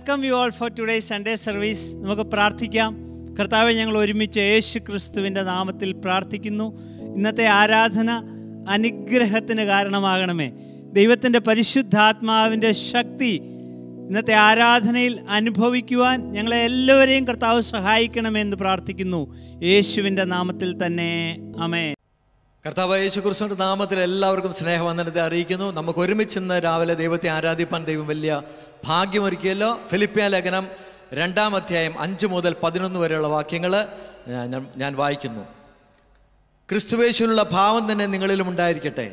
Welcome you all for today Sunday service നമുക്ക് പ്രാർത്ഥിക്കാം കർത്താവെ ഞങ്ങൾ ഒരുമിച്ച് യേശു ക്രിസ്തുവിൻ്റെ നാമത്തിൽ പ്രാർത്ഥിക്കുന്നു ഇന്നത്തെ ആരാധന അനുഗ്രഹത്തിന് കാരണമാകണമേ ദൈവത്തിൻ്റെ പരിശുദ്ധാത്മാവിൻ്റെ ശക്തി ഇന്നത്തെ ആരാധനയിൽ അനുഭവിക്കുവാൻ ഞങ്ങളെ എല്ലാവരെയും കർത്താവ് സഹായിക്കണമെന്ന് പ്രാർത്ഥിക്കുന്നു യേശുവിൻ്റെ നാമത്തിൽ തന്നെ അമേ കർത്താവ് യേശു ക്രിസ്തുവിന്റെ നാമത്തിൽ എല്ലാവർക്കും സ്നേഹവന്ദനത്തെ അറിയിക്കുന്നു നമുക്ക് ഒരുമിച്ച് ഇന്ന് രാവിലെ ദൈവത്തെ ആരാധിപ്പാൻ ദൈവം വലിയ ഭാഗ്യമൊരുക്കിയല്ലോ ഫിലിപ്പിയ ലേഖനം രണ്ടാം അധ്യായം അഞ്ച് മുതൽ പതിനൊന്ന് വരെയുള്ള വാക്യങ്ങൾ ഞാൻ ഞാൻ വായിക്കുന്നു ക്രിസ്തുവേശുവിനുള്ള ഭാവം തന്നെ നിങ്ങളിലും ഉണ്ടായിരിക്കട്ടെ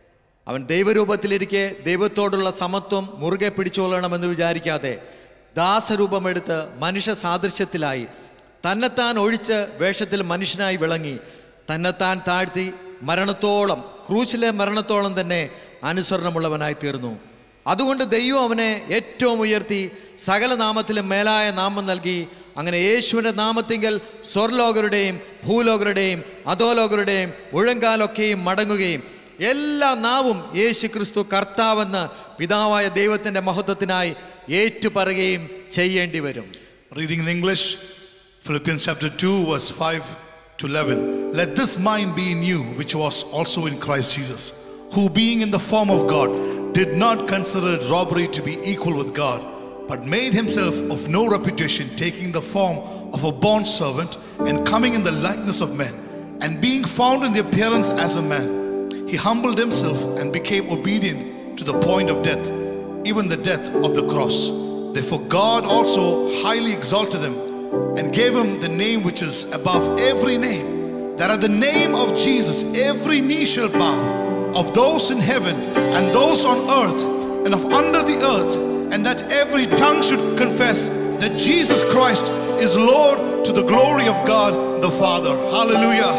അവൻ ദൈവരൂപത്തിലിരിക്കെ ദൈവത്തോടുള്ള സമത്വം മുറുകെ പിടിച്ചുകൊള്ളണമെന്ന് വിചാരിക്കാതെ ദാസരൂപമെടുത്ത് മനുഷ്യ സാദൃശ്യത്തിലായി തന്നെത്താൻ ഒഴിച്ച് വേഷത്തിൽ മനുഷ്യനായി വിളങ്ങി തന്നെത്താൻ താഴ്ത്തി മരണത്തോളം ക്രൂശിലെ മരണത്തോളം തന്നെ അനുസരണമുള്ളവനായി തീർന്നു അതുകൊണ്ട് ദൈവം അവനെ ഏറ്റവും ഉയർത്തി സകല നാമത്തിലും മേലായ നാമം നൽകി അങ്ങനെ യേശുവിൻ്റെ നാമത്തിങ്കൽ സ്വർലോകരുടെയും ഭൂലോകരുടെയും അധോലോകരുടെയും മുഴങ്കാലൊക്കെയും മടങ്ങുകയും എല്ലാ നാവും യേശു ക്രിസ്തു കർത്താവെന്ന് പിതാവായ ദൈവത്തിൻ്റെ മഹത്വത്തിനായി ഏറ്റുപറയുകയും ചെയ്യേണ്ടി വരും Reading in English, Philippians chapter 2, verse 5 to 11. Let this mind be in you, which was also in Christ Jesus, who being in the form of God, did not consider it robbery to be equal with God, but made himself of no reputation, taking the form of a bond servant, and coming in the likeness of men, and being found in the appearance as a man, he humbled himself and became obedient to the point of death, even the death of the cross. Therefore, God also highly exalted him and gave him the name which is above every name, that at the name of Jesus every knee shall bow, of those in heaven and those on earth and of under the earth, and that every tongue should confess that Jesus Christ is Lord to the glory of God the Father. Hallelujah.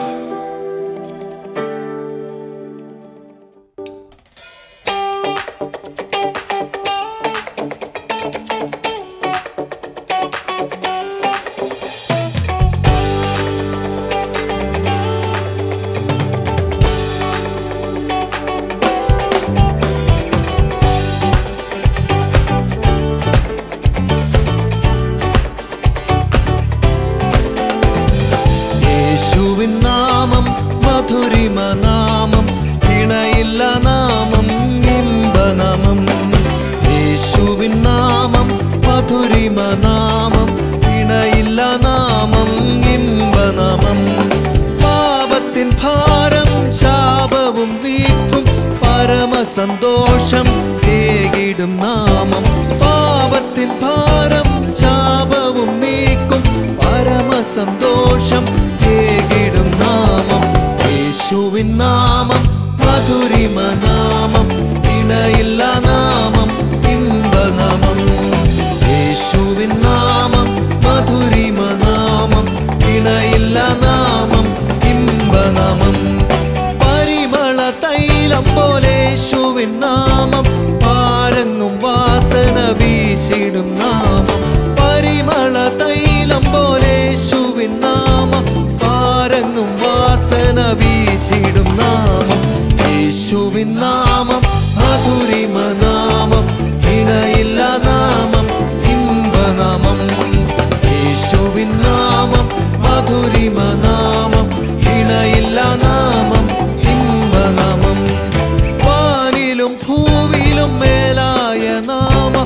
യേശുവിൻ നാമം മധുരിമ നാമം ഇണയില്ല നാമം ഇമ്പനാമം യേശുവിൻ നാമം മധുരിമ നാമം ഇണയില്ല നാമം ഇമ്പനാമം പാപത്തിൻ ഭാരം ശാപവും നീക്കും പരമസന്തോഷം ഏകിടും നാമം പാപത്തിൻ ഭാരം ശാപവും നീക്കും പരമസന്തോഷം ഏകിടും നാമം യേശുവിൻ നാമം മധുരിമ നാമം ഇണയില്ല നാമം ഇമ്പനാമം യേശുവിൻ നാമം മധുരിമ നാമം ഇണയില്ല നാമം ഇമ്പനാമം പരിമള തൈലം പോലെ യേശുവിൻ നാമം പാരങ്ങും വാസന വീശിടും നാമം പരിമള തൈലം പോലെ യേശുവിൻ നാമം പാരങ്ങും വാസന വീശിടും നാമം യേശുവിൻ നാമം മധുരിമ നാമം ഇണയില്ല നാമം ഇമ്പനാമം യേശുവിൻ നാമം മധുരിമ നാമം ഇണയില്ല നാമം ഇമ്പനാമം വാനിലും ഭൂവിലും മേലായ നാമം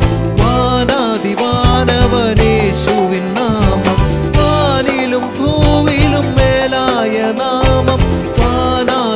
വാനാതിവാനവനേശുവിൻ നാമം വാനിലും ഭൂവിലും മേലായ നാമം വാനാതിവാനവനേശുവിൻ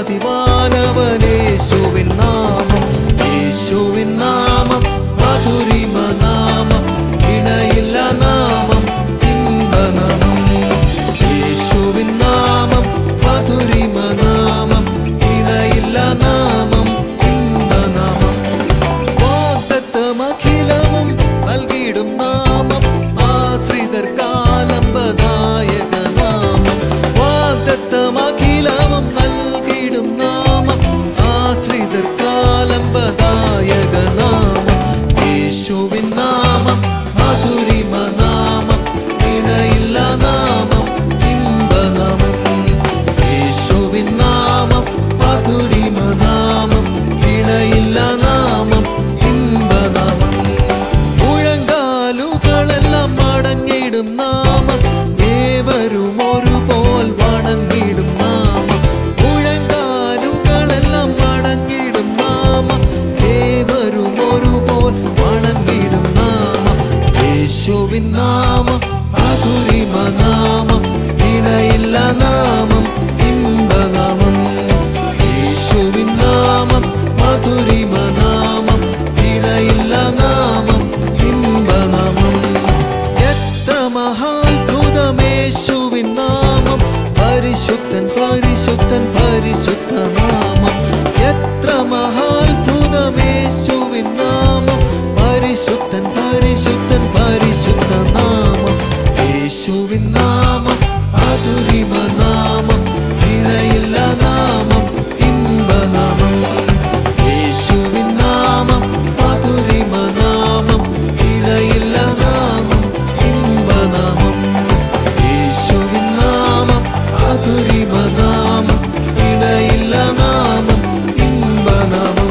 പരിശുദ്ധൻ പരിശുദ്ധൻ പരിശുദ്ധ നാമം എത്ര മഹാത്ഭുതമേശുവിൻ നാമം പരിശുദ്ധൻ പരിശുദ്ധൻ പരിശുദ്ധ നാമം യേശുവിൻ നാമം മധുരിമ നാമം ഇണയില്ല നാമം ഇമ്പനാമം യേശുവിൻ നാമം മധുരിമ നാമം ഇണയില്ല നാമം ഇമ്പനാമം യേശുവിൻ നാമം മധുരിമ നാമം ഇണയില്ല നാമം ഇമ്പനാമം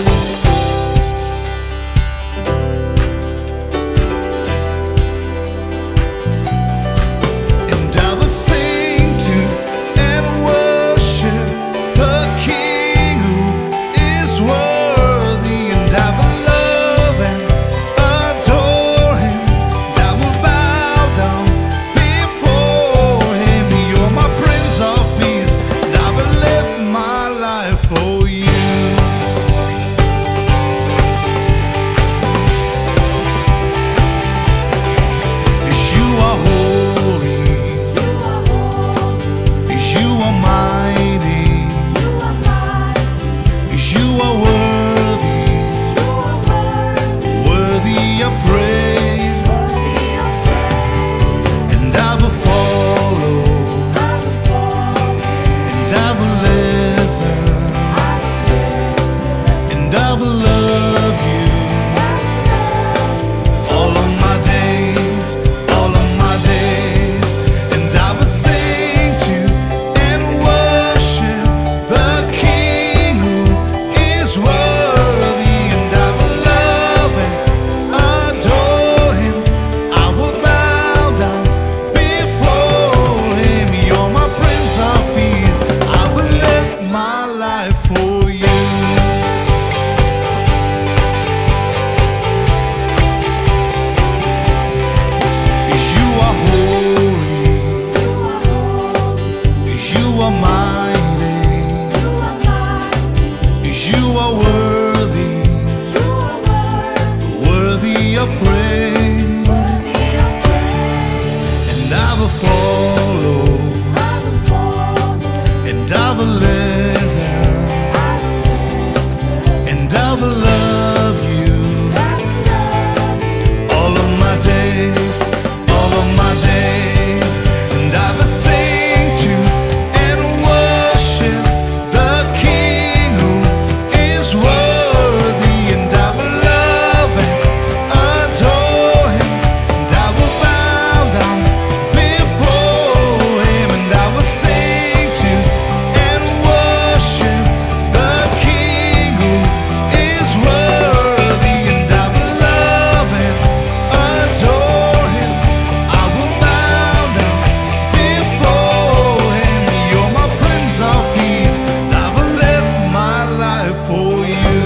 And I will sing to and worship the King who is worthy. And I will love and adore him. And I will bow down before him. You're my Prince of Peace. And I will live my life for you. Yes, you are holy. Yes, you are mighty. Yes, you are worthy. Worthy of praise. And I will follow. And I will listen. And I will love you. All of my days, all of my days, and I will sing to and worship the King who is worthy, and I will love and adore Him. I will bow down before Him. You're my Prince of Peace. I will live my life for you. You are holy, you are mighty, you are worthy, worthy of praise, and I will follow, and I will listen, and I will love you all of my days, all of my days, and I will sing to and worship the King who is worthy, and I will love and adore Him, and I will bow down before Him, and I will sing to and worship the King who is worthy, and I will love and adore Him. I will bow down before Him. You're my Prince of Peace. I will live my life for you.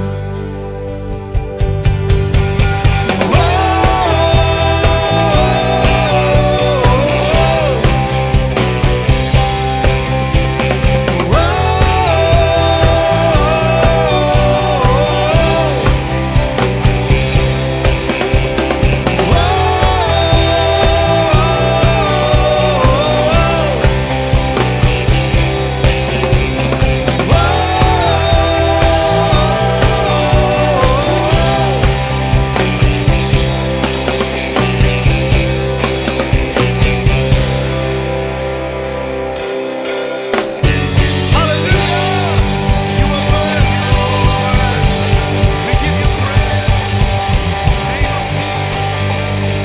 Hallelujah! You are worthy, Lord. We give you praise. Name of Jesus.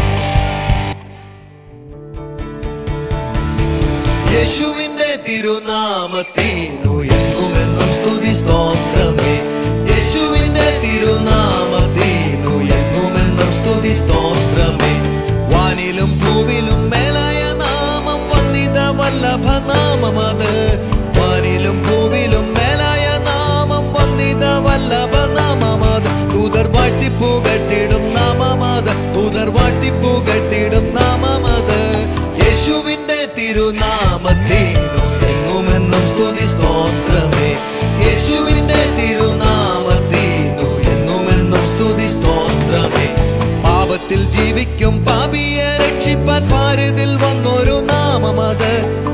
യേശുവിന്റെ തിരുനാമത്തിനു എങ്ങുമെന്നും സ്തുതി സ്തോത്രമേ യേശുവിന്റെ തിരുനാമത്തിനു എങ്ങുമെന്നും സ്തുതി സ്തോത്രമേ വാനിലും ഭൂവിലും മേലായ നാമം വന്നിത വല്ലഭ നാമമത് വാനിലും ഭൂവിലും മേലായ നാമം വന്നിത വല്ലഭ നാമമത് ദൂതർ വാഴ്ത്തി പുകഴ്ത്തിടും നാമമത് ദൂതർ വാഴ്ത്തി പുകഴ്ത്തിടും നാമമത് യേശുവിന്റെ തിരുനാമത്തിനു എങ്ങുമെന്നും സ്തുതി സ്തോത്രമേ യേശുവിന്റെ തിരുനാമത്തിനു എങ്ങുമെന്നും സ്തുതി സ്തോത്രമേ പാപത്തിൽ ജീവിക്കും പാപിയെ രക്ഷിപ്പാൻ ഭാരതിൽ വന്നൊരു നാമമത് പാപ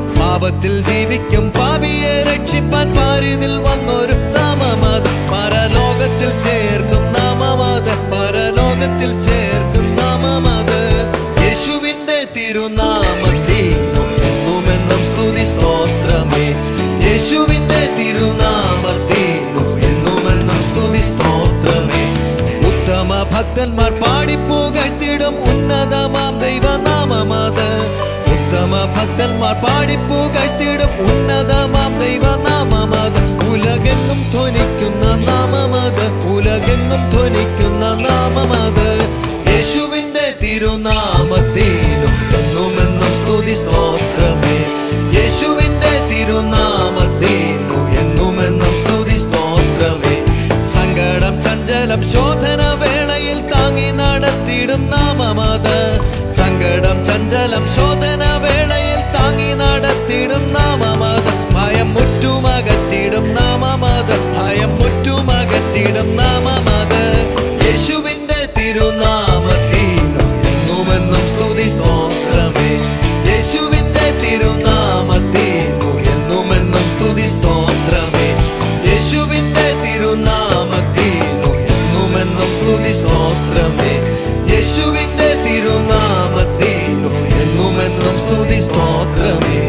പാപത്തിൽ ജീവിക്കും പാപിയെ രക്ഷിപ്പാൻ പാരിതിൽ വന്നൊരു നാമമത് പരലോകത്തിൽ ചേർക്കും നാമമത് പരലോകത്തിൽ ചേർക്കും നാമമത് യേശുവിന്റെ തിരുനാമത്തിനും എന്നുമെന്നും സ്തുതി സ്തോത്രമേ യേശുവിന്റെ തിരുനാമത്തിനും എന്നുമെന്നും സ്തുതി സ്തോത്രമേ ഉത്തമ ഭക്തന്മാർ പാടിപ്പുകഴ്ത്തിടും ഉന്നതമാം ദൈവനാമമത് ഉത്തമ ഭക്തന്മാർ പാടിപ്പുകഴ്ത്തിടും ഉന്നതമാം ദൈവനാമമത് ഉലകെങ്ങും ധ്വനിക്കുന്ന നാമമത് ഉലകെങ്ങും ധ്വനിക്കുന്ന നാമമത് യേശുവിന്റെ തിരുനാമത്തിനും എന്നുമെന്നും സ്തുതി സ്തോത്രമേ യേശുവിന്റെ തിരുനാമത്തിനും എന്നുമെന്നും സ്തുതി സ്തോത്രമേ സങ്കടം ചഞ്ചലം ശോധന വേളയിൽ താങ്ങി നടത്തിയിടും നാമമത് സങ്കടം ചഞ്ചലം ശോധന വേളയിൽ താങ്ങി നടത്തിയിടും നാമമത് ഭയം മുറ്റുമകറ്റിടും നാമമത് ഭയം മുറ്റുമകറ്റിടും നാമമത് യേശുവിന്റെ തിരുനാമത്തിനും എന്നുമെന്നും സ്തുതി സ്തോത്രമേ യേശുവിന്റെ തിരുനാമത്തിനും എന്നുമെന്നും സ്തുതി സ്തോത്രമേ യേശുവിന്റെ തിരുനാമത്തിനും എന്നുമെന്നും സ്തുതി സ്തോത്രമേ യേശുവിന്റെ തിരുനാമത്തിനും എന്നുമെന്നും സ്തുതി സ്തോത്രമേ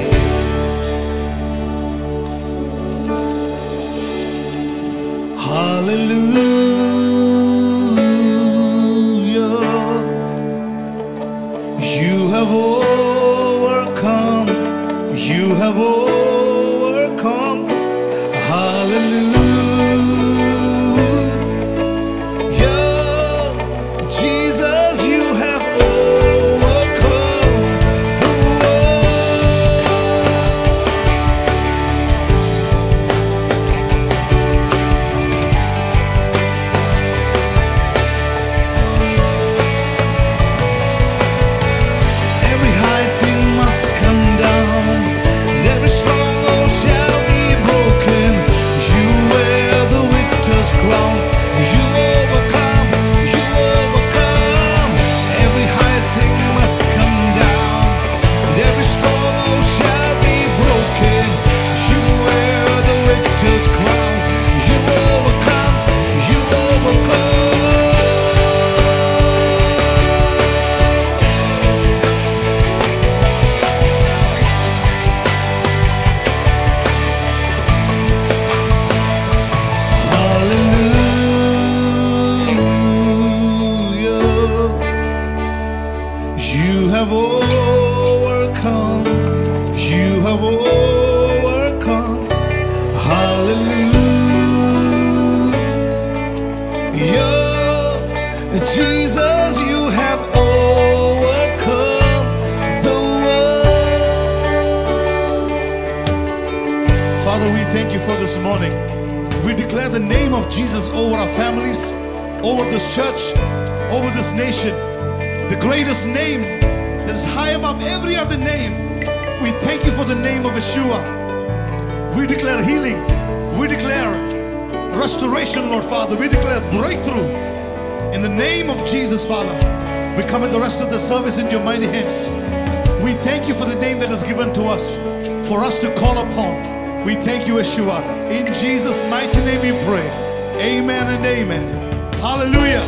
Hallelujah. You have overcome. You have overcome. Hallelujah. Jesus, you have overcome the world. Every high thing must come down, and every stronghold shall be broken. You wear the victor's crown. You overcome, you overcome. Every high thing must come down, and every stronghold shall be broken. You wear the victor's crown. You overcome, you overcome. Hallelujah. You have overcome. You have overcome. Hallelujah. Jesus, you have overcome the world. Father, we thank you for this morning. We declare the name of Jesus over our families, over this church, over this nation. The greatest name that is high above every other name. We thank you for the name of Yeshua. We declare healing. We declare restoration, Lord Father. We declare breakthrough. In the name of Jesus, Father, we commit the rest of the service into your mighty hands. We thank you for the name that is given to us for us to call upon. We thank you, Yeshua. In Jesus' mighty name we pray. Amen and amen. Hallelujah.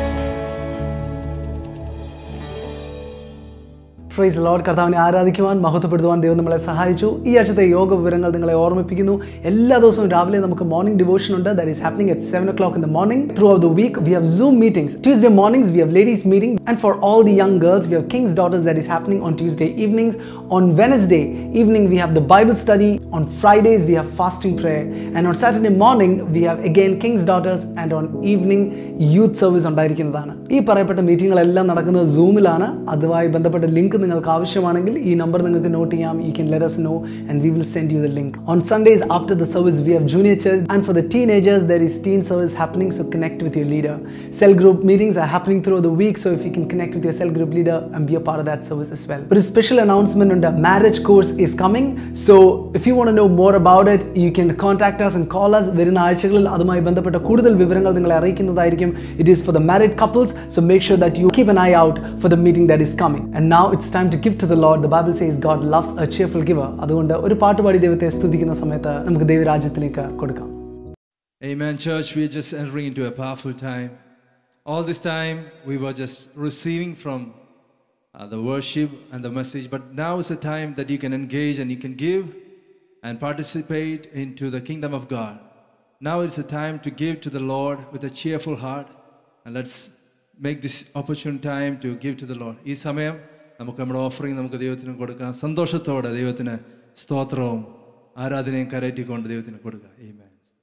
Praise Lord കർത്താവിനെ ആരാധിക്കുവാൻ മഹത്വപ്പെടുത്തുവാൻ ദൈവം നമ്മളെ സഹായിച്ചു ഈ ആഴ്ചത്തെ യോഗ വിവരങ്ങൾ നിങ്ങളെ ഓർമ്മിപ്പിക്കുന്നു എല്ലാ ദിവസവും രാവിലെ നമുക്ക് മോർണിംഗ് ഡിവോഷൻ ഉണ്ട് that is happening at seven o'clock in the morning throughout the week we have Zoom meetings Tuesday mornings we have ladies meeting and for all the young girls we have King's Daughters that is happening on Tuesday evenings on Wednesday evening we have the Bible study on Fridays we have fasting prayer and on Saturday morning we have again King's daughters and on evening youth service ഉണ്ടായിരിക്കുന്നതാണ് ഈ പറയപ്പെട്ട മീറ്റിങ്ങുകളെല്ലാം നടക്കുന്നത് സൂമിലാണ് അതുമായി ബന്ധപ്പെട്ട link നിങ്ങൾക്ക് ആവശ്യമാണെങ്കിൽ ഈ number നിങ്ങൾക്ക് നോട്ട് ചെയ്യാം you can let us know and we will send you the link on sundays after the service we have junior church and for the teenagers there is teen service happening so connect with your leader cell group meetings are happening throughout the week so if you can connect with your cell group leader and be a part of that service as well ഒരു special announcement ഉണ്ട് marriage course is coming so if you want to know more about it you can contact us and call us വരുന്ന ആഴ്ചകളിൽ അതുമായി ബന്ധപ്പെട്ട കൂടുതൽ വിവരങ്ങൾ നിങ്ങളെ അറിയിക്കുന്നതായിരിക്കും ആയിരിക്കും it is for the married couples so make sure that you keep an eye out for the meeting that is coming and now it's time to give to the Lord the Bible says God loves a cheerful giver അതുകൊണ്ട് ഒരു പാട്ട് പാടി ദൈവത്തെ സ്തുതിക്കുന്ന സമയത്ത് നമുക്ക് ദൈവരാജ്യത്തിലേക്ക് കൊടുക്കാം Amen, church. We are just entering into a powerful time. All this time, we were just receiving from uh, the worship and the message, but now is a time that you can engage and you can give and participate into the kingdom of God. Now it's a time to give to the Lord with a cheerful heart, and let's make this opportune time to give to the Lord. ഈ സമയം നമുക്ക് നമ്മുടെ offering നമുക്ക് ദൈവത്തിന് കൊടുക്കാം സന്തോഷത്തോടെ ദൈവത്തിന് സ്തോത്രവും ആരാധനയും കരയറ്റിക്കൊണ്ട് ദൈവത്തിന് കൊടുക്കുക Amen.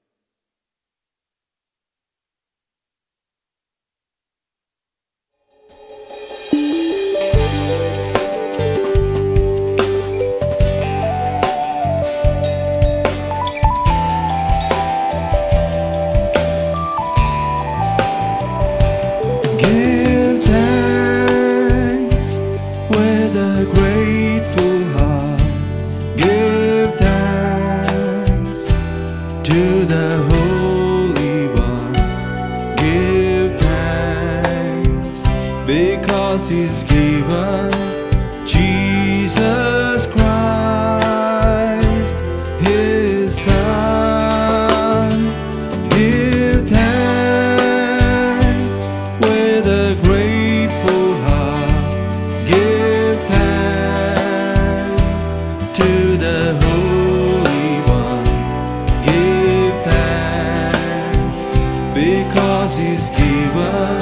Give thanks with a grateful heart. Give thanks to the Holy One. Give thanks because He's given Jesus Christ, His Son. Give thanks with a grateful heart. Give thanks to the Holy One. Give thanks because He's given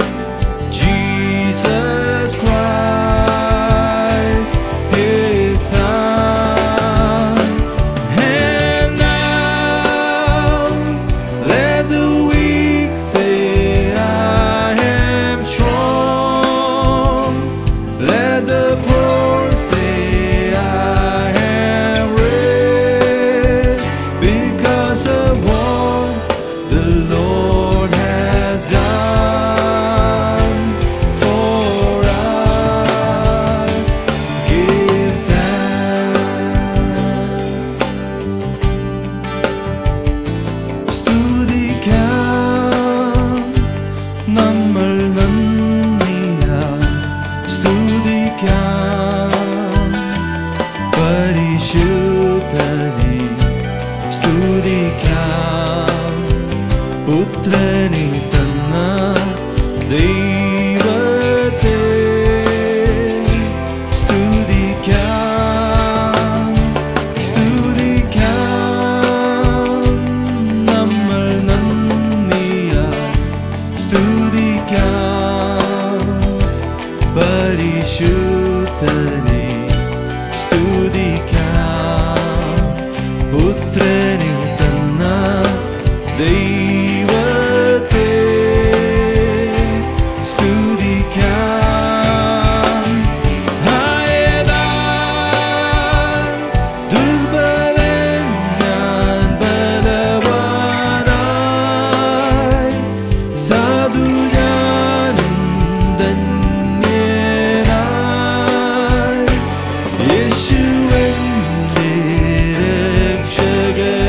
Jesus Christ, His Son. And now let the weak say, I am strong. Let the poor say, I am rich because of what the Lord has done for us. Give thanks. സ്തുതിക്കാം നമ്മൾ നന്ദിയാൽ സ്തുതിക്കാം പരിശുദ്ധനെ സ്തുതിക്കാം പുത്രനെ തന്ന ദൈവത്തെ സ്തുതിക്കാം സ്തുതിക്കാം നമ്മൾ നന്ദിയാൽ സ്തുതിക്കാം പരിശുദ്ധനെ സ്തുതിക്കാം പുത്രനെ തന്ന ദൈവത്തെ സ്തുതിക്കാം ആയതാൽ ദുർബലൻ ഞാൻ ബലവാനായി സാധു ഞാനും ധന്യനായി യേശുവെന്റെ രക്ഷകൻ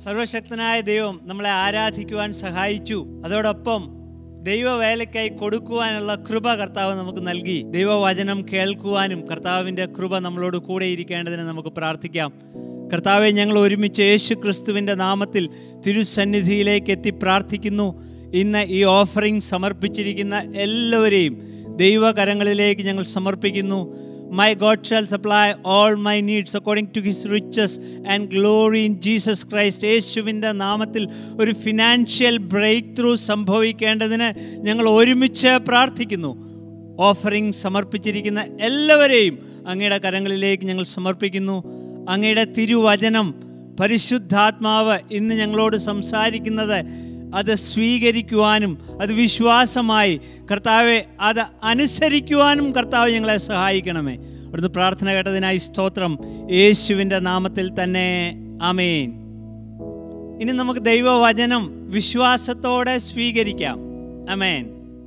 സർവശക്തനായ ദൈവം നമ്മളെ ആരാധിക്കുവാൻ സഹായിച്ചു അതോടൊപ്പം ദൈവവേലയ്ക്കായി കൊടുക്കുവാനുള്ള കൃപ കർത്താവ് നമുക്ക് നൽകി ദൈവവചനം കേൾക്കുവാനും കർത്താവിൻ്റെ കൃപ നമ്മളോട് കൂടെ ഇരിക്കേണ്ടതിന് നമുക്ക് പ്രാർത്ഥിക്കാം കർത്താവെ ഞങ്ങൾ ഒരുമിച്ച് യേശു ക്രിസ്തുവിൻ്റെ നാമത്തിൽ തിരുസന്നിധിയിലേക്ക് എത്തി പ്രാർത്ഥിക്കുന്നു ഇന്ന് ഈ ഓഫറിംഗ് സമർപ്പിച്ചിരിക്കുന്ന എല്ലാവരെയും ദൈവകരങ്ങളിലേക്ക് ഞങ്ങൾ സമർപ്പിക്കുന്നു my God shall supply all my needs according to his riches and glory in Jesus Christ യേശുവിൻ്റെ നാമത്തിൽ ഒരു ഫിനാൻഷ്യൽ ബ്രേക്ക് ത്രൂ സംഭവിക്കേണ്ടതിന് ഞങ്ങൾ ഒരുമിച്ച് പ്രാർത്ഥിക്കുന്നു ഓഫറിംഗ് സമർപ്പിച്ചിരിക്കുന്ന എല്ലാവരെയും അങ്ങയുടെ കരങ്ങളിലേക്ക് ഞങ്ങൾ സമർപ്പിക്കുന്നു അങ്ങയുടെ തിരുവചനം പരിശുദ്ധാത്മാവ് ഇന്ന് ഞങ്ങളോട് സംസാരിക്കുന്നത് അത് സ്വീകരിക്കുവാനും അത് വിശ്വാസമായി കർത്താവെ അത് അനുസരിക്കുവാനും കർത്താവ് ഞങ്ങളെ സഹായിക്കണമേ അവിടുന്ന് പ്രാർത്ഥന കേട്ടതിനായി സ്തോത്രം യേശുവിൻ്റെ നാമത്തിൽ തന്നെ അമേൻ ഇനി നമുക്ക് ദൈവവചനം വിശ്വാസത്തോടെ സ്വീകരിക്കാം അമേൻ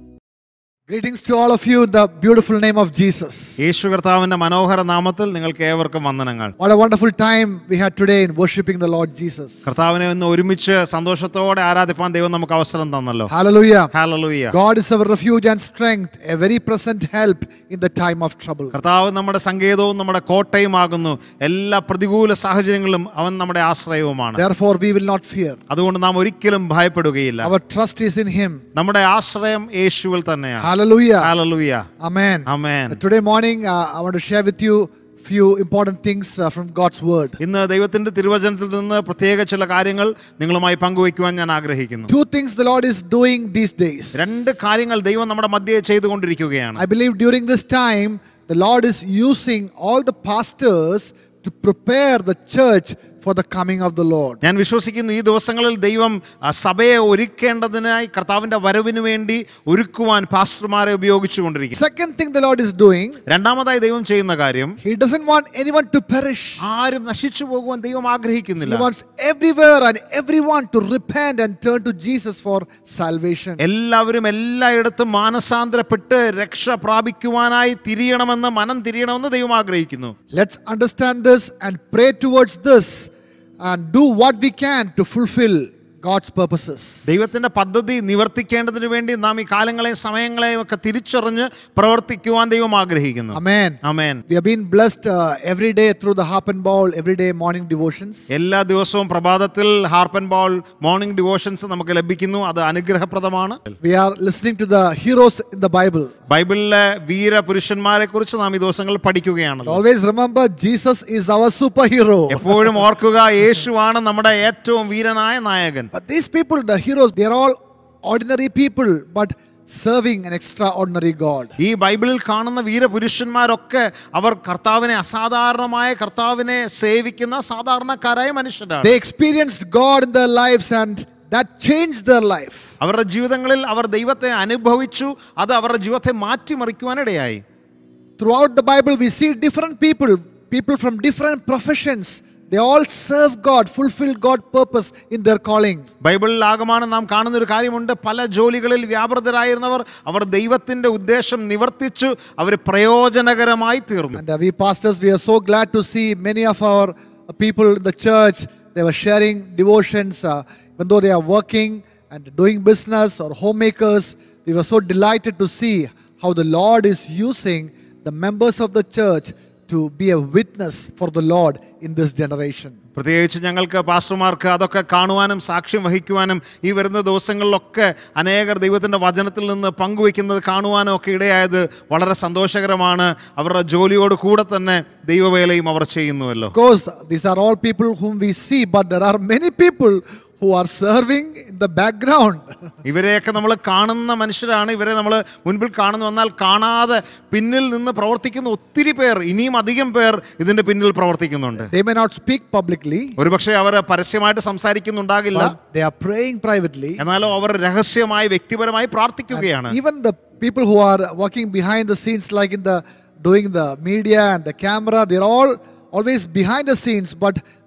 Greetings to all of you in the beautiful name of Jesus. യേശു കർത്താവിന്റെ മനോഹര നാമത്തിൽ നിങ്ങൾക്ക് ഏവർക്കും വന്ദനങ്ങൾ What a wonderful time we had today in worshiping the Lord Jesus. കർത്താവിനെ ഒന്ന് ഒരുമിച്ച് സന്തോഷത്തോടെ ആരാധിപ്പാൻ ദൈവം നമുക്ക് അവസരം തന്നല്ലോ Hallelujah. ഹാലലൂയ God is our refuge and strength, a very present help in the time of trouble. കർത്താവ് നമ്മുടെ സങ്കേതവും നമ്മുടെ കോട്ടയുമാകുന്നു എല്ലാ പ്രതികൂല സാഹചര്യങ്ങളിലും അവൻ നമ്മുടെ ആശ്രയവുമാണ് Therefore, we will not fear. അതുകൊണ്ട് നാം ഒരിക്കലും ഭയപ്പെടുകയില്ല Our trust is in Him. നമ്മുടെ ആശ്രയം യേശുവിൽ തന്നെയാണ് Hallelujah. ഹാലലൂയ Amen. Amen. Uh, Today morning, uh, I want to share with you few important things uh, from God's Word. ഇന്ന് ദൈവത്തിന്റെ തിരുവചനത്തിൽ നിന്ന് പ്രത്യേക ചില കാര്യങ്ങൾ നിങ്ങളുമായി പങ്കുവയ്ക്കുവാൻ ഞാൻ ആഗ്രഹിക്കുന്നു Two things the Lord is doing these days. രണ്ട് കാര്യങ്ങൾ ദൈവം നമ്മുടെ മധ്യയെ ചെയ്തുകൊണ്ടിരിക്കുകയാണ് I believe during this time, the Lord is using all the pastors to prepare the church for the coming of the Lord. ഞാൻ വിശ്വസിക്കുന്നു ഈ ദിവസങ്ങളിൽ ദൈവം ആ സഭയെ ഒരുക്കേണ്ടതിനായി കർത്താവിന്റെ വരവിന് വേണ്ടി ഒരുക്കുവാൻ പാസ്റ്റർമാരെ ഉപയോഗിച്ചുകൊണ്ടിരിക്കുന്നു Second thing the Lord is doing, രണ്ടാമതായി ദൈവം ചെയ്യുന്ന കാര്യം He doesn't want anyone to perish. ആരും നശിച്ചു പോകുവാൻ ദൈവം He ആഗ്രഹിക്കുന്നില്ല wants everywhere and everyone to repent and turn to Jesus for salvation. എല്ലാവരും എല്ലായിടത്തും മാനസാന്തരപ്പെട്ട് രക്ഷ പ്രാപിക്കുവാനായി തിരിയണമെന്ന് മനം തിരിയണമെന്ന് ദൈവം ആഗ്രഹിക്കുന്നു Let's understand this and pray towards this and do what we can to fulfill God's purposes. ദൈവത്തിന്റെ പദ്ധതി നിവർത്തിക്കേണ്ടതിന് വേണ്ടി നാം ഈ കാലങ്ങളെയും സമയങ്ങളെയും ഒക്കെ തിരിച്ചറിഞ്ഞ് പ്രവർത്തിക്കുവാൻ ദൈവം ആഗ്രഹിക്കുന്നു Amen. Amen We have been blessed uh, every day through the harp and bowl, everyday morning devotions. എല്ലാ ദിവസവും പ്രഭാതത്തിൽ ഹാർപ്പൻ ബോൾ മോർണിംഗ് ഡിവോഷൻസ് നമുക്ക് ലഭിക്കുന്നു അത് അനുഗ്രഹപ്രദമാണ് We are listening to the heroes in the Bible. ബൈബിളിലെ വീരപുരുഷന്മാരെ കുറിച്ച് നാം ഈ ദിവസങ്ങളിൽ പഠിക്കുകയാണല്ലോ Always remember, Jesus is our superhero. എപ്പോഴും ഓർക്കുക യേശുവാണ് നമ്മുടെ ഏറ്റവും വീരനായ നായകൻ But these people, the heroes, they are all ordinary people, but serving an extraordinary God. ഈ ബൈബിളിൽ കാണുന്ന വീരപുരുഷന്മാരൊക്കെ അവർ കർത്താവിനെ അസാധാരണമായ കർത്താവിനെ സേവിക്കുന്ന സാധാരണക്കാരായ മനുഷ്യരാണ് They experienced God in their lives and that changed their life. അവരുടെ ജീവിതങ്ങളിൽ അവർ ദൈവത്തെ അനുഭവിച്ചു അത് അവരുടെ ജീവിതത്തെ മാറ്റിമറിക്കുവാനിടയായി Throughout the Bible, we see different people, people from different professions. They all serve God, fulfill God's purpose in their calling. ബൈബിളിൽ ആകമാനം നാം കാണുന്ന ഒരു കാര്യമുണ്ട് പല ജോലികളിൽ വ്യാപൃതരായിരുന്നവർ അവർ ദൈവത്തിന്റെ ഉദ്ദേശം നിവർത്തിച്ചു അവർ പ്രയോജനകരമായി തീർന്നു And uh, we pastors, we are so glad to see many of our uh, people in the church, they were sharing devotions, uh, even though they are working and doing business or homemakers. We were so delighted to see how the Lord is using the members of the church to be a witness for the Lord in this generation. പ്രത്യേകിച്ച് ഞങ്ങൾക്ക് പാസ്റ്റർമാർക്ക് അതൊക്കെ കാണുവാനും സാക്ഷ്യം വഹിക്കുവാനും ഈ വരുന്ന ദിവസങ്ങളിലൊക്കെ അനേകർ ദൈവത്തിൻ്റെ വചനത്തിൽ നിന്ന് പങ്കുവെക്കുന്നത് കാണുവാനും ഒക്കെ ഇടയായത് വളരെ സന്തോഷകരമാണ് അവരുടെ ജോലിയോട് കൂടെ തന്നെ ദൈവവേലയും അവർ ചെയ്യുന്നുവല്ലോ Of course, these are all people whom we see, but there are many people who are serving in the background. ഇവരെയൊക്കെ നമ്മൾ കാണുന്ന മനുഷ്യരാണ് ഇവരെ നമ്മൾ മുൻപിൽ കാണുന്നു എന്നാൽ കാണാതെ പിന്നിൽ നിന്ന് പ്രവർത്തിക്കുന്ന ഒത്തിരി പേർ ഇനിയും അധികം പേർ ഇതിൻ്റെ പിന്നിൽ പ്രവർത്തിക്കുന്നുണ്ട് They may not speak publicly, ഒരുപക്ഷെ അവർ പരസ്യമായിട്ട് സംസാരിക്കുന്നുണ്ടാകില്ല but they are praying privately. എന്നാലും അവർ രഹസ്യമായി വ്യക്തിപരമായി പ്രാർത്ഥിക്കുകയാണ് Even the people who are working behind the scenes, like in the doing the media and the camera, they're all always behind the scenes, but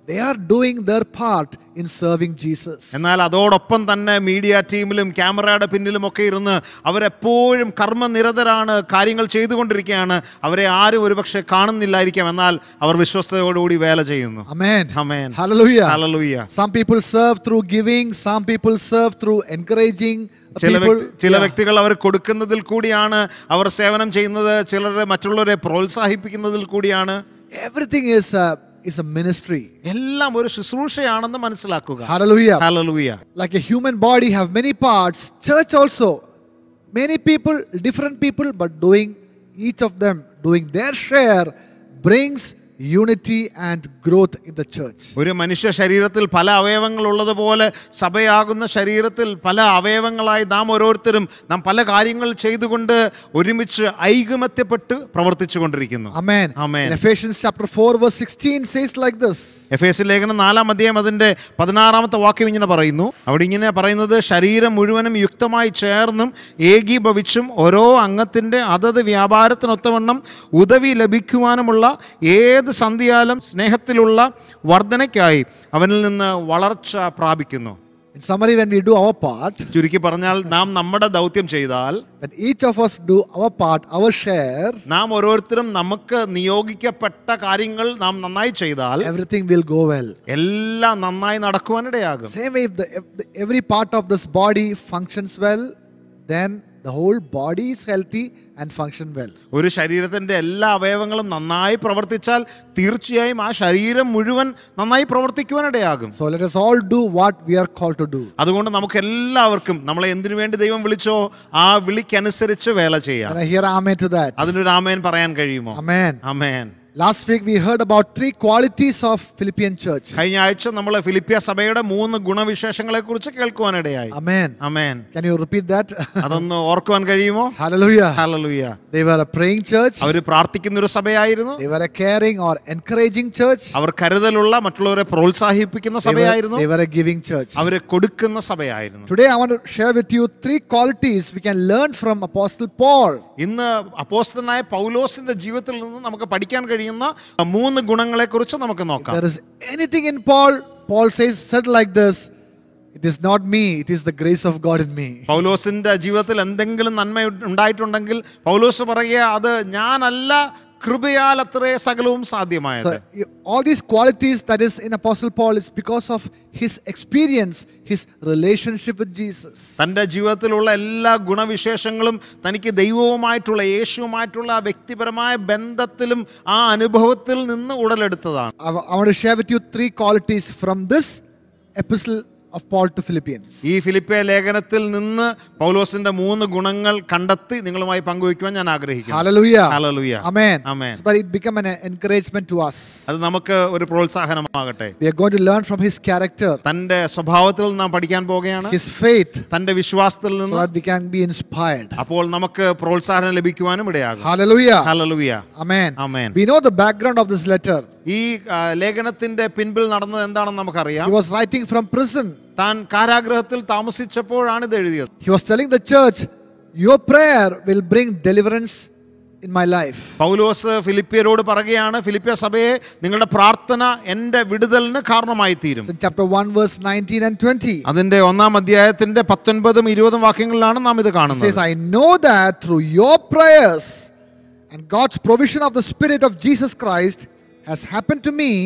they are doing their part in serving Jesus. എന്നാൽ അതോടൊപ്പം തന്നെ media ടീമിലും ക്യാമറയുടെ പിന്നിലും ഒക്കെ ഇരുന്ന് അവരെപ്പോഴും കർമ്മനിരതരാണ് കാര്യങ്ങൾ ചെയ്തുകൊണ്ടിരിക്കുകയാണ് അവരെ ആരും ഒരുപക്ഷെ കാണുന്നില്ലായിരിക്കാം എന്നാൽ അവർ വിശ്വസ്തയോടുകൂടി വേല ചെയ്യുന്നു Amen. Amen. Hallelujah. Hallelujah. Some people serve through giving, some people serve through encouraging ചില people. വ്യക്തി- ചില Yeah. വ്യക്തികൾ അവർ കൊടുക്കുന്നതിൽ കൂടിയാണ് അവർ സേവനം ചെയ്യുന്നത് ചിലരെ മറ്റുള്ളവരെ പ്രോത്സാഹിപ്പിക്കുന്നതിൽ കൂടിയാണ് Everything is a, is a ministry. എല്ലാം ഒരു ശുശ്രൂഷയാണെന്ന് മനസ്സിലാക്കുക Hallelujah. ഹല്ലേലൂയ Like a human body have many parts, church also. Many people, different people, but doing each of them doing their share brings unity and growth in the church. ഒരു മനുഷ്യ ശരീരത്തിൽ പല അവയവങ്ങൾ ഉള്ളതുപോലെ സഭയാകുന്ന ശരീരത്തിൽ പല അവയവങ്ങളായി നാം ഓരോരുത്തരും നാം പല കാര്യങ്ങൾ ചെയ്തുകൊണ്ട് ഒരുമിച്ച് ഐകമത്യപ്പെട്ട് പ്രവർത്തിച്ചു കൊണ്ടിരിക്കുന്നു Amen. Amen. In Ephesians chapter 4, verse 16 says like this. എഫ് എസ് ലേഖനം നാലാം അധ്യായം അതിൻ്റെ പതിനാറാമത്തെ വാക്യം ഇങ്ങനെ പറയുന്നു അവിടെ ഇങ്ങനെ പറയുന്നത് ശരീരം മുഴുവനും യുക്തമായി ചേർന്നും ഏകീഭവിച്ചും ഓരോ അംഗത്തിൻ്റെ അതത് വ്യാപാരത്തിനൊത്തവണ്ണം ഉദവി ലഭിക്കുവാനുമുള്ള ഏത് സന്ധിയാലും സ്നേഹത്തിലുള്ള വർധനയ്ക്കായി അവനിൽ നിന്ന് വളർച്ച പ്രാപിക്കുന്നു In summary, when we do our part, ചുരുക്കി പറഞ്ഞാൽ നാം നമ്മുടെ ദൗത്യം ചെയ്താൽ when each of us do our part, our share, നാം ഓരോരുത്തരും നമുക്ക് നിയോഗിക്കപ്പെട്ട കാര്യങ്ങൾ നാം നന്നായി ചെയ്താൽ everything will go well. എല്ലാം നന്നായി നടക്കുവാനിടയാകും Same way, if, the, if the, every part of this body functions well, then the whole body is healthy and function well. ഒരു ശരീരത്തിൻ്റെ എല്ലാ അവയവങ്ങളും നന്നായി പ്രവർത്തിച്ചാൽ തീർച്ചയായും ആ ശരീരം മുഴുവൻ നന്നായി പ്രവർത്തിക്കുവാനിടയാകും So let us all do what we are called to do. അതുകൊണ്ട് നമുക്ക് എല്ലാവർക്കും നമ്മളെ എന്തിനു വേണ്ടി ദൈവം വിളിച്ചോ ആ വിളിക്കനുസരിച്ച് വേല ചെയ്യാം Can I hear amen to that? അതിനൊരു ആമേൻ പറയാൻ കഴിയുമോ Amen. Amen Last week we heard about three qualities of Philippian church. കഴിഞ്ഞ ആഴ്ച നമ്മൾ ഫിലിപ്പിയ സഭയുടെ മൂന്ന് ഗുണവിശേഷങ്ങളെ കുറിച്ച് കേൾക്കുവാനിടയായി Amen. Amen Can you repeat that? അതൊന്ന് ഓർക്കുവാൻ കഴിയുമോ Hallelujah. ഹല്ലേലൂയ They were a praying church. അവര് പ്രാർത്ഥിക്കുന്ന ഒരു സഭയായിരുന്നു They were a caring or encouraging church. അവർ കരുതലുള്ള മറ്റുള്ളവരെ പ്രോത്സാഹിപ്പിക്കുന്ന They were, സഭയായിരുന്നു they were a giving church. അവര് കൊടുക്കുന്ന സഭയായിരുന്നു Today I want to share with you three qualities we can learn from Apostle Paul. ഇന്ന് അപ്പോസ്തനായ പൗലോസിന്റെ ജീവിതത്തിൽ നിന്ന് നമുക്ക് പഠിക്കാൻ കഴിയുന്ന മൂന്ന് ഗുണങ്ങളെ കുറിച്ച് നമുക്ക് നോക്കാം There is anything in Paul, Paul says, said like this It is not me, it is the grace of God in me. പൗലോസിന്റെ ജീവിതത്തിൽ എന്തെങ്കിലും നന്മ ഉണ്ടായിട്ടുണ്ടെങ്കിൽ പൗലോസ് പറയുക അത് ഞാനല്ല കൃപയാൽ അത്രേ സകലവും സാധ്യമായത് So, you- all these qualities that is in Apostle Paul is because of his experience, his relationship with Jesus. തൻ്റെ ജീവിതത്തിലുള്ള എല്ലാ ഗുണവിശേഷങ്ങളും തനിക്ക് ദൈവവുമായിട്ടുള്ള യേശുവുമായിട്ടുള്ള ആ വ്യക്തിപരമായ ബന്ധത്തിലും ആ അനുഭവത്തിൽ നിന്ന് ഉടലെടുത്തതാണ് I, wa- I want to share with you three qualities from this epistle of Paul to Philippians. ഈ ഫിലിപ്പിയ ലേഖനത്തിൽ നിന്ന് പൗലോസിന്റെ മൂന്ന് ഗുണങ്ങൾ കണ്ടെത്തി നിങ്ങളുമായി പങ്കുവയ്ക്കുവാൻ ഞാൻ ആഗ്രഹിക്കുന്നു Hallelujah. Hallelujah. Amen. Amen. So that it become an encouragement to us. അത് നമുക്ക് ഒരു പ്രോത്സാഹനമാകട്ടെ We are going to learn from his character, തന്റെ സ്വഭാവത്തിൽ നിന്ന് നാം പഠിക്കാൻ പോവുകയാണ് his faith, തന്റെ വിശ്വാസത്തിൽ so നിന്ന് that we can be inspired. അപ്പോൾ നമുക്ക് പ്രോത്സാഹനം ലഭിക്കുവാനും ഇടയാകും Hallelujah. ഹല്ലേലൂയ Amen. Amen. We know the background of this letter. ഈ ആ, ലേഖനത്തിന്റെ പിൻപിൽ നടന്നത് എന്താണെന്ന് നമുക്കറിയാം He was writing from prison. താൻ കാരാഗ്രഹത്തിൽ താമസിച്ചപ്പോഴാണ് ഇത് എഴുതിയത് He was telling the church, Your prayer will bring deliverance in my life. പൗലോസ് ഫിലിപ്പിയരോട് പറയുകയാണ് ഫിലിപ്പിയ സഭയെ നിങ്ങളുടെ പ്രാർത്ഥന എൻ്റെ വിടുതലിന് കാരണമായി തീരും It's in chapter 1, verse 19 and 20. അതിന്റെ ഒന്നാം അധ്യായത്തിന്റെ പത്തൊൻപതും ഇരുപതും വാക്യങ്ങളിലാണ് നാം ഇത് It says, കാണുന്നത് I know that through your prayers and God's provision of the Spirit of Jesus Christ has happened to me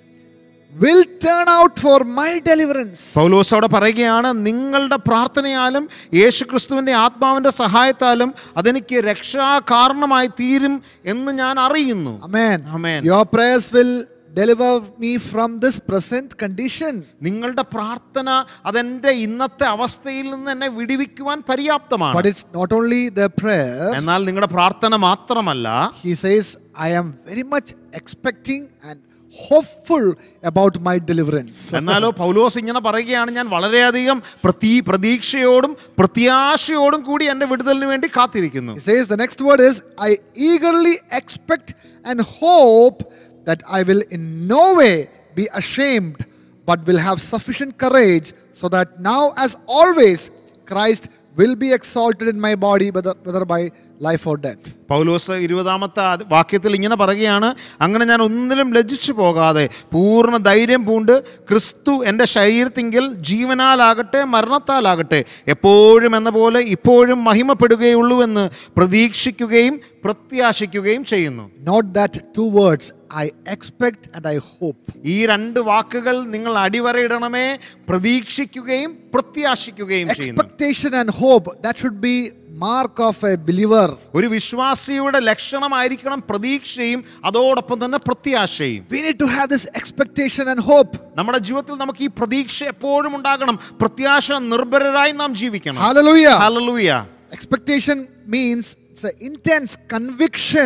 will turn out for my deliverance. പൗലോസ് അവിടെ പറയുകയാണ് നിങ്ങളുടെ പ്രാർത്ഥനയാലും യേശു ക്രിസ്തുവിൻ്റെ ആത്മാവിൻ്റെ സഹായത്താലും അതെനിക്ക് രക്ഷാ കാരണമായി തീരും എന്ന് ഞാൻ അറിയുന്നു Amen. Amen. Your prayers will deliver me from this present condition. നിങ്ങളുടെ പ്രാർത്ഥന അതെൻ്റെ ഇന്നത്തെ അവസ്ഥയിൽ നിന്ന് എന്നെ വിടിവിക്കുവാൻ പര്യാപ്തമാണ് But it's not only the prayer, എന്നാൽ നിങ്ങളുടെ പ്രാർത്ഥന മാത്രമല്ല he says, I am very much expecting and hopeful about my deliverance. എന്നാലോ പൗലോസ് ഇങ്ങനെ പറയുകയാണ് ഞാൻ വളരെയധികം പ്രതീ പ്രതീക്ഷയോടും പ്രത്യാശയോടും കൂടി എൻ്റെ വിടുതലിന് വേണ്ടി കാത്തിരിക്കുന്നു He says the next word is I eagerly expect and hope that I will in no way be ashamed, but will have sufficient courage so that now, as always, Christ will be exalted in my body, whether, whether by life or death. പൗലോസ് ഇരുപതാമത്തെ ആ- വാക്യത്തിൽ ഇങ്ങനെ പറയുകയാണ് അങ്ങനെ ഞാൻ ഒന്നിലും ലജ്ജിച്ചു പോകാതെ പൂർണ്ണ ധൈര്യം പൂണ്ട് ക്രിസ്തു എൻ്റെ ശരീരത്തിങ്കിൽ ജീവനാലാകട്ടെ മരണത്താലാകട്ടെ എപ്പോഴും എന്ന പോലെ ഇപ്പോഴും മഹിമപ്പെടുകയുള്ളൂ എന്ന് പ്രതീക്ഷിക്കുകയും പ്രത്യാശിക്കുകയും ചെയ്യുന്നു Note that two words I expect and I hope. ഈ രണ്ട് വാക്കുകൾ നിങ്ങൾ അടിവരയിടണമേ പ്രതീക്ഷിക്കുകയും പ്രത്യാശിക്കുകയും ചെയ്യുന്നു Expectation and hope, that should be mark of a believer. ഒരു വിശ്വാസിയുടെ ലക്ഷണമായിരിക്കണം പ്രതീക്ഷയും അതോടൊപ്പം തന്നെ പ്രത്യാശയും We need to have this expectation and hope. നമ്മുടെ ജീവിതത്തിൽ നമുക്ക് ഈ പ്രതീക്ഷ എപ്പോഴും ഉണ്ടാകണം പ്രത്യാശ നിർഭരരായി നാം ജീവിക്കണം Hallelujah. ഹല്ലേലൂയ Expectation means it's an intense conviction.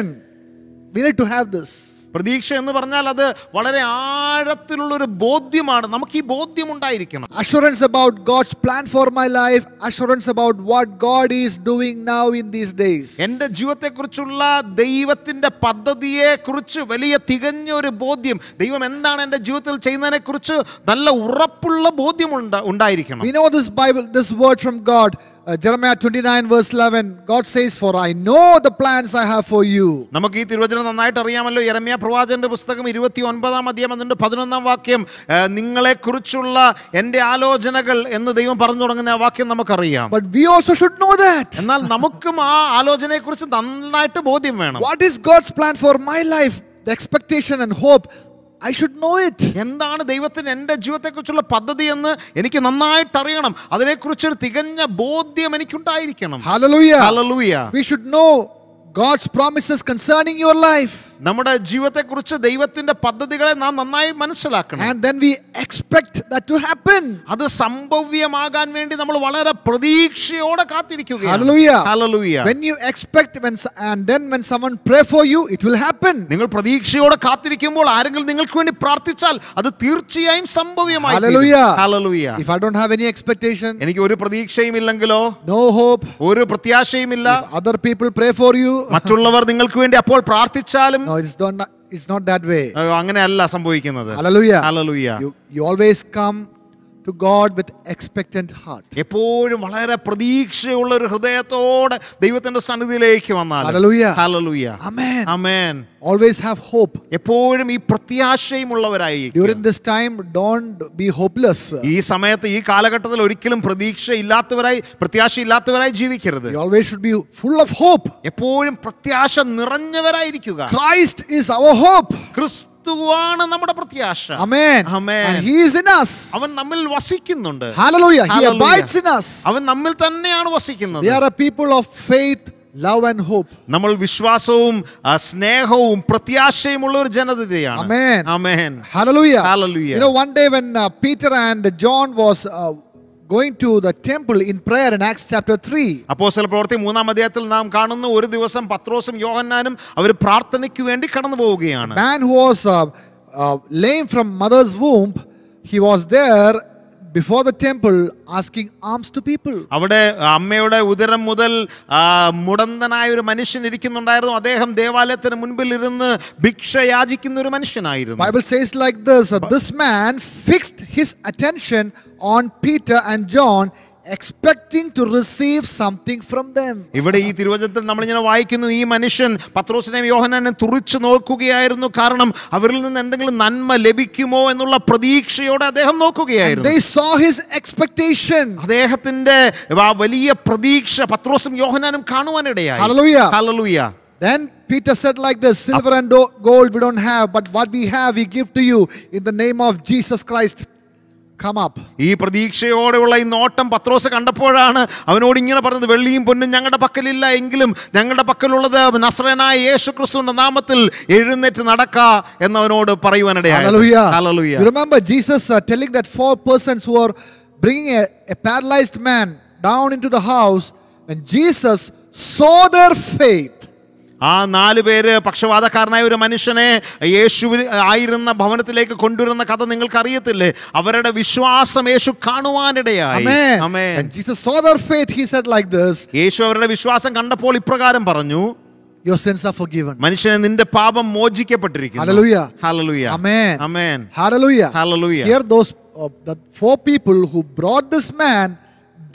We need to have this. പ്രതീക്ഷ എന്ന് പറഞ്ഞാൽ അത് വളരെ ആഴത്തിലുള്ള ഒരു ബോധ്യമാണ് നമുക്ക് ഈ ബോധ്യം ഉണ്ടായിരിക്കണം Assurance about God's plan for my life, assurance about what God is doing now in these days. എൻ്റെ ജീവിതത്തെക്കുറിച്ചുള്ള ദൈവത്തിൻ്റെ പദ്ധതിയെ കുറിച്ച് വലിയ തികഞ്ഞ ഒരു ബോധ്യം ദൈവം എന്താണ് എൻ്റെ ജീവിതത്തിൽ ചെയ്യുന്നതിനെ കുറിച്ച് നല്ല ഉറപ്പുള്ള ബോധ്യം ഉണ്ട- ഉണ്ടായിരിക്കണം We know this Bible, this word from God. Uh, Jeremiah 29, verse 11. God says, For I know the plans I have for you. നമുക്ക് ഈ തിരുവചനം നന്നായിട്ട് അറിയാമല്ലോ യരമ്യ പ്രവാചകന്റെ പുസ്തകം ഇരുപത്തി ഒൻപതാം അധ്യായം അതിൻ്റെ പതിനൊന്നാം വാക്യം ഏഹ്, നിങ്ങളെക്കുറിച്ചുള്ള എൻ്റെ ആലോചനകൾ എന്ന് ദൈവം പറഞ്ഞു തുടങ്ങുന്ന ആ വാക്യം നമുക്കറിയാം But we also should know that. എന്നാൽ നമുക്കും ആ ആലോചനയെക്കുറിച്ച് നന്നായിട്ട് ബോധ്യം വേണം What is God's plan for my life? The expectation and hope. I should know it. എന്താണ് ദൈവത്തിന് എൻ്റെ ജീവിതത്തെക്കുറിച്ചുള്ള പദ്ധതി എന്ന് എനിക്ക് നന്നായിട്ട് അറിയണം അതിനെക്കുറിച്ചൊരു തികഞ്ഞ ബോധ്യം എനിക്കുണ്ടായിരിക്കണം Hallelujah. ഹല്ലേലൂയ We should know God's promises concerning your life. നമ്മുടെ ജീവിതത്തെക്കുറിച്ച് ദൈവത്തിന്റെ പദ്ധതികളെ നാം നന്നായി മനസ്സിലാക്കണം And then we expect that to happen. അത് സംഭവ്യമാകാൻ വേണ്ടി നമ്മൾ വളരെ പ്രതീക്ഷയോടെ കാത്തിരിക്കുകയാണ് Hallelujah. ഹല്ലേലൂയ. When you expect when, s- and then when someone pray for you, it will happen. നിങ്ങൾ പ്രതീക്ഷയോടെ കാത്തിരിക്കുമ്പോൾ ആരെങ്കിലും നിങ്ങൾക്ക് വേണ്ടി പ്രാർത്ഥിച്ചാൽ അത് തീർച്ചയായും സംഭവ്യമായി തീരും. Hallelujah. ഹല്ലേലൂയ. If I don't have any expectation, എനിക്ക് ഒരു പ്രതീക്ഷയും ഇല്ലെങ്കിലോ no hope, ഒരു പ്രത്യാശയുമില്ല other people pray for you. മറ്റുള്ളവർ നിങ്ങൾക്ക് വേണ്ടി അപ്പോൾ പ്രാർത്ഥിച്ചാലും No, it's not, it's not that way. ഏഹ്, അങ്ങനെയല്ല സംഭവിക്കുന്നത് Hallelujah. ഹല്ലേലൂയ. You, you always come to God with expectant heart. എപ്പോഴും വളരെ പ്രതീക്ഷയുള്ള ഒരു ഹൃദയത്തോടെ ദൈവത്തിന്റെ സന്നിധിയിലേക്ക് വന്നാൽ Hallelujah. ഹല്ലേലൂയ. Amen. ആമേൻ Always have hope. എപ്പോഴും ഈ പ്രത്യാശയുമുള്ളവരായി During this time, don't be hopeless. ഈ സമയത്ത് ഈ കാലഘട്ടത്തിൽ ഒരിക്കലും പ്രതീക്ഷ ഇല്ലാത്തവരായി പ്രത്യാശ ഇല്ലാത്തവരായി ജീവിക്കരുത് You always should be full of hope. എപ്പോഴും പ്രത്യാശ നിറഞ്ഞവരായിരിക്കുക Christ is our hope. ക്രിസ്തുവാണ് നമ്മുടെ പ്രത്യാശ Amen. Amen. And He is in us. അവൻ നമ്മിൽ വസിക്കുന്നുണ്ട് Hallelujah. He Hallelujah. abides in us. അവൻ നമ്മിൽ തന്നെയാണ് വസിക്കുന്നത് We are a people of faith, love, and hope. നമ്മൾ വിശ്വാസവും ആ, സ്നേഹവും പ്രത്യാശയുമുള്ള ഒരു ജനതയാണ് Amen. ആമേൻ Hallelujah. Hallelujah. You know, one day when uh, Peter and John was uh, going to the temple in prayer in Acts chapter 3, അപ്പോസ്തല പ്രവൃത്തി മൂന്നാം അധ്യായത്തിൽ നാം കാണുന്ന ഒരു ദിവസം പത്രോസും യോഹന്നാനും അവർ പ്രാർത്ഥനയ്ക്ക് വേണ്ടി കടന്നു പോവുകയാണ് man who was uh, uh, lame from mother's womb, he was there before the temple asking alms to people. അവിടെ അമ്മയുടെ ഉദരം മുതൽ ആ, മുടന്തനായ ഒരു മനുഷ്യൻ ഇരിക്കുന്നുണ്ടായിരുന്നു അദ്ദേഹം ദേവാലയത്തിന് മുൻപിൽ ഇരുന്ന് ഭിക്ഷ യാചിക്കുന്ന ഒരു മനുഷ്യനായിരുന്നു Bible says like this uh, this man fixed his attention on Peter and John expecting to receive something from them. ഇവിടെ ഈ തിരുവചനത്തിൽ നമ്മളിങ്ങനെ വായിക്കുന്നു ഈ മനുഷ്യൻ പത്രോസിനെയും യോഹനാനെയും തുറിച്ചു നോക്കുകയായിരുന്നു കാരണം അവരിൽ നിന്ന് എന്തെങ്കിലും നന്മ ലഭിക്കുമോ എന്നുള്ള പ്രതീക്ഷയോടെ അദ്ദേഹം നോക്കുകയായിരുന്നു They saw his expectation. അദ്ദേഹത്തിന്റെ ആ വലിയ പ്രതീക്ഷ പത്രോസും യോഹനാനും കാണുവാനിടയായി Hallelujah. ഹല്ലേലൂയ Then Peter said like this Silver and do- gold we don't have, but what we have we give to you in the name of Jesus Christ. Come up. ഈ പ്രതീക്ഷയോടെയുള്ള ഈ നോട്ടം പത്രോസ് കണ്ടപ്പോഴാണ് അവനോട് ഇങ്ങനെ പറഞ്ഞത് വെള്ളിയും പൊന്നും ഞങ്ങളുടെ പക്കലില്ല എങ്കിലും ഞങ്ങളുടെ പക്കലുള്ളത് നസ്രനായ യേശു ക്രിസ്തുവിന്റെ നാമത്തിൽ എഴുന്നേറ്റ് നടക്ക എന്നവനോട് പറയുവാനിടയായി Hallelujah. ഹല്ലേലൂയ. You remember Jesus uh, telling that four persons who are bringing a, a paralyzed man down into the house when Jesus saw their faith. ആ നാല് പേര് പക്ഷപാതക്കാരനായ ഒരു മനുഷ്യനെ യേശുവിൽ ആയിരുന്ന ഭവനത്തിലേക്ക് കൊണ്ടുവരുന്ന കഥ നിങ്ങൾക്ക് അറിയത്തില്ലേ അവരുടെ വിശ്വാസം യേശു കാണുവാനിടയായി Amen. Amen. When Jesus saw their faith, he said like this യേശു അവരുടെ വിശ്വാസം കണ്ടപ്പോൾ ഇപ്രകാരം പറഞ്ഞു Your sins are forgiven. മനുഷ്യനെ നിന്റെ പാപം മോചിക്കപ്പെട്ടിരിക്കുന്നു Hallelujah. ഹല്ലേലൂയ. Amen. ആമേൻ Hallelujah. Hallelujah. Here, those uh, the four people who brought this man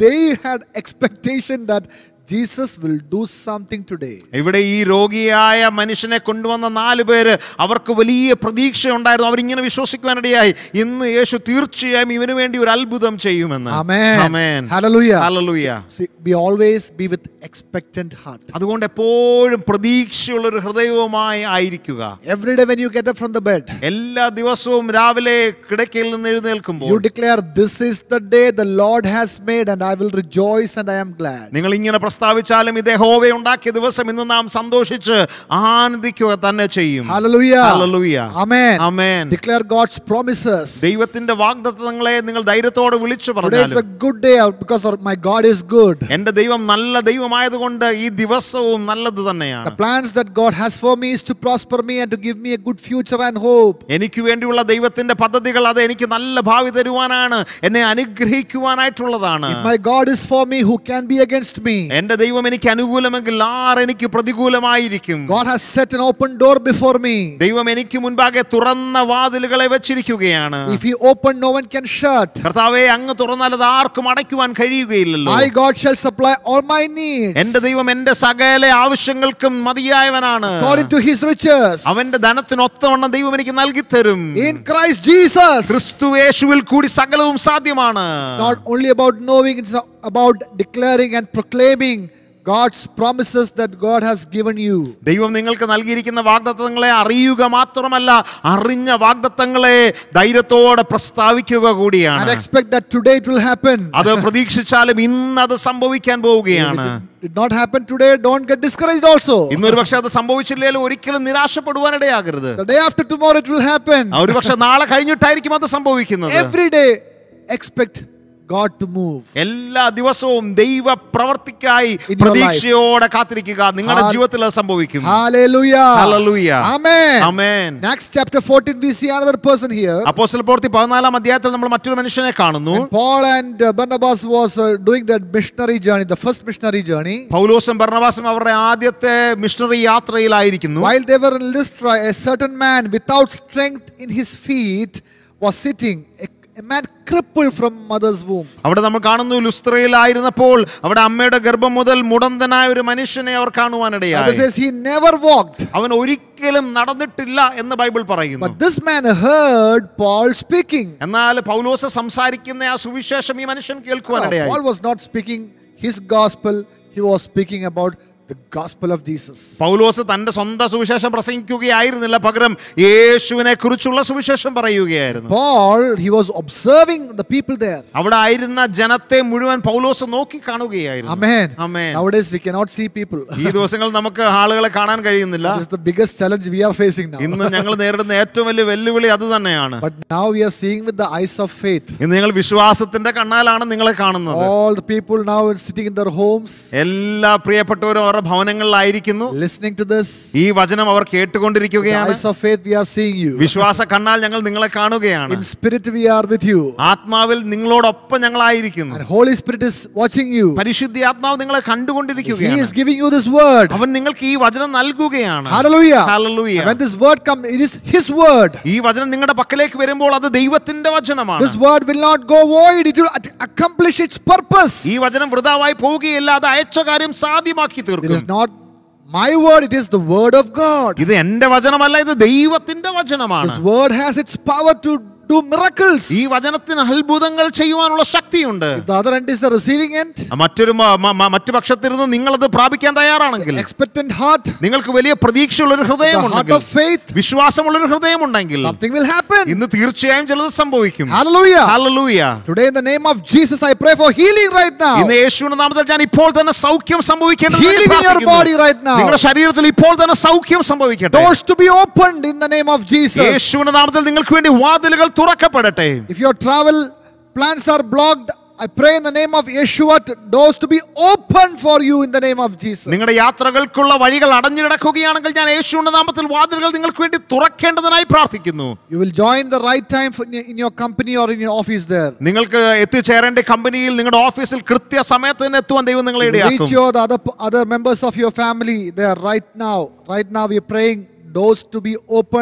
they had expectation that Jesus will do something today. ഇവിടെ ഈ രോഗിയായ മനുഷ്യനെ കൊണ്ടുവന്ന നാല് പേര് അവർക്ക് വലിയ പ്രതീക്ഷ ഉണ്ടായിരുന്നു അവരിങ്ങനെ വിശ്വസിക്കുവാനിടയായി ഇന്ന് യേശു തീർച്ചയായും ഇവന് വേണ്ടി ഒരു അത്ഭുതം ചെയ്യുമെന്ന് Amen. Amen. Hallelujah. Hallelujah. See, we always be with expectant heart. അതുകൊണ്ട് എപ്പോഴും പ്രതീക്ഷയുള്ള ഒരു ഹൃദയവുമായി ആയിരിക്കുക Every day when you get up from the bed, എല്ലാ ദിവസവും രാവിലെ കിടക്കയിൽ നിന്ന് എഴുന്നേൽക്കുമ്പോൾ you declare, This is the day the Lord has made, and I will rejoice and I am glad. നിങ്ങൾ ഇങ്ങനെ പ്രസ്താവിച്ചാലും ഇത് ഹോവ ഉണ്ടാക്കിയ ദിവസം ഇന്ന് നാം സന്തോഷിച്ച് ആനന്ദിക്കുക തന്നെ ചെയ്യും Hallelujah. Hallelujah. Amen. Amen. Declare God's promises. ദൈവത്തിന്റെ വാഗ്ദത്തങ്ങളെ നിങ്ങൾ ധൈര്യത്തോടെ വിളിച്ചു Today it's a പറഞ്ഞാലും good day out because our- my God is good. എന്റെ ദൈവം നല്ല ദൈവമായതുകൊണ്ട് ഈ ദിവസവും നല്ലത് The തന്നെയാണ് plans that God has for me is to prosper me and to give me a good future and hope. എനിക്ക് വേണ്ടിയുള്ള ദൈവത്തിന്റെ പദ്ധതികൾ അത് എനിക്ക് നല്ല ഭാവി തരുവാനാണ് എന്നെ അനുഗ്രഹിക്കുവാനായിട്ടുള്ളതാണ് If my God is for me, who can be against me? എന്റെ ദൈവം എനിക്ക് അനുകൂലമെങ്കിൽ ആർ എനിക്ക് പ്രതികൂലമായിരിക്കും God has set an open door before me. ദൈവം എനിക്ക് മുൻപാകെ തുറന്ന വാതിലുകളെ വെച്ചിരിക്കുകയാണ് If He open, no one can shut. കർത്താവെ അങ്ങ് തുറന്നാൽ അത് ആർക്കും അടയ്ക്കുവാൻ കഴിയുകയില്ലല്ലോ My God shall supply all my needs എന്റെ ദൈവം എന്റെ സകല ആവശ്യങ്ങൾക്കും മതിയായവനാണ് according to His riches അവന്റെ ധനത്തിന് ഒത്തവണ്ണം ദൈവം എനിക്ക് നൽകി തരും in Christ Jesus. ക്രിസ്തു യേശുവിൽ കൂടി സകലവും സാധ്യമാണ് It's not only about knowing, it's about declaring and proclaiming God's promises that God has given you. ദൈവം നിങ്ങൾക്ക് നൽകിയിരിക്കുന്ന വാഗ്ദത്തങ്ങളെ അറിയുക മാത്രമല്ല അറിഞ്ഞ വാഗ്ദത്തങ്ങളെ ധൈര്യത്തോടെ പ്രസ്താവിക്കുക And കൂടിയാണ് expect that today it will happen. അത് പ്രതീക്ഷിച്ചാലും ഇന്ന് അത് സംഭവിക്കാൻ പോവുകയാണ് Did not happen today, don't get discouraged also. ഇന്നൊരു പക്ഷെ അത് സംഭവിച്ചില്ലെങ്കിലും ഒരിക്കലും നിരാശപ്പെടുവാനിടയാകരുത് The day after tomorrow it will happen. ആ ഒരു പക്ഷെ നാളെ കഴിഞ്ഞിട്ടായിരിക്കും അത് സംഭവിക്കുന്നത് Every day, expect God to move. എല്ലാ ദിവസവും ദൈവ പ്രവർത്തിക്കായി In your പ്രതീക്ഷയോടെ കാത്തിരിക്കുക നിങ്ങളുടെ Hall- ജീവിതത്തിൽ അത് സംഭവിക്കും Hallelujah. Hallelujah. Amen. Amen. Next chapter 14, we see another person here. Apostle പ്രവൃത്തി പതിനാലാം അധ്യായത്തിൽ നമ്മൾ മറ്റൊരു മനുഷ്യനെ കാണുന്നു And Paul and uh, Barnabas was uh, doing that missionary journey, the first missionary journey. പൗലോസും ഭരണവാസും അവരുടെ ആദ്യത്തെ മിഷണറി യാത്രയിലായിരിക്കുന്നു While they were in Lystra, a certain man without strength in his feet was sitting, a, a man crippled from mother's womb. അവിടെ നമ്മൾ കാണുന്നു ലുസ്ത്രയിലായിരുന്നപ്പോൾ അവിടെ അമ്മയുടെ ഗർഭം മുതൽ മുടന്തനായ ഒരു മനുഷ്യനെ അവർ Bible കാണുവാനിടയായി says he never walked. അവൻ ഒരിക്കലും നടന്നിട്ടില്ല എന്ന് ബൈബിൾ പറയുന്നു But this man heard Paul speaking. എന്നാൽ പൗലോസ് സംസാരിക്കുന്ന ആ സുവിശേഷം ഈ മനുഷ്യൻ കേൾക്കുവാനിടയായി Paul was not speaking his gospel, he was speaking about the gospel of Jesus. പൗലോസ് തന്റെ സ്വന്തം സുവിശേഷം പ്രസംഗിക്കുകയായിരുന്നില്ല പകരം യേശുവിനെ കുറിച്ചുള്ള സുവിശേഷം പറയുകയായിരുന്നു Paul, he was observing the people there. അവിടെ ആയിരുന്ന ജനത്തെ മുഴുവൻ പൗലോസ് നോക്കി കാണുകയായിരുന്നു Amen. Amen. Nowadays we cannot see people. ഈ ദിവസങ്ങളിൽ നമുക്ക് ആളുകളെ കാണാൻ കഴിയുന്നില്ല That is the biggest challenge we are facing now. ഇന്ന് ഞങ്ങൾ നേരിടുന്ന ഏറ്റവും വലിയ വെല്ലുവിളി അത് തന്നെയാണ് But now we are seeing with the eyes of faith. ഇന്ന് ഞങ്ങൾ വിശ്വാസത്തിന്റെ കണ്ണാലാണ് നിങ്ങളെ കാണുന്നത് All the people now are sitting in their homes, എല്ലാ പ്രിയപ്പെട്ടവരും അവരുടെ ഭവനങ്ങളിലായിരിക്കുന്നു listening to this. ഈ വചനം അവർ The കേട്ടുകൊണ്ടിരിക്കുകയാണ് eyes of faith, we are seeing you. വിശ്വാസ കണ്ണാൽ ഞങ്ങൾ നിങ്ങളെ കാണുകയാണ് In spirit, we are with you. ആത്മാവിൽ നിങ്ങളോടൊപ്പം ഞങ്ങളായിരിക്കുന്നു And Holy Spirit is watching you. പരിശുദ്ധി ആത്മാവ് നിങ്ങളെ He കണ്ടുകൊണ്ടിരിക്കുകയാണ് is giving you this word. അവൻ നിങ്ങൾക്ക് ഈ വചനം നൽകുകയാണ് Hallelujah. Hallelujah. When this word comes, it is His word. ഈ വചനം നിങ്ങളുടെ പക്കലേക്ക് വരുമ്പോൾ അത് ദൈവത്തിന്റെ വചനമാണ് This word will not go void, it will at- accomplish its purpose. ഈ വചനം വൃതാവായി പോവുകയില്ല അത് അയച്ച കാര്യം സാധ്യമാക്കി It തീർക്കും is not my word, it is the word of God. ഇത് എന്റെ വചനമല്ല ഇത് ദൈവത്തിന്റെ വചനമാണ് This word has its power to do miracles. ഈ വചനത്തിന് അത്ഭുതങ്ങൾ ചെയ്യുവാനുള്ള ശക്തിയുണ്ട് If the other end is the receiving end, മറ്റൊരു മ- മ- മ- മറ്റു പക്ഷത്തിരുന്ന് നിങ്ങളത് പ്രാപിക്കാൻ തയ്യാറാണെങ്കിൽ expectant heart, നിങ്ങൾക്ക് വലിയ പ്രതീക്ഷയുള്ള ഒരു the heart ഹൃദയമുണ്ടെങ്കിൽ of faith, വിശ്വാസമുള്ള ഒരു ഹൃദയമുണ്ടെങ്കിൽ something will happen. ഇന്ന് തീർച്ചയായും ചിലത് സംഭവിക്കും Hallelujah. ഹല്ലേലൂയ Today, in the name of Jesus, I pray for healing right now. ഇന്ന് യേശുവിന്റെ നാമത്തിൽ ഞാൻ ഇപ്പോൾ തന്നെ സൗഖ്യം സംഭവിക്കേണ്ടത് Healing in your body right now. നിങ്ങളുടെ ശരീരത്തിൽ ഇപ്പോൾ തന്നെ സൗഖ്യം സംഭവിക്കട്ടെ Doors to be opened in the name of Jesus. യേശുവിന്റെ നാമത്തിൽ നിങ്ങൾക്ക് വേണ്ടി വാതിലുകൾ തുറക്കപ്പെടട്ടെ If your travel plans are blocked, I pray in the name of Yeshua, to- doors to be opened for you in the name of Jesus. നിങ്ങളുടെ യാത്രകൾക്കുള്ള വഴികൾ അടഞ്ഞു കിടക്കുകയാണെങ്കിൽ ഞാൻ യേശുവിന്റെ നാമത്തിൽ വാതിലുകൾ നിങ്ങൾക്ക് വേണ്ടി തുറക്കേണ്ടതിനായി പ്രാർത്ഥിക്കുന്നു You will join the right time for, in your company or in your office there. നിങ്ങൾക്ക് എത്തിച്ചേരേണ്ട കമ്പനിയിൽ നിങ്ങളുടെ ഓഫീസിൽ കൃത്യ സമയത്ത് തന്നെ എത്തുവാൻ ദൈവം നിങ്ങളെ You ഇടയാക്കും reach your the other other members of your family there right now. Right now, we are praying doors to be opened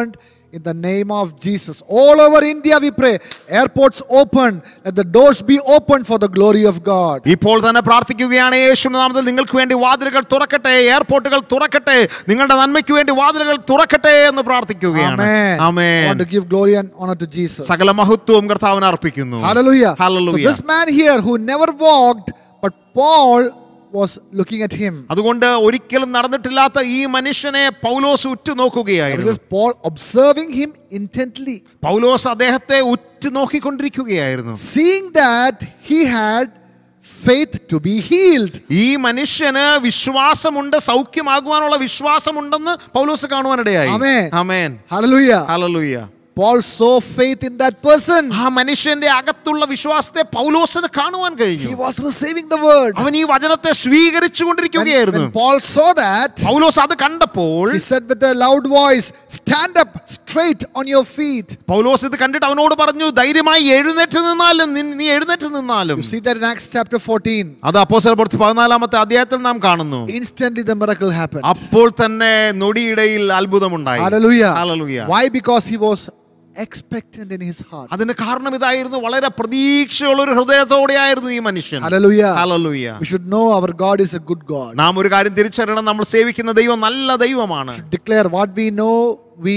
in the name of Jesus. All over India, we pray. Airports open, let the doors be opened for the glory of God. ഇപ്പോൾ തന്നെ പ്രാർത്ഥിക്കുകയാണ് യേശു നാമത്തിൽ നിങ്ങൾക്ക് വേണ്ടി വാതിലുകൾ തുറക്കട്ടെ എയർപോർട്ടുകൾ തുറക്കട്ടെ നിങ്ങളുടെ നന്മയ്ക്ക് വേണ്ടി വാതിലുകൾ തുറക്കട്ടെ എന്ന് പ്രാർത്ഥിക്കുകയാണ് Amen. I amen want to give glory and honor to Jesus. സകല മഹത്വവും കർത്താവിന് അർപ്പിക്കുന്നു Hallelujah. So Hallelujah. this man here who never walked, but Paul was looking at him. അതുകൊണ്ട് ഒരിക്കലും നടന്നിട്ടില്ലാത്ത ഈ മനുഷ്യനെ പൗലോസ് This ഉറ്റുനോക്കുകയായിരുന്നു is Paul observing him intently, പൗലോസ് അദ്ദേഹത്തെ ഉറ്റുനോക്കിക്കൊണ്ടിരിക്കുകയായിരുന്നു seeing that he had faith to be healed. ഈ മനുഷ്യന് വിശ്വാസമുണ്ട് സൗഖ്യമാകുവാനുള്ള വിശ്വാസമുണ്ടെന്ന് പൗലോസ് കാണുവാനിടയായി Amen. അമേൻ Hallelujah. ഹല്ലേലൂയ Paul saw faith in that person. ആ മനുഷ്യന്റെ അകത്തുള്ള വിശ്വാസത്തെ പൗലോസിന് കാണുവാൻ He കഴിഞ്ഞു was receiving the word. അവൻ ഈ വചനത്തെ സ്വീകരിച്ചു When, കൊണ്ടിരിക്കുകയായിരുന്നു when Paul saw that, പൗലോസ് അത് കണ്ടപ്പോൾ he said with a loud voice, Stand up straight on your feet. പൗലോസ് ഇത് കണ്ടിട്ട് അവനോട് പറഞ്ഞു ധൈര്യമായി എഴുന്നേറ്റ് നിന്നാലും നിൻ- നീ എഴുന്നേറ്റ് നിന്നാലും You see that in Acts chapter 14. അത് അപ്പോസ്തല പ്രവൃത്തി പതിനാലാമത്തെ അധ്യായത്തിൽ നാം കാണുന്നു Instantly the miracle happened. അപ്പോൾ തന്നെ നൊടിയിടയിൽ അത്ഭുതമുണ്ടായി Hallelujah. Hallelujah. Why? Because he was expectant in his heart. അതിന് കാരണം ഇതായിരുന്നു വളരെ പ്രതീക്ഷയുള്ള ഒരു ഹൃദയത്തോടെയായിരുന്നു ഈ മനുഷ്യൻ Hallelujah. Hallelujah. We should know our God is a good God. നാം ഒരു കാര്യം തിരിച്ചറിയണം നമ്മൾ സേവിക്കുന്ന ദൈവം നല്ല ദൈവമാണ് Declare what we know, we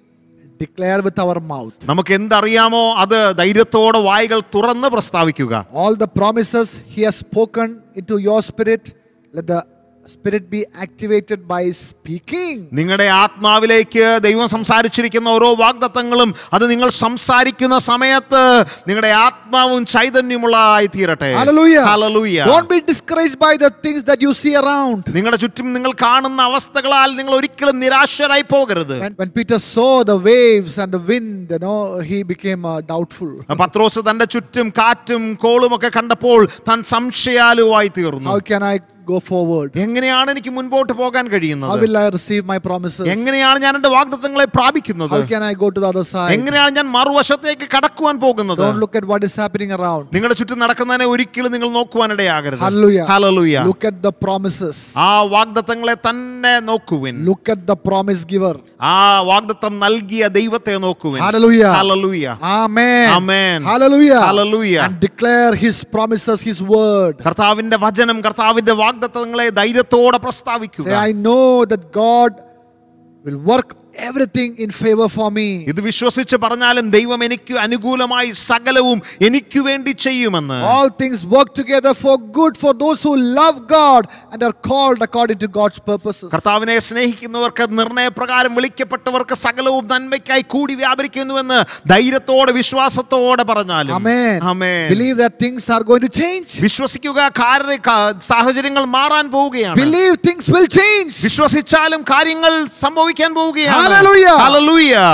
declare with our mouth. നമുക്ക് എന്തറിയാമോ അത് ധൈര്യത്തോടെ വായികൾ തുറന്ന് പ്രസ്താവിക്കുക All the promises he has spoken into your spirit, let the spirit be activated by speaking. നിങ്ങളുടെ ആത്മാവിലേക്ക് ദൈവം സംസാരിച്ചിരിക്കുന്ന ഓരോ വാഗ്ദത്തങ്ങളും അത് നിങ്ങൾ സംസാരിക്കുന്ന സമയത്ത് നിങ്ങളുടെ ആത്മാവും ചൈതന്യമുള്ളതായി തീരട്ടെ Hallelujah. Hallelujah. Don't be discouraged by the things that you see around. നിങ്ങളുടെ ചുറ്റും നിങ്ങൾ കാണുന്ന അവസ്ഥകളാൽ നിങ്ങൾ ഒരിക്കലും നിരാശരായി പോകരുത് When, when Peter saw the waves and the wind, you know, he became uh, doubtful. പത്രോസ് തന്റെ ചുറ്റും കാറ്റും കോളും ഒക്കെ കണ്ടപ്പോൾ താൻ സംശയാലുവായി തീർന്നു How can I go forward? എങ്ങനെയാണ് എനിക്ക് മുൻപോട്ട് പോകാൻ How കഴിയുന്നത് will I receive my promises? എങ്ങനെയാണ് ഞാൻ എന്റെ വാഗ്ദത്തങ്ങളെ പ്രാപിക്കുന്നത് How can I go to the other side? എങ്ങനെയാണ് ഞാൻ മറുവശത്തേക്ക് കടക്കുവാൻ പോകുന്നത് Don't look at what is happening around. നിങ്ങളുടെ ചുറ്റും നടക്കുന്നതിനെ ഒരിക്കലും നിങ്ങൾ നോക്കുവാനിടയാകരുത് Hallelujah. Hallelujah. Look at the promises. ആ വാഗ്ദത്തങ്ങളെ തന്നെ നോക്കുവിൻ Look at the promise giver. ആ വാഗ്ദത്തം നൽകിയ ദൈവത്തെ നോക്കുവിൻ Hallelujah. Hallelujah. Amen. Amen. Hallelujah. Hallelujah. And declare his promises, his word. കർത്താവിന്റെ വചനം കർത്താവിന്റെ വാഗ്ദത്തങ്ങളെ ധൈര്യത്തോടെ പ്രസ്താവിക്കുക Say, I know that God will work everything in favor for me. ഇത് വിശ്വസിച്ച് പറഞ്ഞാലും ദൈവം എനിക്ക് അനുകൂലമായി സകലവും എനിക്ക് വേണ്ടി ചെയ്യുമെന്ന് All things work together for good for those who love God and are called according to God's purposes. കർത്താവിനെ സ്നേഹിക്കുന്നവർക്ക് നിർണയപ്രകാരം വിളിക്കപ്പെട്ടവർക്ക് സകലവും നന്മയ്ക്കായി കൂടി വ്യാപരിക്കുന്നുവെന്ന് ധൈര്യത്തോടെ വിശ്വാസത്തോടെ പറഞ്ഞാലും Amen. Amen. Believe that things are going to change. വിശ്വസിക്കുക കാര്യ കാ- സാഹചര്യങ്ങൾ മാറാൻ പോവുകയാണ് Believe things will change. വിശ്വസിച്ചാലും കാര്യങ്ങൾ സംഭവിക്കാൻ പോവുകയാണ് Hallelujah. Hallelujah.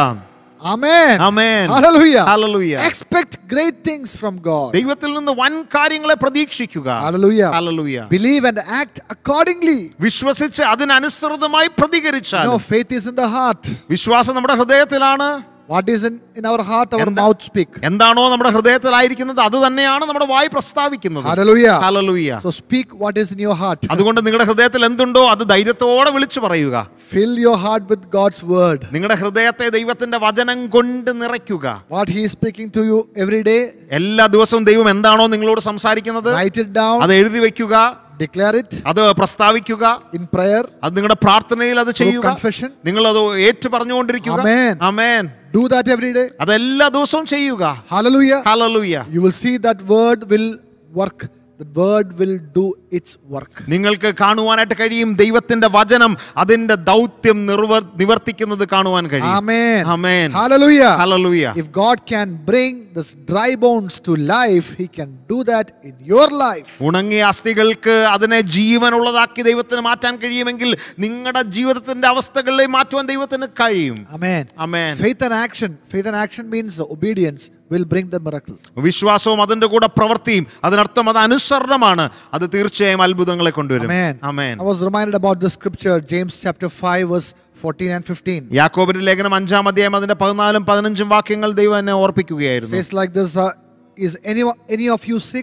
Amen. Amen. Hallelujah. Hallelujah. Expect great things from God. ദൈവത്തിൽ നിന്ന് വൻ കാര്യങ്ങളെ പ്രതീക്ഷിക്കുക Hallelujah. Hallelujah. Believe and act accordingly. വിശ്വസിച്ച് അതിനനുസൃതമായി പ്രതികരിച്ചാൽ No, faith is in the heart. വിശ്വാസം നമ്മുടെ ഹൃദയത്തിലാണ് What is in, in our heart, our എന്താ- mouth speak. എന്താണോ നമ്മുടെ ഹൃദയത്തിലായിരിക്കുന്നത് അത് തന്നെയാണ് നമ്മുടെ വായി പ്രസ്താവിക്കുന്നത് Hallelujah. Hallelujah. So speak what is in your heart. അതുകൊണ്ട് നിങ്ങളുടെ ഹൃദയത്തിൽ എന്തുണ്ടോ അത് ധൈര്യത്തോടെ വിളിച്ചു പറയുക Fill your heart with God's word. നിങ്ങളുടെ ഹൃദയത്തെ ദൈവത്തിന്റെ വചനം കൊണ്ട് നിറയ്ക്കുക What He is speaking to you every day, എല്ലാ ദിവസവും ദൈവം എന്താണോ നിങ്ങളോട് സംസാരിക്കുന്നത് write it down, അത് എഴുതി വെക്കുക declare it അത് പ്രസ്താവിക്കുക in prayer, അത് നിങ്ങളുടെ പ്രാർത്ഥനയിൽ അത് ചെയ്യുക confession. നിങ്ങൾ അത് ഏറ്റു പറഞ്ഞുകൊണ്ടിരിക്കുക Amen. Amen do that every day. അത് എല്ലാ ദിവസവും ചെയ്യുക Hallelujah. ഹല്ലേലൂയ You will see that word will work. The word will do its work. നിങ്ങൾക്ക് കാണുവാനായിട്ട് കഴിയും ദൈവത്തിന്റെ വചനം അതിന്റെ ദൗത്യം നിർവർ നിവർത്തിക്കുന്നത് കാണുവാൻ കഴിയും Amen. Amen. Hallelujah. Hallelujah. If God can bring this dry bones to life, He can do that in your life. ഉണങ്ങിയ അസ്ഥികൾക്ക് അതിനെ ജീവനുള്ളതാക്കി ദൈവത്തിന് മാറ്റാൻ കഴിയുമെങ്കിൽ നിങ്ങളുടെ ജീവിതത്തിന്റെ അവസ്ഥകളിലെ മാറ്റുവാൻ ദൈവത്തിന് കഴിയും Amen. Amen. Faith and action. Faith and action means obedience will bring the miracle. വിശ്വാസവും അതിന്റെ കൂടെ പ്രവൃത്തിയും അതിനർത്ഥം അത് അനുസരണമാണ് അത് തീർച്ചയായും അത്ഭുതങ്ങളെ കൊണ്ടുവരും Amen. Amen. I was reminded about the scripture, James chapter 5, verse 14 and 15. യാക്കോബിന്റെ ലേഖനം അഞ്ചാം അധ്യായം അതിന്റെ പതിനാലും പതിനഞ്ചും വാക്യങ്ങൾ ദൈവം എന്നെ ഓർപ്പിക്കുകയായിരുന്നു says like this uh, Is any, any of you sick?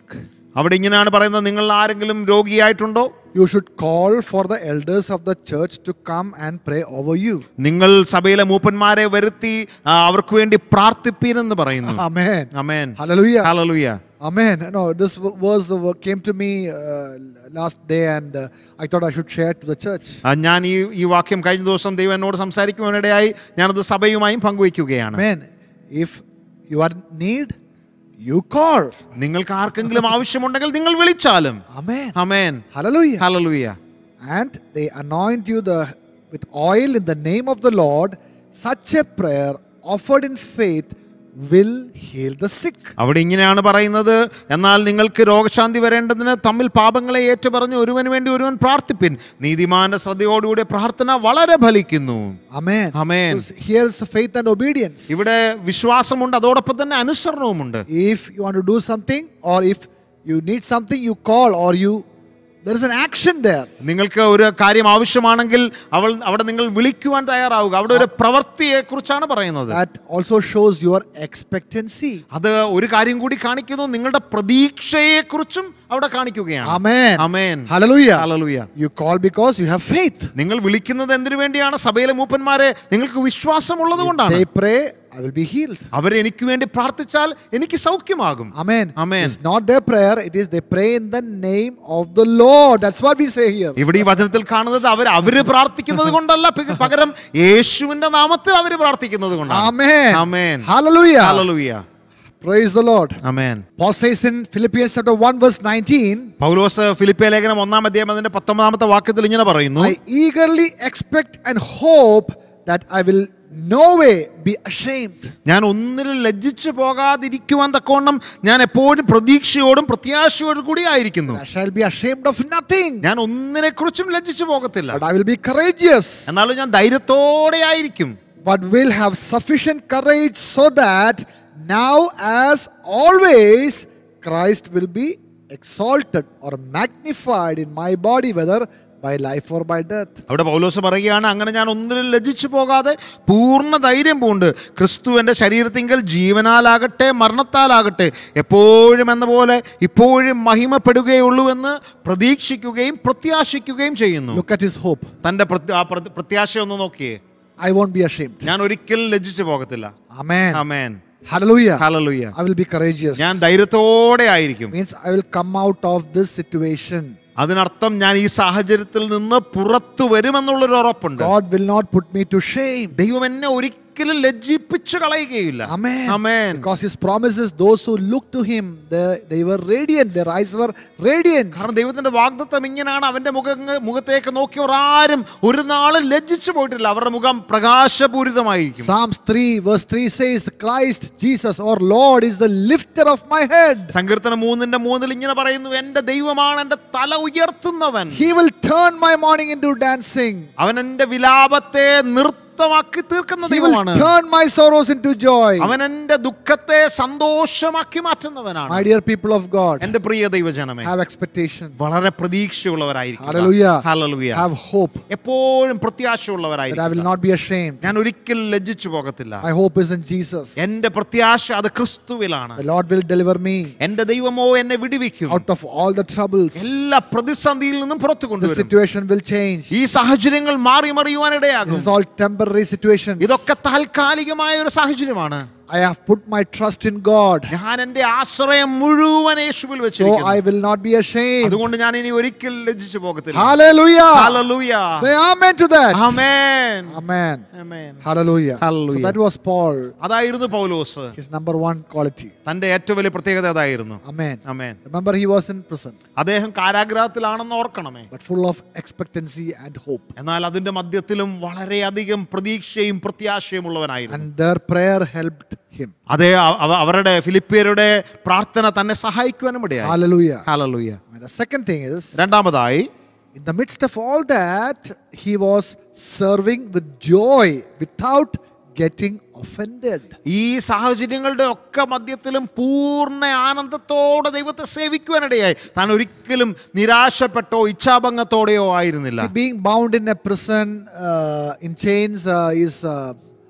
അവിടെ ഇങ്ങനെയാണ് പറയുന്നത് നിങ്ങൾ ആരെങ്കിലും രോഗിയായിട്ടുണ്ടോ you should call for the elders of the church to come and pray over you. നിങ്ങൾ സഭയിലെ മൂപ്പന്മാരെ വരുത്തി ആ, അവർക്ക് വേണ്ടി പ്രാർത്ഥിപ്പീനെന്ന് പറയുന്നു Amen. അമേൻ Hallelujah. ഹല്ലേലൂയ Amen. No, this v- verse uh, came to me uh, last day and uh, I thought I should share it to the church. ആ, ഞാൻ ഈ ഈ വാക്യം കഴിഞ്ഞ ദിവസം ദൈവം എന്നോട് സംസാരിക്കുവാനിടയായി ഞാനത് സഭയുമായും പങ്കുവയ്ക്കുകയാണ് Amen. If you are in need, you call. നിങ്ങൾക്ക് ആർക്കെങ്കിലും ആവശ്യമുണ്ടെങ്കിൽ നിങ്ങൾ വിളിച്ചാലും Amen. അമേൻ Hallelujah. ഹല്ലേലൂയ And they anoint you the, with oil in the name of the Lord. Such a prayer offered in faith will heal the sick. അവിടെ ഇങ്ങനെയാണ് പറയുന്നത് എന്നാൽ നിങ്ങൾക്ക് രോഗശാന്തി വരേണ്ടതിന് തമ്മിൽ പാപങ്ങളെ ഏറ്റുപറഞ്ഞ് ഒരുവന് വേണ്ടി ഒരുവൻ പ്രാർത്ഥിപ്പിൻ നീതിമാന്റെ ശ്രദ്ധയോടുകൂടി പ്രാർത്ഥന വളരെ ഫലിക്കുന്നു Amen. Amen. So Here's faith and obedience. ഇവിടെ വിശ്വാസമുണ്ട് അതോടൊപ്പം തന്നെ അനുസരണവുമുണ്ട് If you want to do something or if you need something, you call or you there is an action there. നിങ്ങൾക്ക് ഒരു കാര്യം ആവശ്യമാണെങ്കിൽ അവൾ അവിടെ നിങ്ങൾ വിളിക്കുവാൻ തയ്യാറാവുക അവിടെ ഒരു പ്രവൃത്തിയെ കുറിച്ചാണ് പറയുന്നത് That also shows your expectancy. അത് ഒരു കാര്യം കൂടി കാണിക്കുന്നു നിങ്ങളുടെ പ്രതീക്ഷയെ കുറിച്ചും അവിടെ കാണിക്കുകയാണ് Amen. Amen. Hallelujah. Hallelujah. You call because you have faith. നിങ്ങൾ വിളിക്കുന്നത് എന്തിനു വേണ്ടിയാണ് സഭയിലെ മൂപ്പന്മാരെ നിങ്ങൾക്ക് വിശ്വാസമുള്ളത് കൊണ്ടാണ് They pray, I will be healed. അവർ എനിക്ക് വേണ്ടി പ്രാർത്ഥിച്ചാൽ എനിക്ക് സൗഖ്യമാകും Amen. Amen. It's not their prayer, it is they pray in the name of the Lord. That's what we say here. ഇവിടെ ഈ വചനത്തിൽ കാണുന്നത് അവർ അവര് പ്രാർത്ഥിക്കുന്നത് കൊണ്ടല്ല പക- പകരം യേശുവിന്റെ നാമത്തിൽ അവര് പ്രാർത്ഥിക്കുന്നത് കൊണ്ടാണ് Amen. Amen. Hallelujah. Hallelujah. Praise the Lord. Amen. Paul says in Philippians chapter 1, verse 19, പൗലോസ് ഫിലിപ്പിയ ലേഖനം ഒന്നാം അധ്യായം അതിന്റെ പത്തൊമ്പതാമത്തെ വാക്യത്തിൽ ഇങ്ങനെ പറയുന്നു I eagerly expect and hope that I will no way be ashamed. ഞാൻ ഒന്നിലും ലജ്ജിച്ചു പോകാതിരിക്കുവാൻ തക്കവണ്ണം ഞാൻ എപ്പോഴും പ്രതീക്ഷയോടും പ്രത്യാശയോടും കൂടി ആയിരിക്കുന്നു I shall be ashamed of nothing, ഞാൻ ഒന്നിനെ കുറിച്ചും ലജ്ജിച്ചു പോകത്തില്ല but I will be courageous, എന്നാലും ഞാൻ ധൈര്യത്തോടെ ആയിരിക്കും but will have sufficient courage so that now, as always, Christ will be exalted or magnified in my body, whether by life or by death. അവിടെ പൗലോസ് പറയുകയാണ് അങ്ങനെ ഞാൻ ഒന്നിലും ലജ്ജിച്ചു പോകാതെ പൂർണ്ണ ധൈര്യം പൂണ്ട് ക്രിസ്തു എൻ്റെ ശരീരത്തിങ്കൽ ജീവനാലാകട്ടെ മരണത്താലാകട്ടെ എപ്പോഴും എന്ന പോലെ ഇപ്പോഴും മഹിമപ്പെടുകയുള്ളൂ എന്ന് പ്രതീക്ഷിക്കുകയും പ്രത്യാശിക്കുകയും ചെയ്യുന്നു Look at his hope. തൻ്റെ പ്രത്യ- ആ പ്രത്യ- പ്രത്യാശ ഒന്ന് നോക്കിയേ I won't be ashamed. ഞാൻ ഒരിക്കലും ലജ്ജിച്ചു പോകത്തില്ല Amen. ആമേൻ Hallelujah. ഹല്ലേലൂയ I will be courageous. ഞാൻ ധൈര്യത്തോടെ ആയിരിക്കും Means I will come out of this situation. അതിനർത്ഥം ഞാൻ ഈ സാഹചര്യത്തിൽ നിന്ന് പുറത്തു വരുമെന്നുള്ളൊരു ഉറപ്പുണ്ട് God will not put me to shame. ദൈവം എന്നെ ഒരിക്കലും ലജ്ജിപ്പിച്ചു കളയുകയില്ല Amen. Amen. Because his promises, those who look to him, they, they were radiant. Their eyes were radiant. കാരണം ദൈവത്തിന്റെ വാഗ്ദത്തം ഇങ്ങനെയാണ് അവന്റെ മുഖ മുഖത്തേക്ക് നോക്കിയവർ ആരും ഒരു നാളും ലജ്ജിച്ചു പോയിട്ടില്ല അവരുടെ മുഖം പ്രകാശപൂരിതമായിരിക്കും Psalms 3, verse 3 says, Christ Jesus, our Lord, is the lifter of my head. സങ്കീർത്തനം മൂന്നിന്റെ മൂന്നിൽ ഇങ്ങനെ പറയുന്നു എന്റെ ദൈവമാണ് എന്റെ തല ഉയർത്തുന്നവൻ He will turn my morning into dancing. അവൻ എന്റെ വിലാപത്തെ നൃത്തമാക്കി തീർക്കുന്ന He will ദൈവമാണ് turn my sorrows into joy. അവൻ എന്റെ ദുഃഖത്തെ സന്തോഷമാക്കി മാറ്റുന്നവനാണ് My dear people of God, എന്റെ പ്രിയ ദൈവജനമേ have expectation. വളരെ പ്രതീക്ഷയുള്ളവരായിരിക്കും Hallelujah. ഹല്ലേലൂയ Have hope എപ്പോഴും that I will പ്രത്യാശയുള്ളവരായിരിക്കും not be ashamed. ഞാൻ ഒരിക്കലും ലജ്ജിച്ചു പോകത്തില്ല My hope is in Jesus. എന്റെ പ്രത്യാശ അത് ക്രിസ്തുവിലാണ് The Lord will deliver me എന്റെ ദൈവമോ എന്നെ വിടിവിക്കും out of all the troubles. എല്ലാ പ്രതിസന്ധിയിൽ നിന്നും പുറത്തു The കൊണ്ടുവരും situation will change. ഈ സാഹചര്യങ്ങൾ മാറി This മറിയുവാനിടയാകും is all temporary situations. ഇതൊക്കെ താൽക്കാലികമായ ഒരു സാഹചര്യമാണ് I have put my trust in God. ഞാൻ എന്റെ ആശ്രയം മുഴുവൻ യേശുവിൽ So I വെച്ചിരിക്കുന്നു will not be ashamed. അതുകൊണ്ട് ഞാൻ ഇനി ഒരിക്കലും ലജ്ജിച്ചു പോകത്തില്ല Hallelujah. Hallelujah. Say amen to that. Amen. Amen. Amen. Hallelujah. Hallelujah. So that was Paul, അതായിരുന്നു പൗലോസ് his number one quality. തന്റെ ഏറ്റവും വലിയ പ്രത്യേകത അതായിരുന്നു Amen. Amen Remember, he was in prison, അദ്ദേഹം കാരാഗ്രഹത്തിലാണെന്ന് ഓർക്കണമേ but full of expectancy and hope. എന്നാൽ അതിന്റെ മധ്യത്തിലും വളരെയധികം പ്രതീക്ഷയും പ്രത്യാശയും ഉള്ളവനായിരുന്നു And their prayer helped him. അതേ അവ- അവ- അവരുടെ ഫിലിപ്പിയരുടെ പ്രാർത്ഥന തന്നെ സഹായിക്കുവാനും ഇടയായി Hallelujah. ഹല്ലേലൂയ And the second thing is, രണ്ടാമതായി in the midst of all that, he was serving with joy without getting offended. ഈ സാഹചര്യങ്ങളുടെ ഒക്കെ മധ്യത്തിലും പൂർണ്ണ ആനന്ദത്തോടെ ദൈവത്തെ സേവിക്കുവാനിടയായി താൻ ഒരിക്കലും നിരാശപ്പെട്ടോ ഇച്ഛാഭംഗത്തോടെയോ ആയിരുന്നില്ല See, being bound in a prison uh, in chains uh, is uh,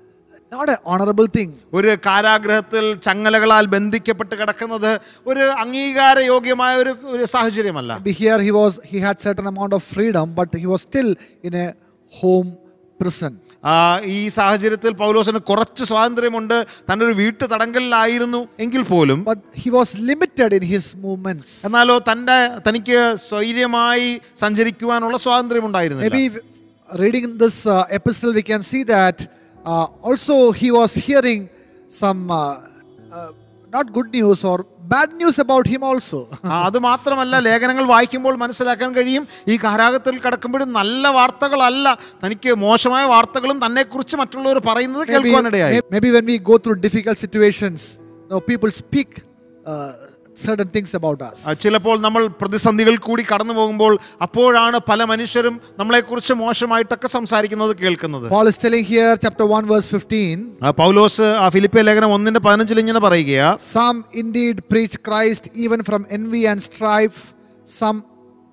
not an honorable thing. ഒരു കാരാഗ്രഹത്തിൽ ചങ്ങലകളാൽ ബന്ധിക്കപ്പെട്ട് കിടക്കുന്നത് ഒരു അംഗീകാരയോഗ്യമായ ഒരു ഒരു സാഹചര്യമല്ല Maybe here he was, he had certain amount of freedom, but he was still in a home prison. ആ, ഈ സാഹചര്യത്തിൽ പൗലോസിന് കുറച്ച് സ്വാതന്ത്ര്യമുണ്ട് തൻ്റെ ഒരു വീട്ടു തടങ്കലിലായിരുന്നു എങ്കിൽ പോലും But he was limited in his movements. എന്നാലോ തൻ്റെ തനിക്ക് സ്വൈര്യമായി സഞ്ചരിക്കുവാനുള്ള സ്വാതന്ത്ര്യം ഉണ്ടായിരുന്നില്ല Maybe w- reading this uh, epistle, we can see that uh, also he was hearing some uh, uh, not good news or bad news about him also. ആ, അത് മാത്രമല്ല ലേഖനങ്ങൾ വായിക്കുമ്പോൾ മനസ്സിലാക്കാൻ കഴിയും ഈ കാരാഗത്തിൽ കിടക്കുമ്പോഴും നല്ല വാർത്തകളല്ല തനിക്ക് മോശമായ വാർത്തകളും തന്നെക്കുറിച്ച് മറ്റുള്ളവർ പറയുന്നത് maybe, കേൾക്കുവാനിടയായി may- maybe when we go through difficult situations, you know, people speak uh, certain things about us. ആ, ചിലപ്പോൾ നമ്മൾ പ്രതിസന്ധികൾ കൂടി കടന്നു പോകുമ്പോൾ അപ്പോഴാണ് പല മനുഷ്യരും നമ്മളെക്കുറിച്ച് മോശമായിട്ടൊക്കെ സംസാരിക്കുന്നത് കേൾക്കുന്നത് Paul is telling here, chapter 1, verse 15. ആ, പൗലോസ് ആ ഫിലിപ്പിയ ലേഖനം ഒന്നിന്റെ പതിനഞ്ചിൽ ഇങ്ങനെ പറയുകയാ Some indeed preach Christ even from envy and strife, some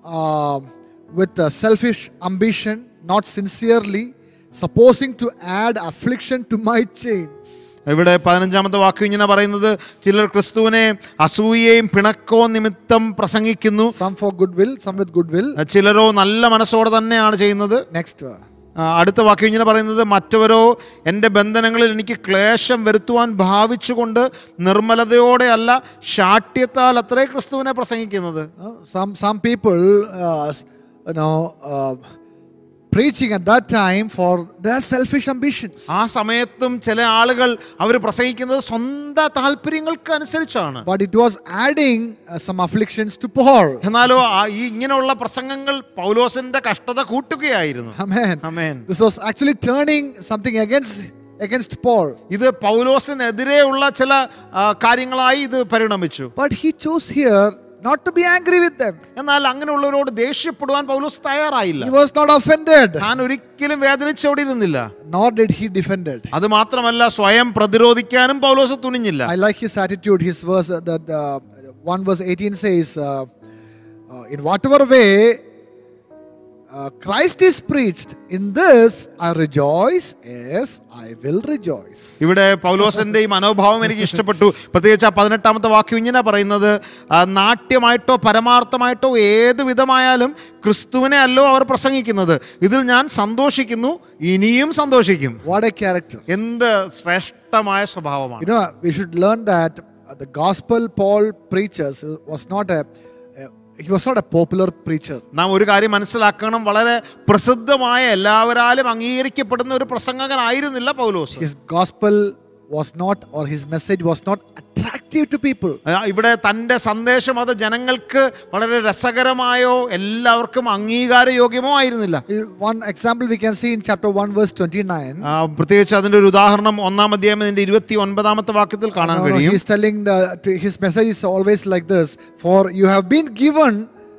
uh, with uh, selfish ambition, not sincerely, supposing to add affliction to my chains. ഇവിടെ പതിനഞ്ചാമത്തെ വാക്ക് ഇങ്ങനെ പറയുന്നത് ചിലർ ക്രിസ്തുവിനെ അസൂയയും പിണക്കവും നിമിത്തം പ്രസംഗിക്കുന്നു Some for goodwill, some with goodwill. ആ, ചിലരോ നല്ല മനസ്സോടെ തന്നെയാണ് ചെയ്യുന്നത് Next. uh, ആ, അടുത്ത വാക്യം ഇങ്ങനെ പറയുന്നത് മറ്റവരോ എൻ്റെ ബന്ധനങ്ങളിൽ എനിക്ക് ക്ലേശം വരുത്തുവാൻ ഭാവിച്ചുകൊണ്ട് നിർമ്മലതയോടെ അല്ല ശാഠ്യത്താൽ അത്രേ ക്രിസ്തുവിനെ പ്രസംഗിക്കുന്നത് uh, some, some people, uh, you know, uh, preaching at that time for their selfish ambitions. ആ സമയത്തും ചില ആളുകൾ അവർ പ്രസംഗിക്കുന്നത് സ്വന്തം താല്പര്യങ്ങൾക്ക് അനുസരിച്ചാണ് But it was adding uh, some afflictions to Paul. എന്നാലോ ആ ഈ ഇങ്ങനെയുള്ള പ്രസംഗങ്ങൾ പൗലോസിന്റെ കഷ്ടത കൂട്ടുകയായിരുന്നു Amen. Amen. This was actually turning something against against Paul. ഇത് പൗലോസിനെതിരെയുള്ള ചില ആ, കാര്യങ്ങളായി ഇത് പരിണമിച്ചു But he chose here not to be angry with them. എന്നാൽ അങ്ങനെയുള്ളവരോട് ദേഷ്യപ്പെടുവാൻ പൗലോസ് തയ്യാറായില്ല He was not offended, താൻ ഒരിക്കലും വേദനിച്ചോടെ ഇരുന്നില്ല nor did he defend it. അത് മാത്രമല്ല സ്വയം പ്രതിരോധിക്കാനും പൗലോസ് തുനിഞ്ഞില്ല I like his attitude. His verse, uh, the, the one verse 18 says, uh, uh, "In whatever way uh, Christ is preached, in this I rejoice, yes, I will rejoice." ഇവിടെ പൗലോസിന്റെ ഈ മനോഭാവം എനിക്ക് ഇഷ്ടപ്പെട്ടു പ്രത്യേകിച്ച് ആ പതിനെട്ടാമത്തെ വാക്യം ഇങ്ങനെ പറയുന്നത് ആ, നാട്യമായിട്ടോ പരമാർത്ഥമായിട്ടോ ഏത് വിധമായാലും ക്രിസ്തുവിനെ അല്ലോ അവർ പ്രസംഗിക്കുന്നത് ഇതിൽ ഞാൻ സന്തോഷിക്കുന്നു ഇനിയും സന്തോഷിക്കും What a character! എന്ത് ശ്രേഷ്ഠമായ സ്വഭാവമാണ് You know, we should learn that uh, the gospel Paul preaches uh, was not a, a he was not a popular preacher. നാം ഒരു കാര്യം മനസ്സിലാക്കണം വളരെ പ്രസിദ്ധമായ എല്ലാവരാലും അംഗീകരിക്കപ്പെടുന്ന ഒരു പ്രസംഗകനായിരുന്നില്ല പൗലോസ് His gospel was not, or his message was not attractive to people. ആ, ഇവിടെ തൻ്റെ സന്ദേശം അത് ജനങ്ങൾക്ക് വളരെ രസകരമായോ എല്ലാവർക്കും അംഗീകാരയോഗ്യമോ ആയിരുന്നില്ല Uh, One example we can see in chapter 1, verse 29. ആ, പ്രത്യേകിച്ച് അതിന്റെ ഒരു ഉദാഹരണം ഒന്നാം അധ്യായം ഇതിന്റെ ഇരുപത്തി ഒൻപതാമത്തെ വാക്യത്തിൽ കാണാൻ No, no, കഴിയും he's telling the, to- his message is always like this For you have been given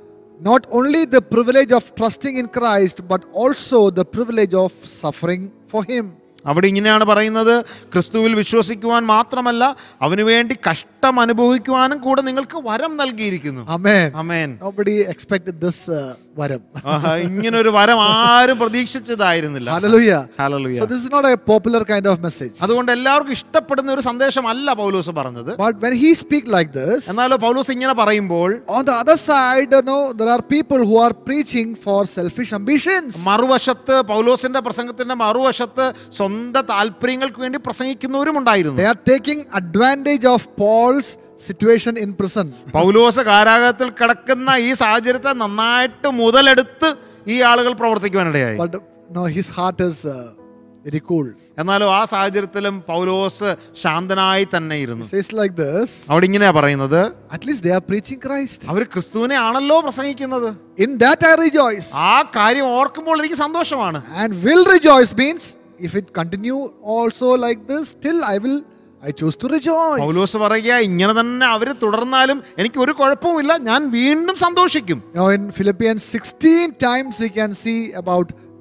not only the privilege of trusting in Christ, but also the privilege of suffering for Him. അവിടെ ഇങ്ങനെയാണ് പറയുന്നത് ക്രിസ്തുവിൽ വിശ്വസിക്കുവാൻ മാത്രമല്ല അവന് വേണ്ടി കഷ്ടം അനുഭവിക്കുവാനും കൂടെ നിങ്ങൾക്ക് വരം നൽകിയിരിക്കുന്നു Amen. Amen Nobody expected this uh, varam. ആഹാ, ഇങ്ങനൊരു വരം ആരും പ്രതീക്ഷിച്ചതായിരുന്നില്ല Hallelujah. Hallelujah. So, this is not a popular kind of message. അതുകൊണ്ട് എല്ലാവർക്കും ഇഷ്ടപ്പെടുന്ന ഒരു സന്ദേശമല്ല പൗലോസ് പറഞ്ഞത് But when he speak like this, എന്നാലോ പൗലോസ് ഇങ്ങനെ പറയുമ്പോൾ on the other side, you know, there are people who are preaching for selfish ambitions. മറുവശത്ത് പൗലോസിന്റെ പ്രസംഗത്തിന്റെ മറുവശത്ത് സ്വന്തം താല്പര്യങ്ങൾക്ക് വേണ്ടി പ്രസംഗിക്കുന്നവരും ഉണ്ടായിരുന്നു They are taking advantage of Paul's situation in prison. പൗലോസ് കാരാഗത്തിൽ കിടക്കുന്ന ഈ സാഹചര്യത്തെ നന്നായിട്ട് മുതലെടുത്ത് ഈ ആളുകൾ പ്രവർത്തിക്കുവാനിടയായി But no, his heart is uh, very cool. എന്നാലും ആ സാഹചര്യത്തിലും പൗലോസ് ശാന്തനായി തന്നെ ഇരുന്നു It says like this അവിടെ ഇങ്ങനെയാ പറയുന്നത് At least they are preaching Christ. അവർ ക്രിസ്തുവിനെ ആണല്ലോ പ്രസംഗിക്കുന്നത് In that I rejoice. ആ കാര്യം ഓർക്കുമ്പോൾ എനിക്ക് സന്തോഷമാണ് And will rejoice means if it continue also like this, still I will, I choose to rejoice. പൗലോസ് പറയുക ഇങ്ങനെ തന്നെ അവർ തുടർന്നാലും എനിക്ക് ഒരു കുഴപ്പവുമില്ല ഞാൻ വീണ്ടും സന്തോഷിക്കും Now in Philippians 16 times we can see about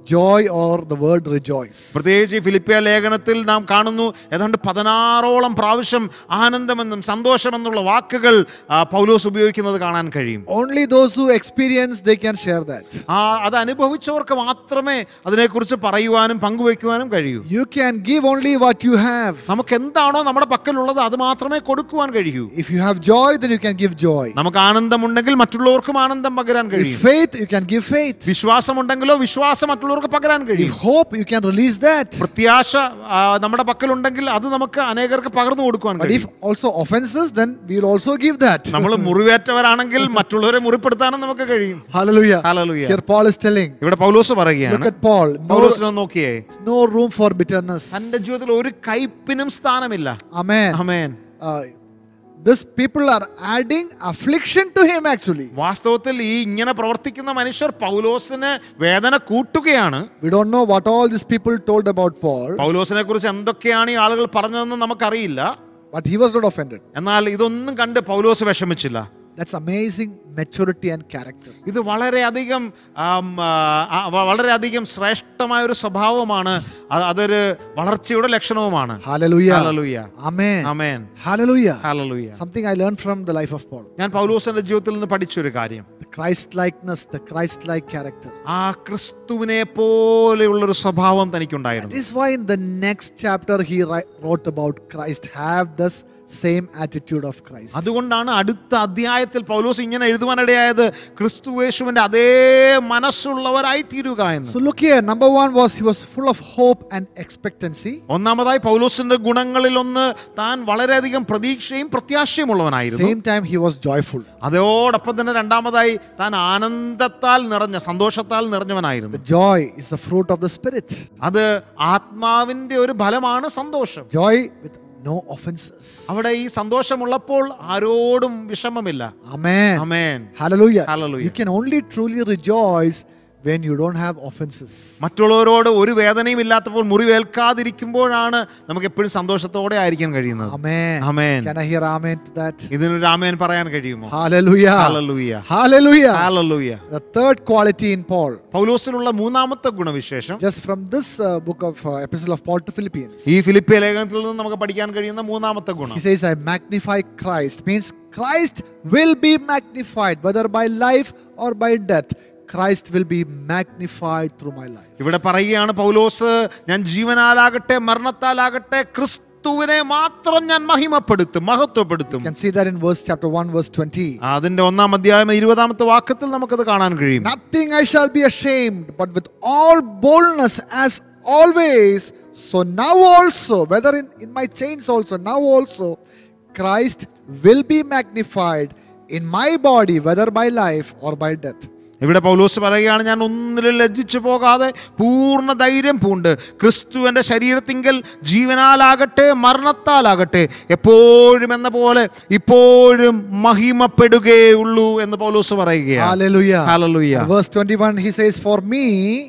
joy or the word rejoice. പ്രത്യേകിച്ച് ഈ ഫിലിപ്പിയ ലേഖനത്തിൽ നാം കാണുന്നു ഏതാണ്ട് പതിനാറോളം പ്രാവശ്യം ആനന്ദമെന്നും സന്തോഷമെന്നുള്ള വാക്കുകൾ ആ, പൗലോസ് ഉപയോഗിക്കുന്നത് കാണാൻ കഴിയും Only those who experience, they can share that. ആ അത് അനുഭവിച്ചവർക്ക് മാത്രമേ അതിനെക്കുറിച്ച് പറയുവാനും പങ്കുവയ്ക്കുവാനും കഴിയൂ You can give only what you have. നമുക്ക് എന്താണോ നമ്മുടെ പക്കലുള്ളത് അത് മാത്രമേ കൊടുക്കുവാൻ കഴിയൂ If you have joy, then you can give joy. നമുക്ക് ആനന്ദമുണ്ടെങ്കിൽ മറ്റുള്ളവർക്കും ആനന്ദം പകരാൻ If കഴിയും faith, you can give faith. വിശ്വാസമുണ്ടെങ്കിലോ വിശ്വാസം മറ്റുള്ളവർക്ക് പകരാൻ If കഴിയും hope, you can release that. പ്രത്യാശ ആ, നമ്മുടെ പക്കലുണ്ടെങ്കിൽ അത് നമുക്ക് അനേകർക്ക് പകർന്നു കൊടുക്കുവാൻ But if കഴിയും also offenses, then we will also give that. നമ്മൾ മുറിവേറ്റവരാണെങ്കിൽ മറ്റുള്ളവരെ മുറിപ്പെടുത്താനും നമുക്ക് കഴിയും Hallelujah. Hallelujah. Here Paul is telling, ഇവിടെ പൗലോസ് look പറയുകയാണ് at Paul. No, പൗലോസിനെ ഒന്ന് നോക്കിയേ no room for bitterness. തന്റെ ജീവിതത്തിൽ ഒരു കയ്പിനും സ്ഥാനമില്ല Amen. Amen Uh, this people are adding affliction to him actually. വാസ്തവത്തിൽ ഈ ഇങ്ങനെ പ്രവർത്തിക്കുന്ന മനുഷ്യർ പൗലോസിന് വേദന കൂട്ടുകയാണ് We don't know what all these people told about Paul, പൗലോസിനെ കുറിച്ച് എന്തൊക്കെയാണ് ഈ ആളുകൾ പറഞ്ഞതെന്ന് നമുക്കറിയില്ല but he was not offended. എന്നാൽ ഇതൊന്നും കണ്ട് പൗലോസ് വിഷമിച്ചില്ല That's amazing maturity and character. ഇത് വളരെയധികം ആം, ആ, ആ, വ- വളരെയധികം ശ്രേഷ്ഠമായ ഒരു സ്വഭാവമാണ് അത് അതൊരു വളർച്ചയുടെ ലക്ഷണവുമാണ് Hallelujah. Hallelujah. Amen. അമേൻ Hallelujah. ഹല്ലേലൂയ Something I learned from the life of Paul. ഞാൻ പൗലോസിന്റെ ജീവിതത്തിൽ നിന്ന് പഠിച്ചൊരു കാര്യം The Christ likeness, the Christ like character. ആ ക്രിസ്തുവിനെ പോലെയുള്ളൊരു സ്വഭാവം തനിക്കുണ്ടായിരുന്നു This is why in the next chapter he wri- wrote about Christ. Have this same attitude of Christ. അതുകൊണ്ടാണ് അടുത്ത അധ്യായത്തിൽ പൗലോസ് ഇങ്ങനെ എഴുതുവാനിടയായത് ക്രിസ്തുവേശുവിന്റെ അതേ മനസ്സുള്ളവരായി തീരുക എന്ന് So look here. Number one was he was full of hope and expectancy. ഒന്നാമതായി പൗലോസിന്റെ ഗുണങ്ങളിൽ ഒന്ന് താൻ വളരെയധികം പ്രതീക്ഷയും പ്രത്യാശയും ഉള്ളവനായിരുന്നു Same time he was joyful. അതോടൊപ്പം തന്നെ രണ്ടാമതായി താൻ ആനന്ദത്താൽ നിറഞ്ഞ സന്തോഷത്താൽ നിറഞ്ഞവനായിരുന്നു The joy is the fruit of the spirit. അത് ആത്മാവിന്റെ ഒരു ഫലമാണ് സന്തോഷം Joy with no offenses. അവിടെ ഈ സന്തോഷമുള്ളപ്പോൾ ആരോടും വിഷമമില്ല Amen. അമേൻ Hallelujah. Hallelujah. You can only truly rejoice when you don't have offenses. മറ്റുള്ളവരോട് ഒരു വേദനയും ഇല്ലാത്തപ്പോൾ മുറിവേൽക്കാതിരിക്കുമ്പോഴാണ് നമുക്ക് എപ്പോഴും സന്തോഷത്തോടെ ആയിരിക്കാൻ കഴിയുന്നത് Amen. Amen. Can I hear amen to that? ഇതിനൊരു രാമേൻ പറയാൻ കഴിയുമോ Hallelujah. Hallelujah. Hallelujah. ഹല്ലേലൂയ The third quality in Paul, പൗലോസിലുള്ള മൂന്നാമത്തെ ഗുണവിശേഷം just from this uh, book of uh, Epistle of Paul to Philippians, ഈ ഫിലിപ്പിയ ലേഖനത്തിൽ നിന്ന് നമുക്ക് പഠിക്കാൻ കഴിയുന്ന മൂന്നാമത്തെ ഗുണം he says, I magnify Christ. Means Christ will be magnified, whether by life or by death. Christ will be magnified through my life. ഇവിടെ പറയുകയാണ് പൗലോസ് ഞാൻ ജീവനാലാകട്ടെ മരണത്താലാകട്ടെ ക്രിസ്തുവിനെ മാത്രം ഞാൻ മഹിമപ്പെടുത്തും മഹത്വപ്പെടുത്തും You can see that in verse chapter 1, verse 20. അതിന്റെ ഒന്നാം അധ്യായം ഇരുപതാമത്തെ വാക്യത്തിൽ നമുക്കത് കാണാൻ കഴിയും Nothing I shall be ashamed, but with all boldness as always. So now also, whether in, in my chains also, now also, Christ will be magnified in my body, whether by life or by death. ഇവിടെ പൗലോസ് പറയുകയാണ് ഞാൻ ഒന്നിലും ലജ്ജിച്ചു പോകാതെ പൂർണ്ണ ധൈര്യം പൂണ്ട് ക്രിസ്തുവിന്റെ ശരീരത്തിങ്കൽ ജീവനാലാകട്ടെ മരണത്താലാകട്ടെ എപ്പോഴും എന്ന പോലെ ഇപ്പോഴും മഹിമപ്പെടുകയുള്ളൂ എന്ന് പൗലോസ് പറയുകയാണ് Hallelujah. Hallelujah. And Verse 21, he says, For me,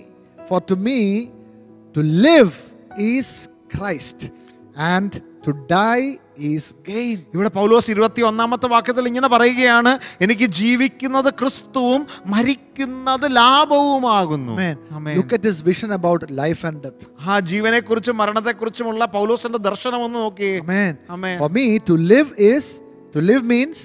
for to me, to live is Christ, and to die is gain. ഇവിടെ പൗലോസ് ഇരുപത്തി ഒന്നാമത്തെ വാക്യത്തിൽ ഇങ്ങനെ പറയുകയാണ് എനിക്ക് ജീവിക്കുന്നത് ക്രിസ്തുവും മരിക്കുന്നത് ലാഭവുമാകുന്നു Amen. Amen. Look at his vision about life and death. ആ ജീവനെക്കുറിച്ചും മരണത്തെക്കുറിച്ചുമുള്ള പൗലോസിന്റെ ദർശനം ഒന്ന് നോക്കിയേ Amen. Amen. For me, to live is, to live means,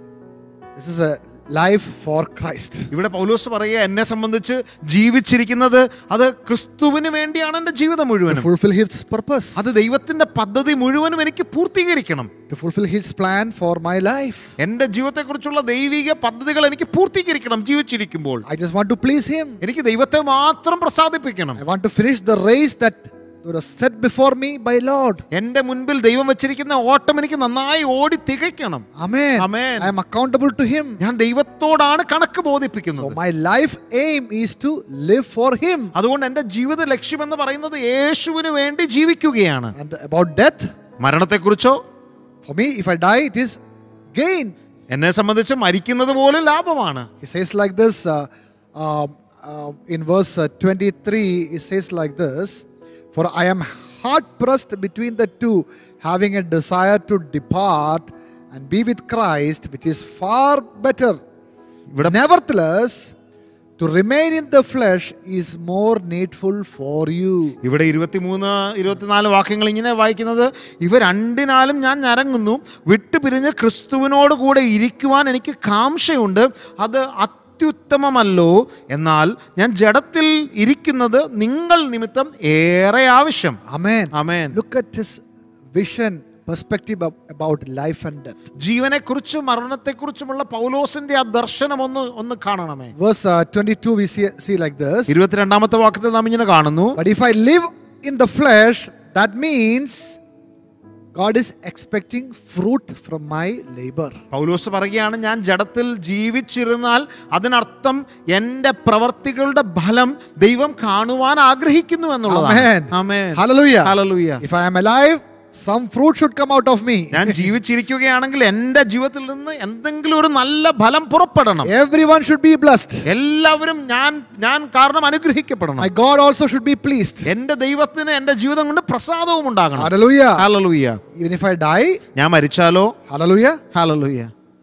this is a life for Christ. ഇവിടെ പൗലോസ് പറയുക എന്നെ സംബന്ധിച്ച് ജീവിച്ചിരിക്കുന്നത് അത് ക്രിസ്തുവിന് വേണ്ടിയാണ് എൻ്റെ ജീവിതം To മുഴുവനും fulfill his purpose, അത് ദൈവത്തിന്റെ പദ്ധതി മുഴുവനും എനിക്ക് പൂർത്തീകരിക്കണം to fulfill his plan for my life. എൻ്റെ ജീവിതത്തെക്കുറിച്ചുള്ള ദൈവിക പദ്ധതികൾ എനിക്ക് പൂർത്തീകരിക്കണം ജീവിച്ചിരിക്കുമ്പോൾ I just want to please him. എനിക്ക് ദൈവത്തെ മാത്രം പ്രസാദിപ്പിക്കണം I want to finish the race that was set before me by Lord. എൻ്റെ മുൻപിൽ ദൈവം വെച്ചിരിക്കുന്ന ഓട്ടം എനിക്ക് നന്നായി ഓടി തികയ്ക്കണം Amen. Amen. I am accountable to him. ഞാൻ ദൈവത്തോടാണ് കണക്ക് So ബോധിപ്പിക്കുന്നത് my life aim is to live for him. അതുകൊണ്ട് എൻ്റെ ജീവിത ലക്ഷ്യം എന്ന് പറയുന്നത് യേശുവിന് വേണ്ടി ജീവിക്കുകയാണ് And about death, മരണത്തെക്കുറിച്ചോ for me, if I die, it is gain. എന്നെ സംബന്ധിച്ച് മരിക്കുന്നത് പോലും ലാഭമാണ് He says like this uh, um, uh, in verse uh, 23, he says like this For I am hard pressed between the two, having a desire to depart and be with Christ, which is far better. ഇവിടെ Nevertheless, to remain in the flesh is more needful for you. ഇവിടെ ഇരുപത്തിമൂന്ന് ഇരുപത്തിനാല് വാക്യങ്ങൾ ഇങ്ങനെ വായിക്കുന്നത് ഇവ രണ്ടിനാലും ഞാൻ ഞരങ്ങുന്നു വിട്ടുപിരിഞ്ഞ് ക്രിസ്തുവിനോട് കൂടെ ഇരിക്കുവാൻ എനിക്ക് കാംക്ഷയുണ്ട് അത് അത്യുത്തമമല്ലോ എന്നാൽ ഞാൻ ജഡത്തിൽ ഇരിക്കുന്നത് നിങ്ങൾ നിമിത്തം ഏറെ ആവശ്യം Amen. Amen. Look at his vision, perspective ab- about life and death. ജീവനെക്കുറിച്ചും മരണത്തെക്കുറിച്ചുമുള്ള പൗലോസിന്റെ ആ ദർശനം ഒന്ന് ഒന്ന് കാണണമേ Verse uh, 22, we see, see like this. ഇരുപത്തിരണ്ടാമത്തെ വാക്യത്തിൽ നാം ഇങ്ങനെ കാണുന്നു But if I live in the flesh, that means God is expecting fruit from my labor. പൗലോസ് പറയുകയാണ് ഞാൻ ജഡത്തിൽ ജീവിച്ചിരുന്നാൽ അതിനർത്ഥം എൻ്റെ പ്രവർത്തികളുടെ ഫലം ദൈവം കാണുവാൻ ആഗ്രഹിക്കുന്നു എന്നുള്ളതാണ് Amen. ആമേൻ. Hallelujah. Hallelujah. If I am alive, some fruit should come out of me. ഞാൻ ജീവിച്ചിരിക്കുകയാണെങ്കിൽ എൻ്റെ ജീവിതത്തിൽ നിന്ന് എന്തെങ്കിലും ഒരു നല്ല ഫലം പുറപ്പെടണം Everyone should be blessed. എല്ലാവരും ഞാൻ ഞാൻ കാരണം അനുഗ്രഹിക്കപ്പെടണം My God also should be pleased. എൻ്റെ ദൈവത്തിന് എൻ്റെ ജീവിതം കൊണ്ട് പ്രസാദവും ഉണ്ടാകണം Hallelujah. ഹല്ലേലൂയ Even if I die, ഞാൻ മരിച്ചാലോ hallelujah, ഹല്ലേലൂയ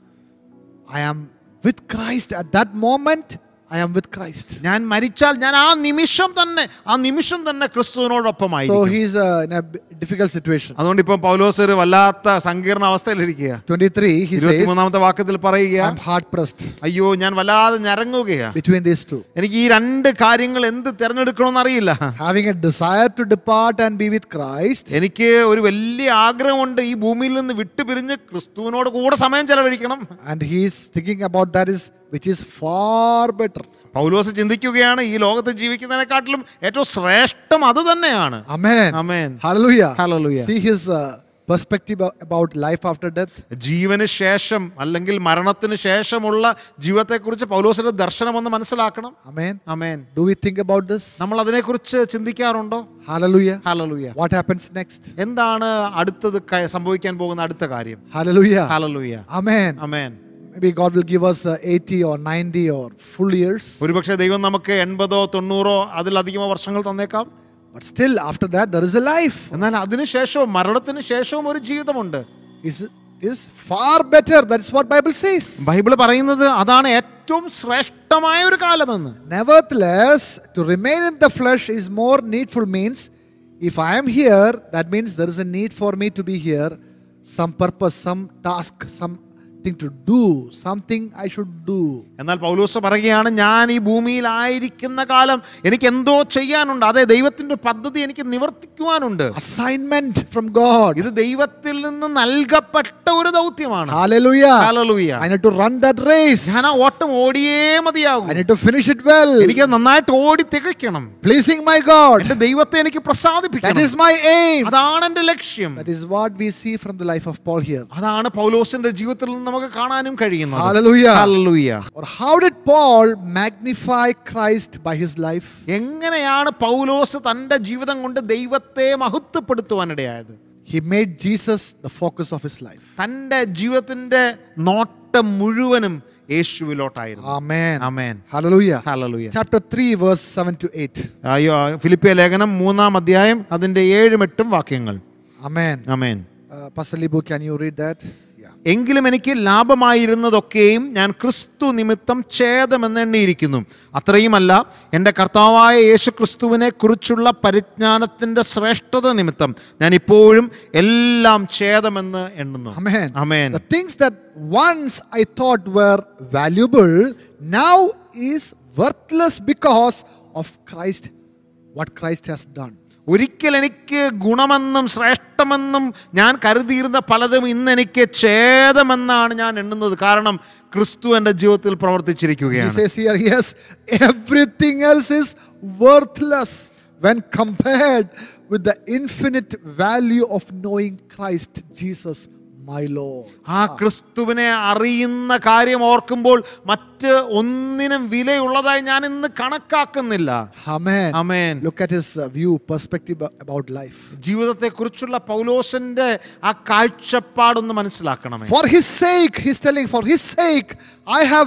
I am with Christ. At that moment, I am with Christ. ഞാൻ മരിച്ചാൽ ഞാൻ ആ നിമിഷം തന്നെ ആ നിമിഷം തന്നെ So ക്രിസ്തുവിനോടൊപ്പമായിരിക്കും he's uh, in a b- difficult situation. അതുകൊണ്ട് ഇപ്പം പൗലോസ് ഒരു വല്ലാത്ത സങ്കീർണ അവസ്ഥയിലിരിക്കുക 23, he says, ഇരുപത്തിമൂന്നാമത്തെ വാക്യത്തിൽ പറയുക I'm hard pressed അയ്യോ ഞാൻ വല്ലാതെ ഞരങ്ങുകയാ between these two. എനിക്ക് ഈ രണ്ട് കാര്യങ്ങൾ എന്ത് തിരഞ്ഞെടുക്കണമെന്ന് അറിയില്ല Having a desire to depart and be with Christ, എനിക്ക് ഒരു വലിയ ആഗ്രഹമുണ്ട് ഈ ഭൂമിയിൽ നിന്ന് വിട്ടുപിരിഞ്ഞ് ക്രിസ്തുവിനോട് കൂടെ സമയം ചെലവഴിക്കണം and he's thinking about that is which is far better. പൗലോസ് ചിന്തിക്കുകയാണ് ഈ ലോകത്ത് ജീവിക്കുന്നതിനെക്കാട്ടിലും ഏറ്റവും ശ്രേഷ്ഠം അത് തന്നെയാണ് Amen. Amen. Hallelujah. Hallelujah. See his uh, perspective a- about life after death. ജീവന് ശേഷം അല്ലെങ്കിൽ മരണത്തിന് ശേഷമുള്ള ജീവിതത്തെക്കുറിച്ച് പൗലോസിന്റെ ദർശനം ഒന്ന് മനസ്സിലാക്കണം Amen. Amen Do we think about this? നമ്മൾ അതിനെക്കുറിച്ച് ചിന്തിക്കാറുണ്ടോ Hallelujah. Hallelujah What happens next? എന്താണ് അടുത്തത് ക- സംഭവിക്കാൻ പോകുന്ന അടുത്ത കാര്യം Hallelujah. Hallelujah Amen. Amen Maybe God will give us uh, 80 or 90 or full years. ഒരുപക്ഷെ ദൈവം നമുക്ക് എൺപതോ തൊണ്ണൂറോ അതിലധികമോ വർഷങ്ങൾ തന്നേക്കാം But still, after that, there is a life. എന്നാൽ അതിനുശേഷവും മരണത്തിന് ശേഷവും ഒരു ജീവിതമുണ്ട് Is is far better. That's what Bible says. Bible പറയുന്നത് അതാണ് ഏറ്റവും ശ്രേഷ്ഠമായ ഒരു കാലമെന്ന് Nevertheless, to remain in the flesh is more needful means if I am here, that means there is a need for me to be here, some purpose, some task, something to do, something I should do. എന്നാൽ പൗലൂസ് പറയുകയാണ് ഞാൻ ഈ ഭൂമിയിലായിരിക്കുന്ന കാലം എനിക്ക് എന്തോ ചെയ്യാനുണ്ട് അതെ ദൈവത്തിന്റെ പദ്ധതി എനിക്ക് നിവർത്തിക്കുവാനുണ്ട് Assignment from God. ഇത് ദൈവത്തിൽ നിന്ന് നൽകപ്പെട്ട ഒരു ദൗത്യമാണ് Hallelujah. Hallelujah. I need to run that race. ഞാൻ ആ ഓട്ടം ഓടിയേ മതിയാകും I need to finish it well. എനിക്ക് നന്നായിട്ട് ഓടി തികയ്ക്കണം Pleasing my God. എന്റെ ദൈവത്തെ എനിക്ക് That പ്രസാദിപ്പിക്കണം is my aim. അതാണ് എന്റെ ലക്ഷ്യം That is what we see from the life of Paul here. അതാണ് പൗലോസിന്റെ ജീവിതത്തിൽ നിന്ന് നമുക്ക് കാണാനും കഴിയുന്നത് Hallelujah. Hallelujah. Or how did Paul magnify Christ by his life? എങ്ങനെയാണ് പൗലോസ് തന്റെ ജീവിതം കൊണ്ട് ദൈവത്തെ മഹത്വപ്പെടുത്തുവാനിടയായത് He made Jesus the focus of his life. തന്റെ ജീവിതത്തിന്റെ നോട്ടം മുഴുവനും യേശുവിലോട്ടായിരുന്നു Amen. Amen. Hallelujah. Hallelujah. Chapter 3, verse 7 to 8. അയ്യോ ഫിലിപ്പിയ ലേഖനം മൂന്നാം അധ്യായം അതിന്റെ ഏഴും എട്ടും വാക്യങ്ങൾ Amen. Amen Uh, Pastor Libu, can you read that? Yeah. എങ്കിലും എനിക്ക് ലാഭമായിരുന്നതൊക്കെയും ഞാൻ ക്രിസ്തു നിമിത്തം ഛേദമെന്നെണ്ണിയിരിക്കുന്നു അത്രയുമല്ല എൻ്റെ കർത്താവായ യേശു ക്രിസ്തുവിനെ കുറിച്ചുള്ള പരിജ്ഞാനത്തിൻ്റെ ശ്രേഷ്ഠത നിമിത്തം ഞാൻ ഇപ്പോഴും എല്ലാം ഛേദമെന്ന് എണ്ണുന്നു Amen. Amen. The things that once I thought were valuable now is worthless because of Christ, what Christ has done. ഒരിക്കൽ എനിക്ക് ഗുണമെന്നും ശ്രേഷ്ഠമെന്നും ഞാൻ കരുതിയിരുന്ന പലതും ഇന്ന് എനിക്ക് ഛേദമെന്നാണ് ഞാൻ എണ്ണുന്നത് കാരണം ക്രിസ്തു എൻ്റെ ജീവിതത്തിൽ He പ്രവർത്തിച്ചിരിക്കുകയാണ് says here, yes, everything else is worthless when compared with the infinite value of knowing Christ Jesus, my Lord. ആ ക്രിസ്തുവിനെ അറിയുന്ന കാര്യം ഓർക്കുമ്പോൾ മറ്റ് ഒന്നിനും വിലയുള്ളതായി ഞാൻ ഇന്ന് കണക്കാക്കുന്നില്ല Amen. Amen. Look at his uh, view, perspective about life. ജീവിതത്തെക്കുറിച്ചുള്ള പൗലോസിന്റെ ആ കാഴ്ചപ്പാടൊന്ന് മനസ്സിലാക്കണമേ For his sake, he's telling, for his sake, I have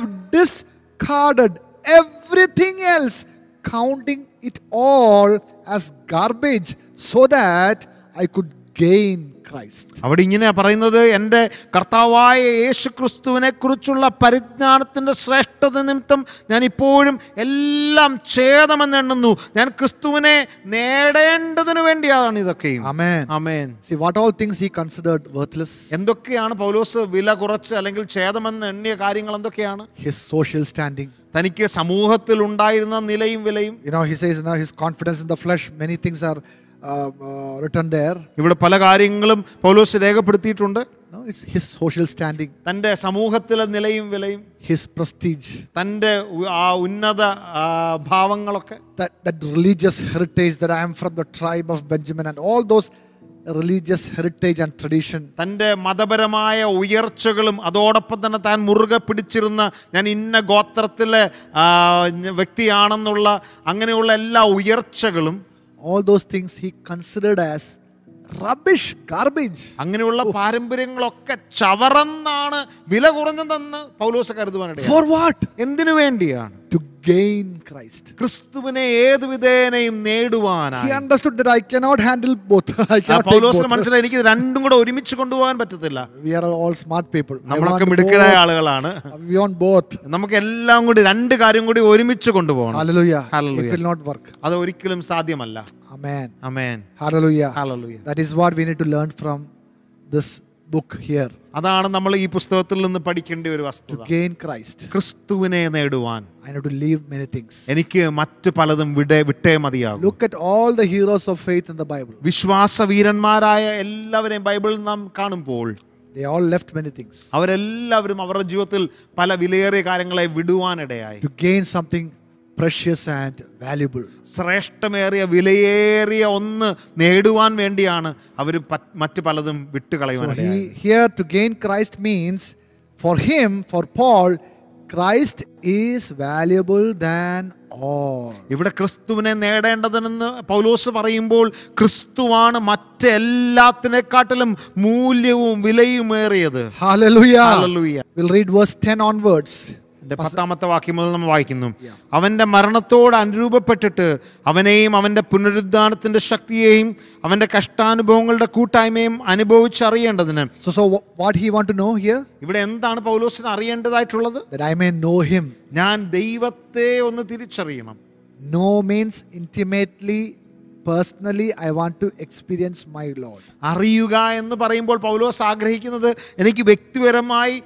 discarded everything else, counting it all as garbage, so that I could gain Christ. അവിടെ ഇങ്ങനെ പറയുന്നത് എൻ്റെ കർത്താവായ യേശു ക്രിസ്തുവിനെ കുറിച്ചുള്ള പരിജ്ഞാനത്തിൻ്റെ ശ്രേഷ്ഠത നിമിത്തം ഞാൻ ഇപ്പോഴും എല്ലാം ഛേദമെന്ന് എണ്ണുന്നു ഞാൻ ക്രിസ്തുവിനെ നേടേണ്ടതിന് വേണ്ടിയാണ് ഇതൊക്കെയും Amen. Amen See what all things he considered worthless? എന്തൊക്കെയാണ് പൗലോസ് വില കുറച്ച് അല്ലെങ്കിൽ ഛേദമെന്ന് എണ്ണിയ കാര്യങ്ങൾ എന്തൊക്കെയാണ് His social standing. തനിക്ക് സമൂഹത്തിൽ ഉണ്ടായിരുന്ന നിലയും വിലയും You know, he says, you know, his confidence in the flesh, many things are uh, uh, written there. ഇവിടെ പല കാര്യങ്ങളും പൗലോസ് രേഖപ്പെടുത്തിയിട്ടുണ്ട് No, it's his social standing, തൻ്റെ സമൂഹത്തിലെ നിലയും വിലയും his prestige, തൻ്റെ ഉ- ആ ഉന്നത ആ, ഭാവങ്ങളൊക്കെ that, that religious heritage that I am from the tribe of Benjamin, and all those religious heritage and tradition. തൻ്റെ മതപരമായ ഉയർച്ചകളും അതോടൊപ്പം തന്നെ താൻ മുറുകെ പിടിച്ചിരുന്ന ഞാൻ ഇന്ന ഗോത്രത്തിലെ ആ, ഞ- വ്യക്തിയാണെന്നുള്ള അങ്ങനെയുള്ള എല്ലാ ഉയർച്ചകളും All those things he considered as rubbish, garbage. അങ്ങനെയുള്ള പാരമ്പര്യങ്ങളൊക്കെ ചവറന്നാണ് വില കുറഞ്ഞതെന്ന് പൗലോസ് കരുതുവാനിടയാണ് For what? എന്തിനു വേണ്ടിയാണ് To gain Christ. ക്രിസ്തുവിനെ ഏതു വിധേനയും He നേടുവാനായി understood that I cannot handle both. I ആ cannot take പൗലോസിന് both. മനസ്സിലായി എനിക്ക് ഇത് രണ്ടും കൂടെ ഒരുമിച്ച് കൊണ്ടുപോകാൻ പറ്റത്തില്ല We are all smart people. I നമ്മളൊക്കെ want മിടുക്കരായ both. ആളുകളാണ് We want both. നമുക്ക് എല്ലാം കൂടി രണ്ട് കാര്യം കൂടി ഒരുമിച്ച് കൊണ്ടുപോകണം Hallelujah. Hallelujah. It will not work. അത് ഒരിക്കലും സാധ്യമല്ല Amen. അമേൻ Hallelujah. Hallelujah. That is what we need to learn from this book here. അതാണ് നമ്മൾ ഈ പുസ്തകത്തിൽ നിന്ന് പഠിക്കേണ്ട ഒരു To വസ്തുത gain Christ, ക്രിസ്തുവിനെ നേടുവാൻ I need to leave many things. എനിക്ക് മറ്റു പലതും വിടേ വിട്ടേ മതിയാകും Look at all the heroes of faith in the Bible. വിശ്വാസ വീരന്മാരായ എല്ലാവരെയും ബൈബിളിൽ നാം കാണുമ്പോൾ They all left many things അവരെല്ലാവരും അവരുടെ ജീവിതത്തിൽ പല വിലയേറിയ കാര്യങ്ങളെ വിടുവാനിടയായി to gain something precious and valuable. ശ്രേഷ്ഠമേറിയ വിലയേറിയ ഒന്ന് നേടുവാൻ വേണ്ടിയാണ് അവർ മറ്റു പലതും So വിട്ടുകളയുവാനിടയായി he, here to gain Christ means for him, for Paul, Christ is valuable than all. ഇവിടെ ക്രിസ്തുവിനെ നേടേണ്ടതെന്ന് പൗലോസ് പറയുമ്പോൾ ക്രിസ്തുവാണ് മറ്റെല്ലാത്തിനെക്കാട്ടിലും മൂല്യവും വിലയുമേറിയത് Hallelujah. Hallelujah. We'll read verse 10 onwards. എൻ്റെ പത്താമത്തെ വാക്യം മുതൽ നമ്മൾ വായിക്കുന്നു അവൻ്റെ മരണത്തോട് അനുരൂപപ്പെട്ടിട്ട് അവനെയും അവൻ്റെ പുനരുദ്ധാനത്തിൻ്റെ ശക്തിയെയും അവൻ്റെ കഷ്ടാനുഭവങ്ങളുടെ കൂട്ടായ്മയും അനുഭവിച്ചറിയേണ്ടതിന് So, so wh- what he want to know here? ഇവിടെ എന്താണ് പൗലോസിന് അറിയേണ്ടതായിട്ടുള്ളത് That I may know him. ഞാൻ ദൈവത്തെ ഒന്ന് തിരിച്ചറിയണം Know means intimately, personally, I want to experience my Lord. അറിയുക എന്ന് പറയുമ്പോൾ പൗലോസ് ആഗ്രഹിക്കുന്നത് എനിക്ക് വ്യക്തിപരമായി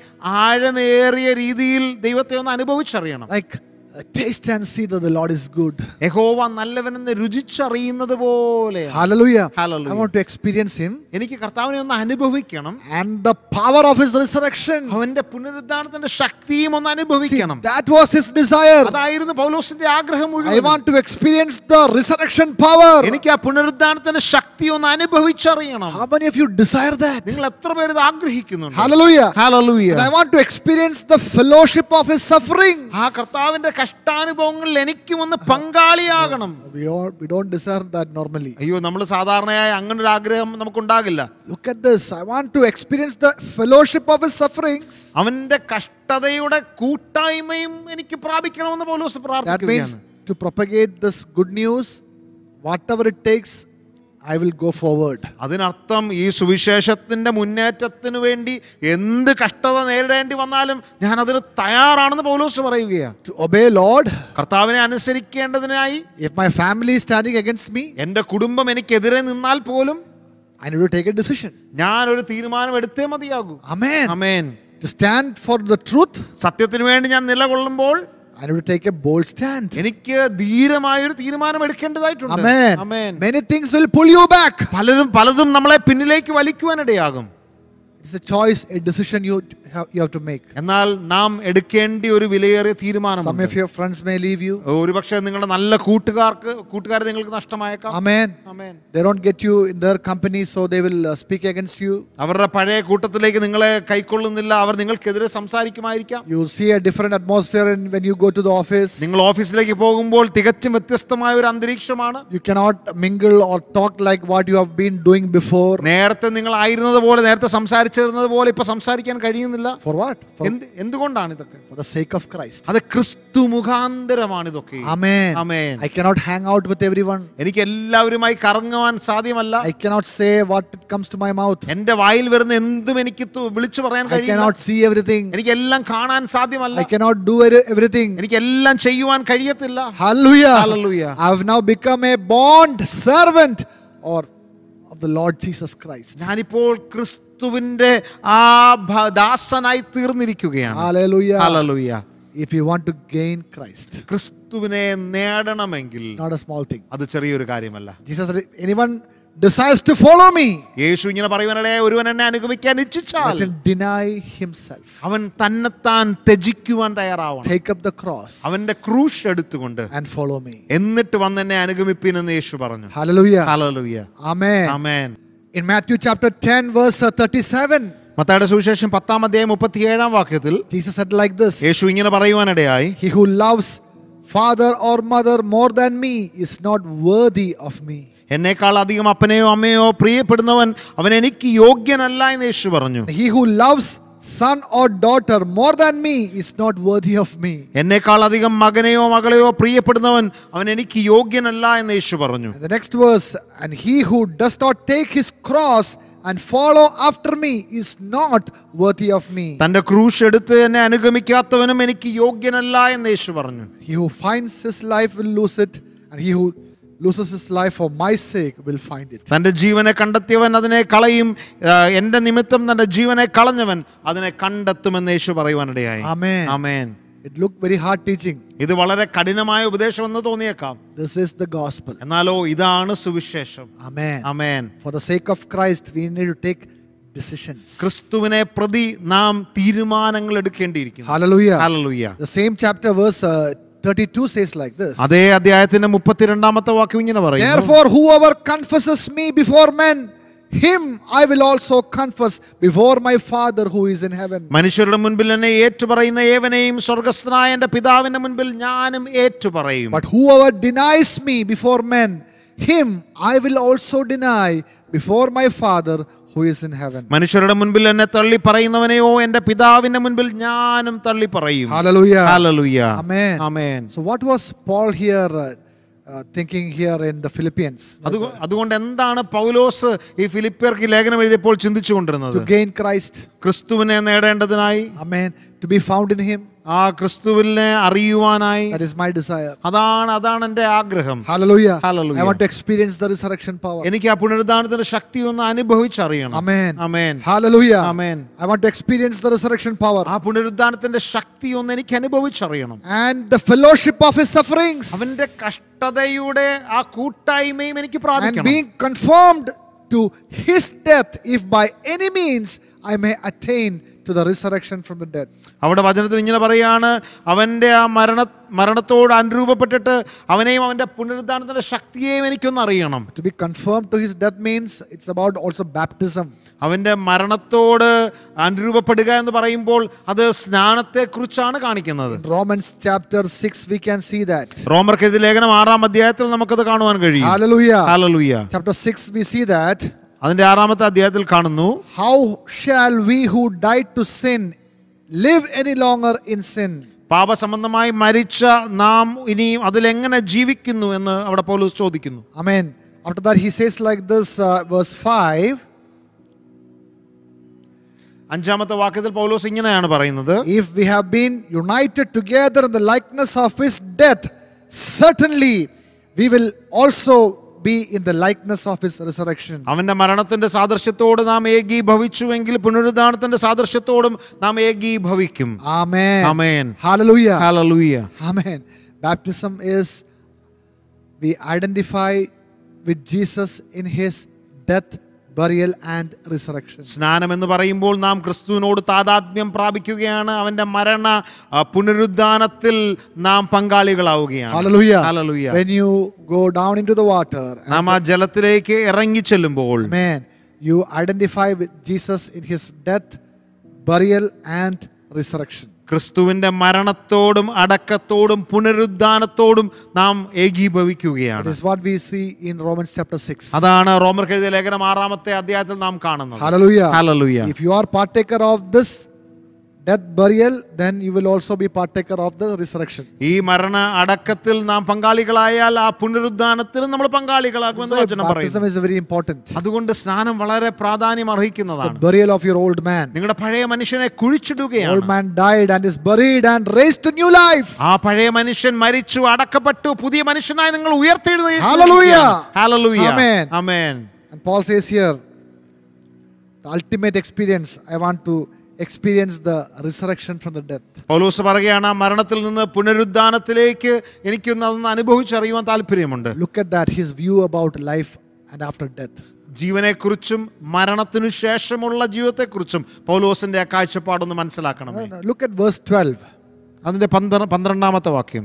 ആഴമേറിയ രീതിയിൽ ദൈവത്തെ ഒന്ന് അനുഭവിച്ചറിയണം Like, uh, taste and see that the Lord is good. യഹോവ നല്ലവനെന്ന് രുചിച്ചറിയുന്നത് പോലെ Hallelujah. Hallelujah. I want to experience him എനിക്ക് കർത്താവിനെ ഒന്ന് അനുഭവിക്കണം and the power of his resurrection. അവന്റെ പുനരുദ്ധാനത്തിന്റെ ശക്തിയും ഒന്ന് അനുഭവിക്കണം That was his desire. അതായിരുന്നു പൗലോസിന്റെ ആഗ്രഹം I മുഴുവൻ want to experience the resurrection power. എനിക്ക് ആ പുനരുദ്ധാനത്തിന്റെ ശക്തി ഒന്ന് അനുഭവിച്ചറിയണം How many of you desire that? നിങ്ങൾ എത്ര പേര് ഇത് ആഗ്രഹിക്കുന്നുണ്ട് Hallelujah. Hallelujah. And I want to experience the fellowship of his suffering. ആ കർത്താവിന്റെ കഷ്ടാനുഭവങ്ങളിൽ എനിക്കും ഒന്ന് പങ്കാളിയാകണം We don't, we don't desire that normally. അയ്യോ നമ്മൾ സാധാരണയായി അങ്ങനെ ഒരു ആഗ്രഹം നമുക്കുണ്ടാകില്ല Look at this. I want to experience the fellowship of his sufferings. അവന്റെ കഷ്ടതയുടെ കൂട്ടായ്മയും എനിക്ക് പ്രാപിക്കണമെന്ന് പൗലോസ് That means പ്രാർത്ഥിക്കുകയാണ് to propagate this good news, whatever it takes, I will go forward. അതിനർത്ഥം ഈ സുവിശേഷത്തിന്റെ മുന്നേറ്റത്തിന് വേണ്ടി എന്ത് കഷ്ടത നേരിടേണ്ടി വന്നാലും ഞാൻ അതിന് തയ്യാറാണെന്ന് പൗലോസ് പറയുകയാണ് To obey Lord. കർത്താവിനെ അനുസരിക്കേണ്ടതിനായി If my family is standing against me, എൻ്റെ കുടുംബം എനിക്കെതിരെ നിന്നാൽ പോലും I need to take a decision. ഞാൻ ഒരു തീരുമാനം എടുത്തേ മതിയാകൂ Amen. Amen To stand for the truth, സത്യത്തിന് വേണ്ടി ഞാൻ നിലകൊള്ളുമ്പോൾ I need to take a bold stand. എനിക്ക് ധീരമായ ഒരു തീരുമാനം എടുക്കേണ്ടതായിട്ടുണ്ട് Amen. Amen Many things will pull you back. പലരും പലതും നമ്മളെ പിന്നിലേക്ക് വലിക്കുവാനിടയാകും It's a choice, a decision you have, you have to make. എന്നാൽ നാം എടുക്കേണ്ട ഒരു വിലയേറിയ Some തീരുമാനം of your friends may leave you. ഒരുപക്ഷെ നിങ്ങളുടെ നല്ല കൂട്ടുകാർക്ക് കൂട്ടുകാരെ നിങ്ങൾക്ക് നഷ്ടമായേക്കാം Amen. Amen. They don't get you in their company, so they will uh, speak against you. അവരുടെ പഴയ കൂട്ടത്തിലേക്ക് നിങ്ങളെ കൈക്കൊള്ളുന്നില്ല അവർ നിങ്ങൾക്കെതിരെ സംസാരിക്കുമായിരിക്കാം You see a different atmosphere in, when you go to the office. നിങ്ങൾ ഓഫീസിലേക്ക് പോകുമ്പോൾ തികച്ചും വ്യത്യസ്തമായ ഒരു അന്തരീക്ഷമാണ് You cannot mingle or talk like what you have been doing before. നേരത്തെ നിങ്ങൾ ആയിരുന്നത് പോലെ നേരത്തെ സംസാരിച്ചത് സംസാരിച്ചിരുന്നത് പോലെ ഇപ്പൊ സംസാരിക്കാൻ കഴിയുന്നില്ല For what? For, എന്ത് എന്തുകൊണ്ടാണ് ഇതൊക്കെ for the sake of Christ. അത് ക്രിസ്തു മുഖാന്തരമാണ് ഇതൊക്കെ Amen. Amen. I cannot hang out with everyone. എനിക്ക് എല്ലാവരുമായി കറങ്ങുവാൻ സാധ്യമല്ല I cannot say what comes to my mouth. എന്റെ വായിൽ വരുന്ന എന്തും എനിക്ക് തു- വിളിച്ചു പറയാൻ I കഴിയില്ല cannot see everything. എനിക്ക് എല്ലാം കാണാൻ സാധ്യമല്ല I cannot do every- everything. എനിക്ക് എല്ലാം ചെയ്യുവാൻ കഴിയത്തില്ല Hallelujah. Hallelujah. I have now become a bond servant or of the Lord Jesus Christ. ഞാനിപ്പോൾ ക്രിസ്തുവിന്റെ ആ ഭ- ദാസനായി തീർന്നിരിക്കുകയാണ് Hallelujah. ഹല്ലേലൂയ If you want to gain Christ, ക്രിസ്തുവിനെ നേടണമെങ്കിൽ not a small thing. അത് ചെറിയൊരു കാര്യമല്ല Jesus said, anyone desires to follow me, യേശു ഇങ്ങനെ പറയുവാനിടെ ഒരുവൻ എന്നെ അനുഗമിക്കാൻ ഇച്ഛിച്ചാൽ let him deny himself, അവൻ തന്നെത്താൻ ത്യജിക്കുവാൻ തയ്യാറാവണം take up the cross, അവന്റെ ക്രൂശ് എടുത്തുകൊണ്ട് and follow me. എന്നിട്ട് വന്ന് എന്നെ അനുഗമിപ്പിനെന്ന് യേശു പറഞ്ഞു Hallelujah. ഹല്ലേലൂയ Amen. ആമേൻ In Matthew chapter 10, verse uh, 37, മത്തായുടെ സുവിശേഷം പത്താം അധ്യായം മുപ്പത്തിയേഴാം വാക്യത്തിൽ Jesus said like this യേശു ഇങ്ങനെ പറയുവാനിടയായി He who loves father or mother more than me is not worthy of me. എന്നേക്കാൾ അധികം അപ്പനെയോ അമ്മയോ പ്രിയപ്പെടുന്നവൻ അവൻ എനിക്ക് യോഗ്യനല്ല എന്ന് യേശു പറഞ്ഞു He who loves son or daughter more than me is not worthy of me. എന്നേക്കാൾ അധികം മകനെയോ മകളെയോ പ്രിയപ്പെടുന്നവൻ അവൻ എനിക്ക് യോഗ്യനല്ല എന്ന് യേശു പറഞ്ഞു And the next verse, and he who does not take his cross and follow after me is not worthy of me. തന്റെ ക്രൂശ് എടുത്ത് എന്നെ അനുഗമിക്കാത്തവനും എനിക്ക് യോഗ്യനല്ല എന്ന് യേശു പറഞ്ഞു He who finds his life will lose it, and he who loses his life for my sake will find it. തന്റെ ജീവനെ കണ്ടെത്തിയവൻ അതിനെ കളയും ആ, എന്റെ നിമിത്തം തന്റെ ജീവനെ കളഞ്ഞവൻ അതിനെ കണ്ടെത്തുമെന്ന് യേശു പറയുവാനിടയായി Amen. Amen It looked very hard teaching. ഇത് വളരെ കഠിനമായ ഉപദേശമെന്ന് തോന്നിയേക്കാം This is the gospel. എന്നാലോ ഇതാണ് സുവിശേഷം Amen. Amen For the sake of Christ, we need to take decisions. ക്രിസ്തുവിനെ പ്രതി നാം തീരുമാനങ്ങൾ എടുക്കേണ്ടിയിരിക്കുന്നു Hallelujah. ഹല്ലേലൂയ The same chapter, verse uh, 32 says like this അതേ അധ്യായത്തിന്റെ മുപ്പത്തിരണ്ടാമത്തെ വാക്യം ഇങ്ങനെ പറയുന്നു Therefore, whoever confesses me before men, him I will also confess before my Father who is in heaven. മനുഷ്യരുടെ മുൻപിൽ എന്നെ ഏറ്റുപറയുന്ന ഏവനെയും സ്വർഗസ്ഥനായ എന്റെ പിതാവിന്റെ മുൻപിൽ ഞാനും ഏറ്റുപറയും But whoever denies me before men, him I will also deny before my Father who is in heaven. മനുഷ്യരുടെ മുൻപിൽ എന്നെ തള്ളി പറയുന്നവനെയോ എന്റെ പിതാവിന്റെ മുൻപിൽ ഞാനും തള്ളി പറയും Hallelujah. ഹല്ലേലൂയ Amen. ആമേൻ So, what was Paul here uh, uh, thinking here in the Philippians? അതുകൊ- അതുകൊണ്ട് എന്താണ് പൗലോസ് ഈ ഫിലിപ്പിയർക്ക് ലേഖനം എഴുതിയപ്പോൾ ചിന്തിച്ചു കൊണ്ടിരുന്നത് To gain Christ. ക്രിസ്തുവിനെ നേടേണ്ടതിനായി Amen. To be found in him. ആ ക്രിസ്തുവിനെ അറിയുവാനായി That is my desire. അതാണ് അതാണ് എന്റെ ആഗ്രഹം Hallelujah. Hallelujah. I want to experience the resurrection power. എനിക്ക് ആ പുനരുദ്ധാനത്തിന്റെ ശക്തി ഒന്ന് അനുഭവിച്ചറിയണം Amen. അമേൻ Hallelujah. Amen. I want to experience the resurrection power ആ പുനരുദ്ധാനത്തിന്റെ ശക്തി ഒന്ന് എനിക്ക് അനുഭവിച്ചറിയണം and the fellowship of his sufferings അവന്റെ കഷ്ടതയുടെ ആ കൂട്ടായ്മയും എനിക്ക് and പ്രാപിക്കണം being conformed to his death, if by any means I may attain to the resurrection from the dead. അവിടെ വചനത്തിൽ ഇങ്ങനെ പറയാണ് അവന്റെ ആ മരണ മരണത്തോട് അനുരൂപപ്പെട്ടിട്ട് അവനെയും അവന്റെ പുനരുദ്ധാനത്തിന്റെ ശക്തിയെയും എനിക്കൊന്ന് അറിയണം To be conformed to his death means it's about also baptism. അവന്റെ മരണത്തോട് അനുരൂപപ്പെടുക എന്ന് പറയുമ്പോൾ അത് സ്നാനത്തെക്കുറിച്ചാണ് കാണിക്കുന്നത് In Romans chapter 6, we can see that. റോമർക്ക് എഴുതിയ ലേഖനം ആറാം അധ്യായത്തിൽ നമുക്കത് കാണുവാൻ കഴിയും Hallelujah. ഹല്ലേലൂയ Chapter 6, we see that. അതിന്റെ ആറാമത്തെ അധ്യായത്തിൽ കാണുന്നു How shall we who died to sin live any longer in sin? പാപസംബന്ധമായി മരിച്ച നാം ഇനിയും അതിലെങ്ങനെ ജീവിക്കുന്നു എന്ന് അവിടെ പൗലോസ് ചോദിക്കുന്നു Amen. After that, he says like this, uh, verse 5 അഞ്ചാമത്തെ വാക്യത്തിൽ പൗലോസ് ഇങ്ങനെയാണ് പറയുന്നത് If we have been united together in the likeness of his death, certainly we will also be in the likeness of his resurrection. അവന്റെ മരണത്തിന്റെ സാദൃശ്യത്തോട് നാം ഏകീഭവിച്ചുവെങ്കിൽ പുനരുദ്ധാനത്തിന്റെ സാദൃശ്യത്തോടും നാം ഏകീഭവിക്കും Amen. Amen. Hallelujah. ഹല്ലേലൂയ Amen. Baptism is we identify with Jesus in his death, burial, and resurrection. സ്നാനം എന്ന് പറയുമ്പോൾ നാം ക്രിസ്തുവിനോട് താതാത്മ്യം പ്രാപിക്കുകയാണ് അവന്റെ മരണ ആ, പുനരുദ്ധാനത്തിൽ നാം പങ്കാളികളാവുകയാണ് Hallelujah. ഹല്ലേലൂയ. When you go down into the water, നാം ആ ജലത്തിലേക്ക് ഇറങ്ങി ചെല്ലുമ്പോൾ Amen. You identify with Jesus in his death, burial, and resurrection. ക്രിസ്തുവിന്റെ മരണത്തോടും അടക്കത്തോടും പുനരുദ്ധാനത്തോടും നാം That ഏകീഭവിക്കുകയാണ് is what we see in Romans chapter 6. അതാണ് റോമർ എഴുതിയ ലേഖനം ആറാമത്തെ അധ്യായത്തിൽ നാം കാണുന്നത് Hallelujah. Hallelujah. If you are partaker of this death burial, then you will also be partaker of the resurrection. ഈ മരണ അടക്കത്തിൽ നാം പങ്കാളികളായാൽ ആ പുനരുദ്ധാനത്തിലും നമ്മൾ പങ്കാളികളാകുമെന്ന് So വചനം baptism പറയുന്നു is very important. അതുകൊണ്ട് സ്നാനം വളരെ പ്രാധാന്യം The അർഹിക്കുന്നതാണ് burial of your old man. നിങ്ങളുടെ പഴയ മനുഷ്യനെ Old കുഴിച്ചിടുകയാണ് man died and is buried and raised to new life. ആ പഴയ മനുഷ്യൻ മരിച്ചു അടക്കപ്പെട്ടു പുതിയ മനുഷ്യനായി നിങ്ങൾ Hallelujah. ഹാലലൂയ Amen. അമേൻ And Paul says here, the ultimate experience, I want to experience the resurrection from the death. Paulose പറയുകയാണ് ആ മരണത്തിൽ നിന്ന് പുനരുദ്ധാനത്തിലേക്ക് എനിക്കൊന്ന് അതൊന്ന് അനുഭവിച്ചറിയുവാൻ താല്പര്യമുണ്ട് Look at that, his view about life and after death. ജീവനെക്കുറിച്ചും മരണത്തിനു ശേഷമുള്ള ജീവിതത്തെക്കുറിച്ചും പൗലോസിന്റെ ആ കാഴ്ചപ്പാടൊന്ന് മനസ്സിലാക്കണമേ Now, Look at verse 12. അതിന്റെ പന്ത്ര- പന്ത്രണ്ടാമത്തെ വാക്യം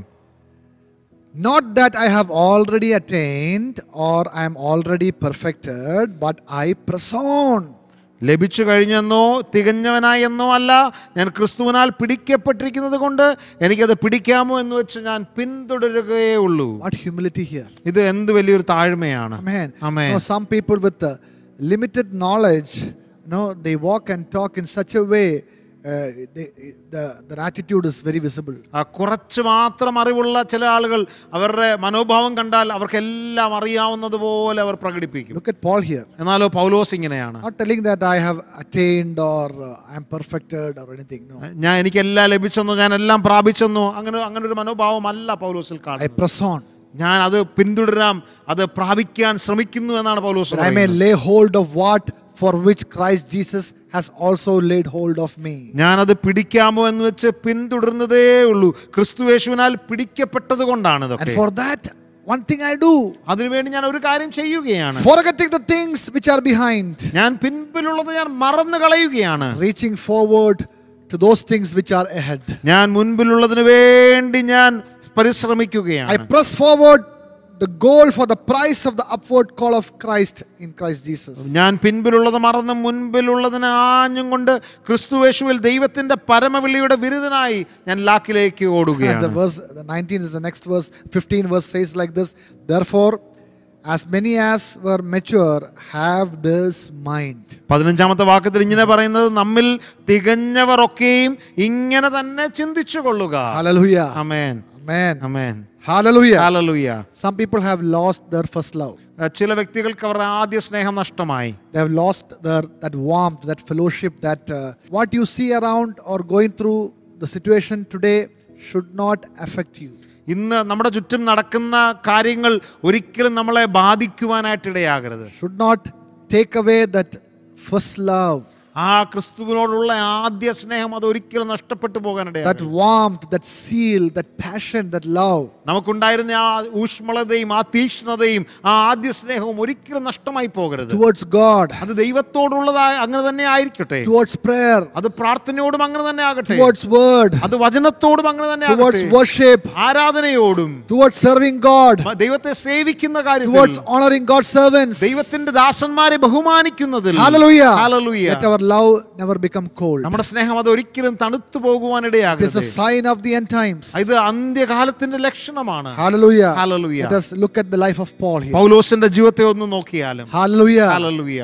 Not that I have already attained or I am already perfected, but I press on. ലഭിച്ചു കഴിഞ്ഞെന്നോ തികഞ്ഞവനായി എന്നോ അല്ല ഞാൻ ക്രിസ്തുവിനാൽ പിടിക്കപ്പെട്ടിരിക്കുന്നത് കൊണ്ട് എനിക്കത് പിടിക്കാമോ എന്ന് വെച്ച് ഞാൻ പിന്തുടരുകയേ ഉള്ളൂ What humility here. ഇത് എന്ത് വലിയൊരു താഴ്മയാണ് Amen. Amen. You know, some people with uh, limited knowledge, you know, they walk and talk in such a way, uh, they, the, their attitude is very visible. ആ കുറച്ച് മാത്രം അറിവുള്ള ചില ആളുകൾ അവരുടെ മനോഭാവം കണ്ടാൽ അവർക്കെല്ലാം അറിയാവുന്നതുപോലെ അവർ പ്രകടിപ്പിക്കും Look at Paul here. എന്നാലോ പൗലോസ് ഇങ്ങനെയാണ് Not telling that I have attained or uh, I am perfected or anything. No. ഞാൻ എനിക്കെല്ലാം ലഭിച്ചെന്നോ ഞാൻ എല്ലാം പ്രാപിച്ചെന്നോ അങ്ങനെ അങ്ങനെ ഒരു മനോഭാവമല്ല പൗലോസിൽ I കാണുന്നത് press on. ഞാൻ അത് പിന്തുടരാം അത് പ്രാപിക്കാൻ ശ്രമിക്കുന്നു എന്നാണ് പൗലോസ് That I may പറയുന്നത്. lay hold of what for which Christ Jesus has also laid hold of me. ഞാനത് പിടിക്കാമോ എന്ന് വെച്ച് പിന്തുടരുന്നതേ ഉള്ളൂ ക്രിസ്തുവേശുവിനാൽ പിടിക്കപ്പെട്ടത് കൊണ്ടാണ് And ഇതൊക്കെ for that, one thing I do, അതിനുവേണ്ടി ഞാൻ ഒരു കാര്യം ചെയ്യുകയാണ് forgetting the things which are behind, ഞാൻ പിൻപിലുള്ളത് ഞാൻ മറന്നു കളയുകയാണ് reaching forward to those things which are ahead. ഞാൻ മുൻപിലുള്ളതിന് വേണ്ടി ഞാൻ I പരിശ്രമിക്കുകയാണ് press forward the goal for the price of the upward call of Christ in Christ Jesus. ഞാൻ പിൻപിലുള്ളത് മറന്ന് മുൻപിലുള്ളതിന് ആഞ്ഞും കൊണ്ട് ക്രിസ്തുവേശുവിൽ ദൈവത്തിന്റെ പരമവിളിയുടെ വിരുദ്ധനായി ഞാൻ ലാക്കിലേക്ക് And the ഓടുകയാണ് verse, the 19 is the next verse. 15 verse says like this Therefore, as many as were mature, have this mind. പതിനഞ്ചാമത്തെ വാക്യത്തിൽ ഇങ്ങനെ പറയുന്നത് നമ്മിൽ തികഞ്ഞവർ ഒക്കെയും ഇങ്ങനെ തന്നെ ചിന്തിച്ചു കൊള്ളുക Hallelujah. അമേൻ Amen. അമേൻ Hallelujah. ഹല്ലേലൂയ Some people have lost their first love. ചില വ്യക്തികൾക്ക് അവരുടെ ആദ്യ സ്നേഹം നഷ്ടമായി They have lost their that warmth, that fellowship, that uh, what you see around or going through the situation today should not affect you. ഇന്ന് നമ്മുടെ ചുറ്റും നടക്കുന്ന കാര്യങ്ങൾ ഒരിക്കലും നമ്മളെ ബാധിക്കുവാനായിട്ടിടയാകരുത് Should not take away that first love, ആ ക്രിസ്തുവിനോടുള്ള ആദ്യ സ്നേഹം അത് ഒരിക്കലും നഷ്ടപ്പെട്ടു that പോകാനിടയാകരുത് warmth, that zeal, that passion, that love. നമുക്കുണ്ടായിരുന്ന ആ ഊഷ്മളതയും ആ തീക്ഷ്ണതയും ആ ആദ്യ സ്നേഹവും ഒരിക്കലും നഷ്ടമായി പോകരുത് towards God, അത് ദൈവത്തോടുള്ളതായ അങ്ങനെ തന്നെ ആയിരിക്കട്ടെ towards prayer, അത് പ്രാർത്ഥനയോടും അങ്ങനെ തന്നെ ആകട്ടെ towards word, അത് വചനത്തോടും അങ്ങനെ തന്നെ towards ആകട്ടെ worship, ആരാധനയോടും towards serving God, മ- ദൈവത്തെ സേവിക്കുന്ന കാര്യത്തിൽ towards honoring God's servants. ദൈവത്തിന്റെ ദാസന്മാരെ ബഹുമാനിക്കുന്നതിൽ Hallelujah. Hallelujah. Let our love never become cold. നമ്മുടെ സ്നേഹം അത് ഒരിക്കലും തണുത്തു It is പോകുവാനിടയാകരുത് a sign of the end times. ഇത് അന്ത്യകാലത്തിന്റെ ലക്ഷണമാണ് Hallelujah. Hallelujah. Let us look at the life of Paul here. പൗലോസിന്റെ ജീവിതത്തെ ഒന്ന് നോക്കിയാലും Hallelujah. ഹല്ലേലൂയ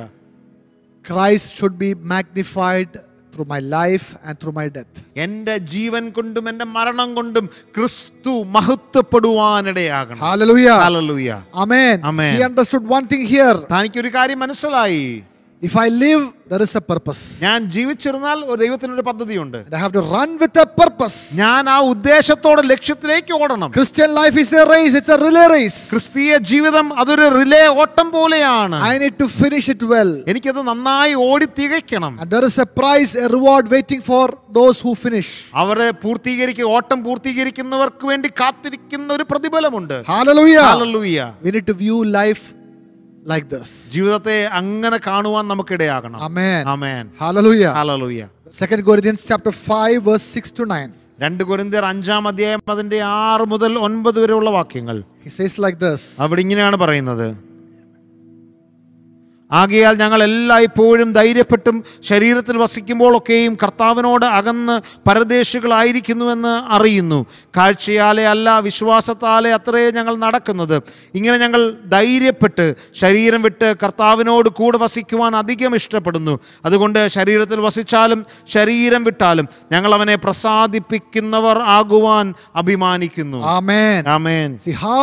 Christ should be magnified through my life and through my death. എന്റെ ജീവൻ കൊണ്ടും എന്റെ മരണം കൊണ്ടും ക്രിസ്തു മഹത്വപ്പെടുവാനിടയാകണം Hallelujah. ഹല്ലേലൂയ Amen. Amen. He understood one thing here. തനിക്കൊരു കാര്യം മനസ്സിലായി If I live, there is a purpose. ഞാൻ ജീവിച്ചിരുന്നാൽ ഒരു ദൈവത്തിനൊരു പദ്ധതിയുണ്ട് And I have to run with a purpose. ഞാൻ ആ ഉദ്ദേശത്തോടെ ലക്ഷ്യത്തിലേക്ക് ഓടണം Christian life is a race, it's a relay race. ക്രിസ്തീയ ജീവിതം അതൊരു റിലേ ഓട്ടം പോലെയാണ് I need to finish it well. എനിക്കത് നന്നായി ഓടി തികയ്ക്കണം And there is a prize, a reward waiting for those who finish. അവരെ പൂർത്തീകരിക്കുക ഓട്ടം പൂർത്തീകരിക്കുന്നവർക്ക് വേണ്ടി കാത്തിരിക്കുന്ന ഒരു പ്രതിഫലമുണ്ട് Hallelujah. ഹല്ലേലൂയ We need to view life like this. ജീവിതത്തെ അങ്ങനെ കാണുവാൻ നമുക്കിടയാകണം Amen. ആമേൻ Hallelujah. ഹല്ലേലൂയ Second Corinthians chapter 5, verse 6 to 9. രണ്ട് കൊരിന്ത്യർ അഞ്ചാം അധ്യായം അതിന്റെ ആറ് മുതൽ ഒൻപത് വരെയുള്ള വാക്യങ്ങൾ He says like this അവിടെ ഇങ്ങനെയാണ് പറയുന്നത് ആകയാൽ ഞങ്ങൾ എല്ലായ്പ്പോഴും ധൈര്യപ്പെട്ടും ശരീരത്തിൽ വസിക്കുമ്പോഴൊക്കെയും കർത്താവിനോട് അകന്ന് പരദേശികളായിരിക്കുന്നുവെന്ന് അറിയുന്നു കാഴ്ചയാലെ അല്ല വിശ്വാസത്താലെ അത്രേ ഞങ്ങൾ നടക്കുന്നത് ഇങ്ങനെ ഞങ്ങൾ ധൈര്യപ്പെട്ട് ശരീരം വിട്ട് കർത്താവിനോട് കൂടെ വസിക്കുവാൻ അധികം ഇഷ്ടപ്പെടുന്നു അതുകൊണ്ട് ശരീരത്തിൽ വസിച്ചാലും ശരീരം വിട്ടാലും ഞങ്ങൾ അവനെ പ്രസാദിപ്പിക്കുന്നവർ ആകുവാൻ അഭിമാനിക്കുന്നു Amen. Amen See how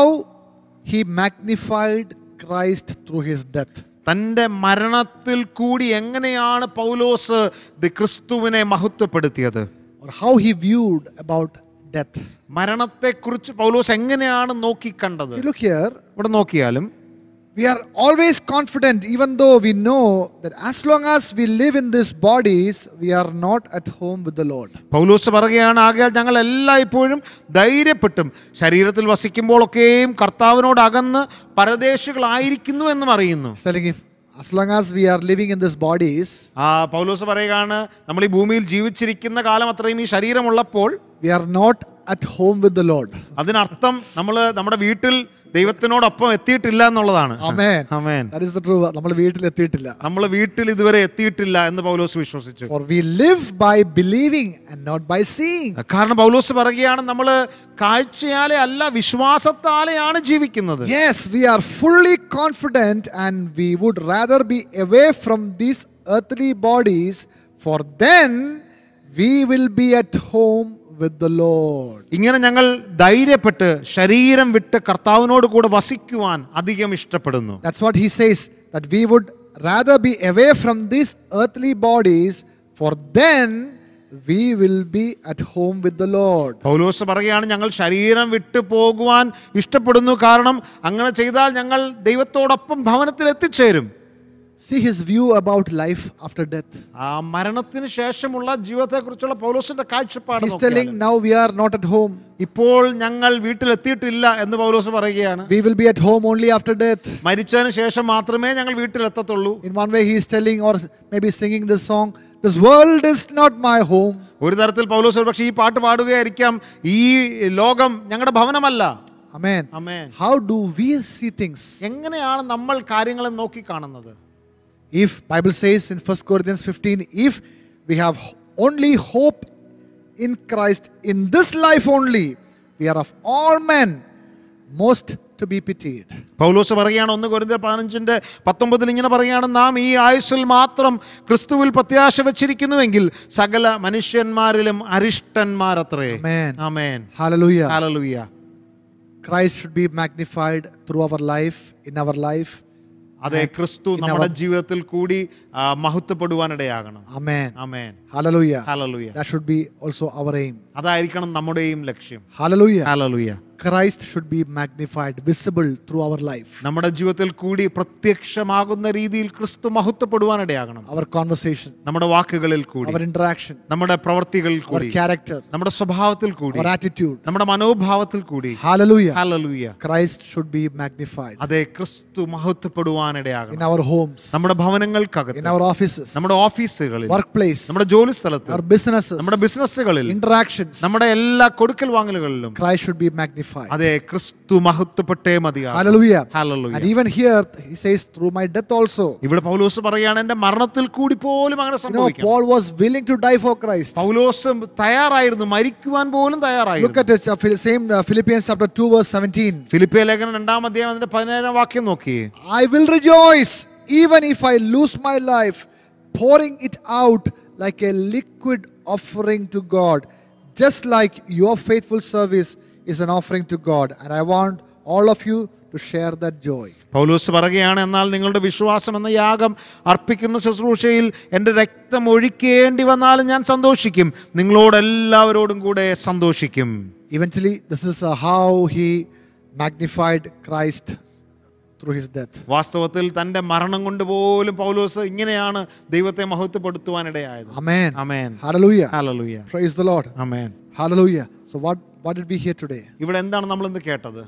he magnified Christ through his death. തൻ്റെ മരണത്തിൽ കൂടി എങ്ങനെയാണ് പൗലോസ് ദി ക്രിസ്തുവിനെ മഹത്വപ്പെടുത്തിയത് or how he viewed about death. മരണത്തെക്കുറിച്ച് പൗലോസ് എങ്ങനെയാണ് നോക്കിക്കണ്ടത് See, look here. ഇവിടെ നോക്കിയാലും We are always confident, even though we know that as long as we live in these bodies, we are not at home with the Lord. പൗലോസ് പറയുകയാണ് ആകയാൽ ഞങ്ങൾ എല്ലായ്പ്പോഴും ധൈര്യപ്പെട്ടും ശരീരത്തിൽ വസിക്കുമ്പോഴൊക്കെയും കർത്താവിനോട് അകന്ന് പരദേശികളായിരിക്കുന്നു എന്നും അറിയുന്നു He's telling if as long as we are living in these bodies, ആ പൗലോസ് പറയുകയാണ് നമ്മൾ ഈ ഭൂമിയിൽ ജീവിച്ചിരിക്കുന്ന കാലം അത്രയും ഈ ശരീരമുള്ളപ്പോൾ we are not at home with the Lord. അതിനർത്ഥം നമ്മൾ നമ്മുടെ വീട്ടിൽ ദൈവത്തിനോടൊപ്പം എത്തിയിട്ടില്ല എന്നുള്ളതാണ് Amen. Amen That is the true. നമ്മൾ വീട്ടിലെത്തിയിട്ടില്ല. നമ്മൾ വീട്ടിൽ ഇതുവരെ എത്തിയിട്ടില്ല എന്ന് പൗലോസ് വിശ്വസിച്ചു For we live by believing and not by seeing. കാരണം പൗലോസ് പറയുകയാണ് നമ്മൾ കാഴ്ചയാലെ അല്ല വിശ്വാസത്താലെയാണ് ജീവിക്കുന്നത് Yes, we are fully confident and we would rather be away from these earthly bodies, for then we will be at home with the Lord. ഇങ്ങനെ ഞങ്ങൾ ധൈര്യപ്പെട്ട് ശരീരം വിട്ട് കർത്താവിനോട് കൂടെ വസിക്കുവാൻ അധികം ഇഷ്ടപ്പെടുന്നു That's what he says, that we would rather be away from these earthly bodies, for then we will be at home with the Lord. പൗലോസ് പറയുകയാണ് ഞങ്ങൾ ശരീരം വിട്ടു പോകുവാൻ ഇഷ്ടപ്പെടുന്നു കാരണം അങ്ങനെ ചെയ്താൽ ഞങ്ങൾ ദൈവത്തോടൊപ്പം ഭവനത്തിൽ എത്തിച്ചേരും See his view about life after death. ആ മരണത്തിന് ശേഷമുള്ള ജീവിതത്തെക്കുറിച്ചുള്ള പൗലോസിന്റെ കാഴ്ചപ്പാട് He's നോക്കിയാൽ telling now we are not at home. ഇപ്പോൾ ഞങ്ങൾ വീട്ടിലെത്തിയിട്ടില്ല എന്ന് പൗലോസ് പറയുകയാണ് We will be at home only after death. മരിച്ചതിന് ശേഷം മാത്രമേ ഞങ്ങൾ വീട്ടിലെത്തത്തുള്ളൂ In one way, he is telling, or maybe singing this song, This world is not my home. ഒരു തരത്തിൽ പൗലോസ് പക്ഷേ ഈ പാട്ട് പാടുകയായിരിക്കാം ഈ ലോകം ഞങ്ങളുടെ ഭവനമല്ല Amen. Amen. How do we see things? എങ്ങനെയാണ് നമ്മൾ കാര്യങ്ങളെ നോക്കി കാണുന്നത് If Bible says in 1 Corinthians 15, if we have only hope in Christ in this life only, we are of all men most to be pitied. പൗലോസ് പറയുകയാണ് ഒന്ന് കൊരിന്ത പതിനഞ്ചിന്റെ പത്തൊമ്പതിൽ ഇങ്ങനെ പറയുകയാണ് നാം ഈ ആയുസ്സിൽ മാത്രം ക്രിസ്തുവിൽ പ്രത്യാശ വെച്ചിരിക്കുന്നുവെങ്കിൽ സകല മനുഷ്യന്മാരിലും അരിഷ്ടന്മാരത്രേ Amen. ആമേൻ Hallelujah. ഹല്ലേലൂയ Christ should be magnified through our life, in our life. അതെ and ക്രിസ്തു in നമ്മുടെ our- ജീവിതത്തിൽ കൂടി ആ, മഹത്വപ്പെടുവാനിടയാകണം Amen. ആമേൻ Hallelujah. ഹല്ലേലൂയ That should be also our aim. അതായിരിക്കണം നമ്മുടെയും ലക്ഷ്യം Hallelujah. ഹല്ലേലൂയ Christ should be magnified, visible through our life. നമ്മുടെ ജീവിതത്തിൽ കൂടി പ്രത്യക്ഷമാകുന്ന രീതിയിൽ ക്രിസ്തു മഹത്വപ്പെടുവാനിടയാകണം Our conversation, നമ്മുടെ വാക്കുകളിൽ കൂടി our interaction, നമ്മുടെ പ്രവർത്തികളിൽ our കൂടി character, നമ്മുടെ സ്വഭാവത്തിൽ കൂടി our attitude. നമ്മുടെ മനോഭാവത്തിൽ കൂടി Hallelujah. ഹല്ലേലൂയ Christ should be magnified അതെ ക്രിസ്തു in മഹത്വപ്പെടുവാനിടയാകണം our homes, നമ്മുടെ ഭവനങ്ങൾക്കകത്ത് in our offices, നമ്മുടെ ഓഫീസുകളിൽ workplace, നമ്മുടെ ജോലി സ്ഥലത്ത് our businesses, നമ്മുടെ ബിസിനസ്സുകളിൽ interactions. നമ്മുടെ എല്ലാ കൊടുക്കൽ വാങ്ങലുകളിലും Christ should be magnified. അതെ ക്രിസ്തു മഹത്വപ്പെട്ടേ മതിയാകും Hallelujah. Hallelujah. And even here, he says, through my death also. ഇവിടെ പൗലോസ് പറയാണ് എന്റെ മരണത്തിൽ കൂടി പോലും അങ്ങനെ You know, സംഭവിക്കണം Paul was willing to die for Christ. പൗലോസ് തയ്യാറായിരുന്നു മരിക്കുവാൻ പോലും Look തയ്യാറായിരുന്നു at it, uh, Phil- same uh, Philippians chapter 2, verse 17. ഫിലിപ്പിയ ലേഖനം രണ്ടാം അധ്യായം അതിന്റെ പതിനേഴാം വാക്യം നോക്കിയേ I will rejoice even if I lose my life, pouring it out like a liquid offering to God, just like your faithful service is an offering to God. And I want all of you to share that joy. പൗലോസ് പറയുകയാണ് എന്നാൽ നിങ്ങളുടെ വിശ്വാസം എന്ന യാഗം അർപ്പിക്കുന്ന ശുശ്രൂഷയിൽ എൻ്റെ രക്തം ഒഴിക്കേണ്ടി വന്നാലും ഞാൻ സന്തോഷിക്കും നിങ്ങളോട് എല്ലാവരോടും കൂടെ സന്തോഷിക്കും Eventually, this is uh, how he magnified Christ through his death. വാസ്തവത്തിൽ തൻ്റെ മരണം കൊണ്ട് പോലും പൗലോസ് ഇങ്ങനെയാണ് ദൈവത്തെ മഹത്വപ്പെടുത്തുവാനിടയായത് Amen. അമേൻ Hallelujah. ഹല്ലേലൂയ Praise the Lord. അമേൻ Hallelujah. So, what, what did we hear today? ഇവിടെ എന്താണ് നമ്മൾ ഇന്ന് കേട്ടത്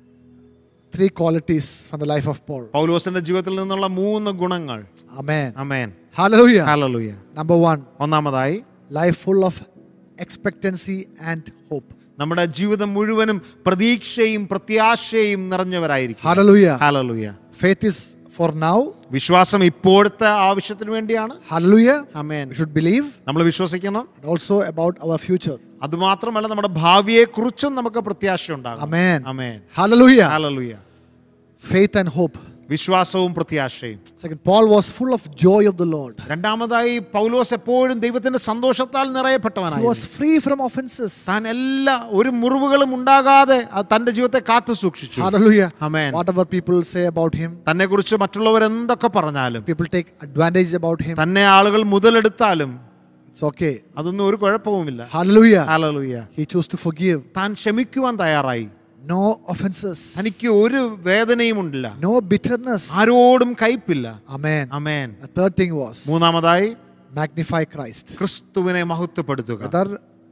Three qualities from the life of Paul. പൗലോസിന്റെ ജീവിതത്തിൽ നിന്നുള്ള മൂന്ന് ഗുണങ്ങൾ Amen. അമേൻ Hallelujah. ഹല്ലേലൂയ Number one, ഒന്നാമതായി life full of expectancy and hope. നമ്മുടെ ജീവിതം മുഴുവനും പ്രതീക്ഷയും പ്രത്യാശയും നിറഞ്ഞവരായിരിക്കും Hallelujah. ഹല്ലേലൂയ Faith is for now. വിശ്വാസം ഇപ്പോഴത്തെ ആവശ്യത്തിന് വേണ്ടിയാണ് Hallelujah. Amen We should believe നമ്മൾ വിശ്വസിക്കണം and also about our future. അതുമാത്രമല്ല നമ്മുടെ ഭാവിയെ കുറിച്ചും നമുക്ക് പ്രത്യാശ ഉണ്ടാകും Amen. അമേൻ Hallelujah. ഹല്ലേലൂയ Faith and hope. വിശ്വാസവും പ്രത്യാശയും Second, Paul was full of joy of the Lord. രണ്ടാമതായി പൗലോസ് എപ്പോഴും ദൈവത്തിന്റെ സന്തോഷത്താൽ He നിറയപ്പെട്ടവനായി was free from offenses. താൻ എല്ലാ ഒരു മുറിവുകളും ഉണ്ടാകാതെ ആ തന്റെ ജീവിതത്തെ കാത്തു സൂക്ഷിച്ചു Hallelujah. Amen. Whatever people say about him, തന്നെ കുറിച്ച് മറ്റുള്ളവർ എന്തൊക്കെ പറഞ്ഞാലും people take advantage about him. തന്നെ ആളുകൾ മുതലെടുത്താലും It's okay. അതൊന്നും ഒരു കുഴപ്പവുമില്ല Hallelujah. ഹല്ലേലൂയ He chose to forgive. താൻ ക്ഷമിക്കുവാൻ തയ്യാറായി No offenses. തനിക്ക് ഒരു വേദനയും ഉണ്ടില്ല No bitterness. ആരോടും കയ്പില്ല Amen. Amen The third thing was മൂന്നാമതായി magnify Christ. ക്രിസ്തുവിനെ മഹത്വപ്പെടുത്തുക Whether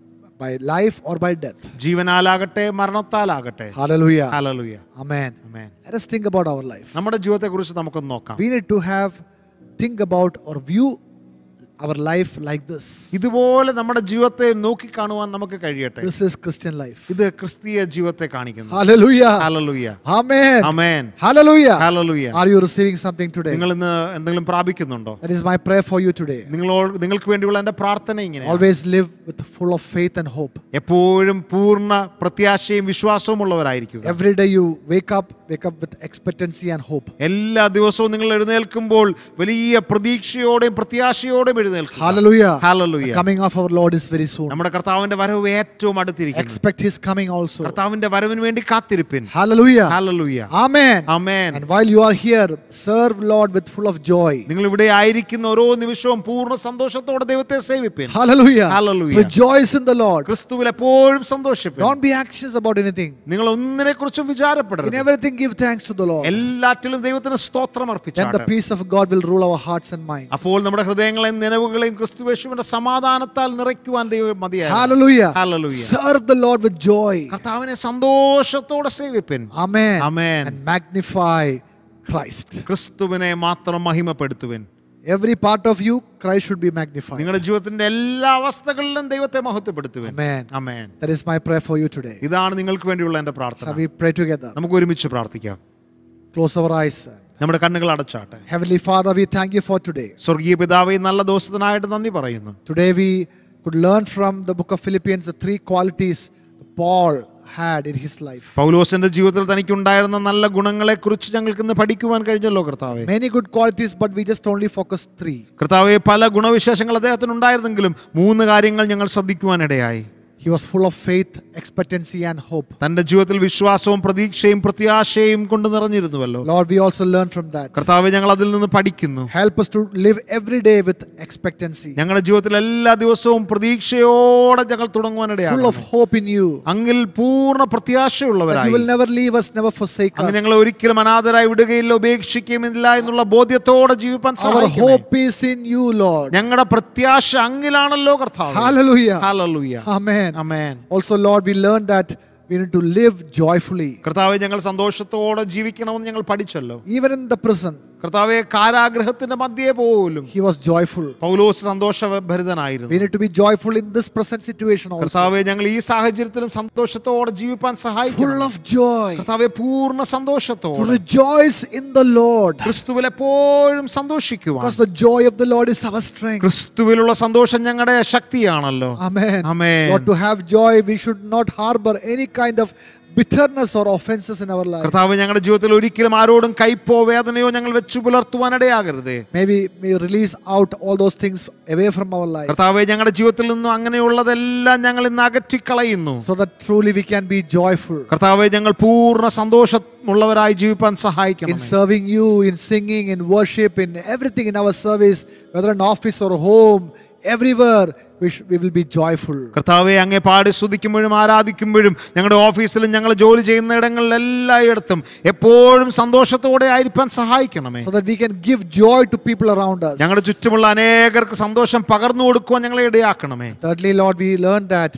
by life or by death. ജീവനാലാകട്ടെ മരണത്താലാകട്ടെ Hallelujah. ഹല്ലേലൂയ Amen. അമേൻ Let us think about our life. നമ്മുടെ ജീവിതത്തെ കുറിച്ച് നമുക്കൊന്ന് നോക്കാം We need to have think about or view our life like this. ഇതുപോലെ നമ്മുടെ ജീവിതത്തെ നോക്കിക്കാണുവാൻ നമുക്ക് കഴിയട്ടെ This is Christian life. ഇത് ക്രിസ്തീയ ജീവിതത്തെ കാണിക്കുന്നു Hallelujah. ഹല്ലേലൂയ Amen. അമേൻ Hallelujah. ഹല്ലേലൂയ Are you receiving something today? നിങ്ങൾ ഇന്ന് എന്തെങ്കിലും പ്രാപിക്കുന്നുണ്ടോ That is my prayer for you today. നിങ്ങളോട് നിങ്ങൾക്ക് വേണ്ടിയുള്ള എൻ്റെ പ്രാർത്ഥന ഇങ്ങനെ Always live with full of faith and hope. എപ്പോഴും പൂർണ്ണ പ്രത്യാശയും വിശ്വാസവും ഉള്ളവരായിരിക്കുക Every day you wake up, wake up with expectancy and hope. എല്ലാ ദിവസവും നിങ്ങൾ എഴുന്നേൽക്കുമ്പോൾ വലിയ പ്രതീക്ഷയോടെയും പ്രത്യാശയോടെയും എഴുന്നേൽക്കുക Hallelujah. Hallelujah. The coming of our Lord is very soon. നമ്മുടെ കർത്താവിന്റെ വരവ് ഏറ്റവും അടുത്തിരിക്കുന്നു Expect His coming also. കർത്താവിന്റെ വരവിന് വേണ്ടി കാത്തിരിപ്പിൻ Hallelujah. ഹല്ലേലൂയ Amen. ആമേൻ And while you are here, serve Lord with full of joy. നിങ്ങൾ ഇവിടെ ആയിരിക്കുന്ന ഓരോ നിമിഷവും പൂർണ്ണ സന്തോഷത്തോടെ ദൈവത്തെ സേവിപ്പിൻ Hallelujah. Hallelujah. Rejoice in the Lord. ക്രിസ്തുവിൽ എപ്പോഴും സന്തോഷിപ്പിൻ Don't be anxious about anything. നിങ്ങൾ ഒന്നിനെ കുറിച്ചും In വിചാരപ്പെടരുത് everything, give thanks to the Lord. എല്ലാറ്റിലും ദൈവത്തിന് സ്തോത്രം Then the അർപ്പിച്ചാട്ടെ peace of God will rule our hearts and minds. അപ്പോൾ നമ്മുടെ ഹൃദയങ്ങളെയും നിലവുകളെയും ക്രിസ്തുവേശുവിന്റെ സമാധാനത്താൽ നിറയ്ക്കുവാൻ ദൈവം മതിയായി Hallelujah. Hallelujah. Serve the Lord with joy. കർത്താവിനെ സന്തോഷത്തോടെ സേവിപ്പിൻ Amen. Amen. And magnify Christ. ക്രിസ്തുവിനെ മാത്രം മഹിമപ്പെടുത്തുവിൻ Every part of you, Christ should be magnified. നിങ്ങളുടെ ജീവിതത്തിന്റെ എല്ലാ അവസ്ഥകളിലും ദൈവത്തെ മഹത്വപ്പെടുത്തുവിൻ Amen. Amen That is my prayer for you today. ഇതാണ് നിങ്ങൾക്ക് വേണ്ടിയുള്ള എന്റെ പ്രാർത്ഥന Shall we pray together? നമുക്ക് ഒരുമിച്ച് പ്രാർത്ഥിക്കാം Close our eyes. നമ്മുടെ കണ്ണുകൾ അടച്ചാട്ടെ Heavenly Father, we thank you for today. സ്വർഗീയ പിതാവ് ഈ നല്ല ദിവസത്തിനായിട്ട് നന്ദി പറയുന്നു Today we could learn from the book of Philippians the three qualities Paul had in his life. പൗലോസിന്റെ ജീവിതത്തിൽ തനിക്കുണ്ടായിരുന്ന നല്ല ഗുണങ്ങളെ കുറിച്ച് ഞങ്ങൾക്ക് ഇന്ന് പഠിക്കുവാൻ കഴിഞ്ഞല്ലോ കർത്താവെ Many good qualities, but we just only focus three. കർത്താവെ പല ഗുണവിശേഷങ്ങൾ അദ്ദേഹത്തിന് ഉണ്ടായിരുന്നെങ്കിലും മൂന്ന് കാര്യങ്ങൾ ഞങ്ങൾ ശ്രദ്ധിക്കുവാനിടയായി He was full of faith, expectancy, and hope. തന്റെ ജീവിതത്തിൽ വിശ്വാസവും പ്രതീക്ഷയും പ്രത്യാശയും കൊണ്ട് നിറഞ്ഞിരുന്നുവല്ലോ Lord, we also learn from that. കർത്താവെ ഞങ്ങൾ അതിൽ നിന്ന് പഠിക്കുന്നു Help us to live every day with expectancy, ഞങ്ങളുടെ ജീവിതത്തിൽ എല്ലാ ദിവസവും പ്രതീക്ഷയോടെ ഞങ്ങൾ full തുടങ്ങുവാനിടയാകും of hope in you. അങ്ങിൽ പൂർണ്ണ That you പ്രത്യാശയുള്ളവരായി will never leave us, never forsake അങ്ങ് us. ഞങ്ങളെ ഒരിക്കലും അനാഥരായി വിടുകയില്ല ഉപേക്ഷിക്കുകയുമില്ല എന്നുള്ള ബോധ്യത്തോടെ ജീവിപ്പാൻ Our സഹായിക്കണമേ hope is in you, Lord. ഞങ്ങളുടെ പ്രത്യാശ അങ്ങിലാണല്ലോ കർത്താവ് Hallelujah. ഹല്ലേലൂയ Amen. ആമേൻ Also, Lord, we learned that we need to live joyfully. കർത്താവെ ഞങ്ങൾ സന്തോഷത്തോടെ ജീവിക്കണമെന്ന് ഞങ്ങൾ പഠിച്ചല്ലോ Even in the prison, കർത്താവെ കാരാഗ്രഹത്തിന്റെ മധ്യേ പോലും he was joyful. Paulose We സന്തോഷഭരിതനായിരുന്നു need to be joyful in this present situation also. കർത്താവെ ഞങ്ങൾ ഈ സാഹചര്യത്തിലും സന്തോഷത്തോടെ ജീവിപ്പാൻ Full സഹായിക്കണം of joy. കർത്താവെ പൂർണ്ണ To സന്തോഷത്തോടെ rejoice in the Lord. ക്രിസ്തുവിൽ എപ്പോഴും സന്തോഷിക്കുവാൻ Because the joy of the Lord is our strength. ക്രിസ്തുവിലുള്ള സന്തോഷം ഞങ്ങളുടെ ശക്തിയാണല്ലോ Amen. Amen. Lord, to have joy, we should not harbor any kind of bitterness or offenses in our life. കർത്താവ് ഞങ്ങളുടെ ജീവിതത്തിൽ ഒരിക്കലും ആരോടും കയ്പോ വേദനയോ ഞങ്ങൾ വെച്ചു പുലർത്തുവാനിടയാകരുതേ Maybe we release out all those things away from our life കർത്താവെ ഞങ്ങളുടെ ജീവിതത്തിൽ നിന്നും അങ്ങനെയുള്ളതെല്ലാം ഞങ്ങൾ ഇന്ന് അകറ്റിക്കളയുന്നു so that truly we can be joyful കർത്താവെ ഞങ്ങൾ പൂർണ്ണ സന്തോഷമുള്ളവരായി ജീവിപ്പാൻ in സഹായിക്കണം serving you, in singing, in worship, in everything in our service, whether in office or home, everywhere we, sh- we will be joyful. കർത്താവെ അങ്ങേ പാടി സ്തുതിക്കുമ്പോഴും ആരാധിക്കുമ്പോഴും ഞങ്ങളുടെ ഓഫീസിലും ഞങ്ങൾ ജോലി ചെയ്യുന്ന ഇടങ്ങളിൽ എല്ലായിടത്തും എപ്പോഴും സന്തോഷത്തോടെ ആയിരിക്കാൻ സഹായിക്കണമേ So that we can give joy to people around us. ഞങ്ങളുടെ ചുറ്റുമുള്ള അനേകർക്ക് സന്തോഷം പകർന്നു കൊടുക്കുവാൻ ഞങ്ങളെ ഇടയാക്കണമേ Thirdly, Lord, we learned that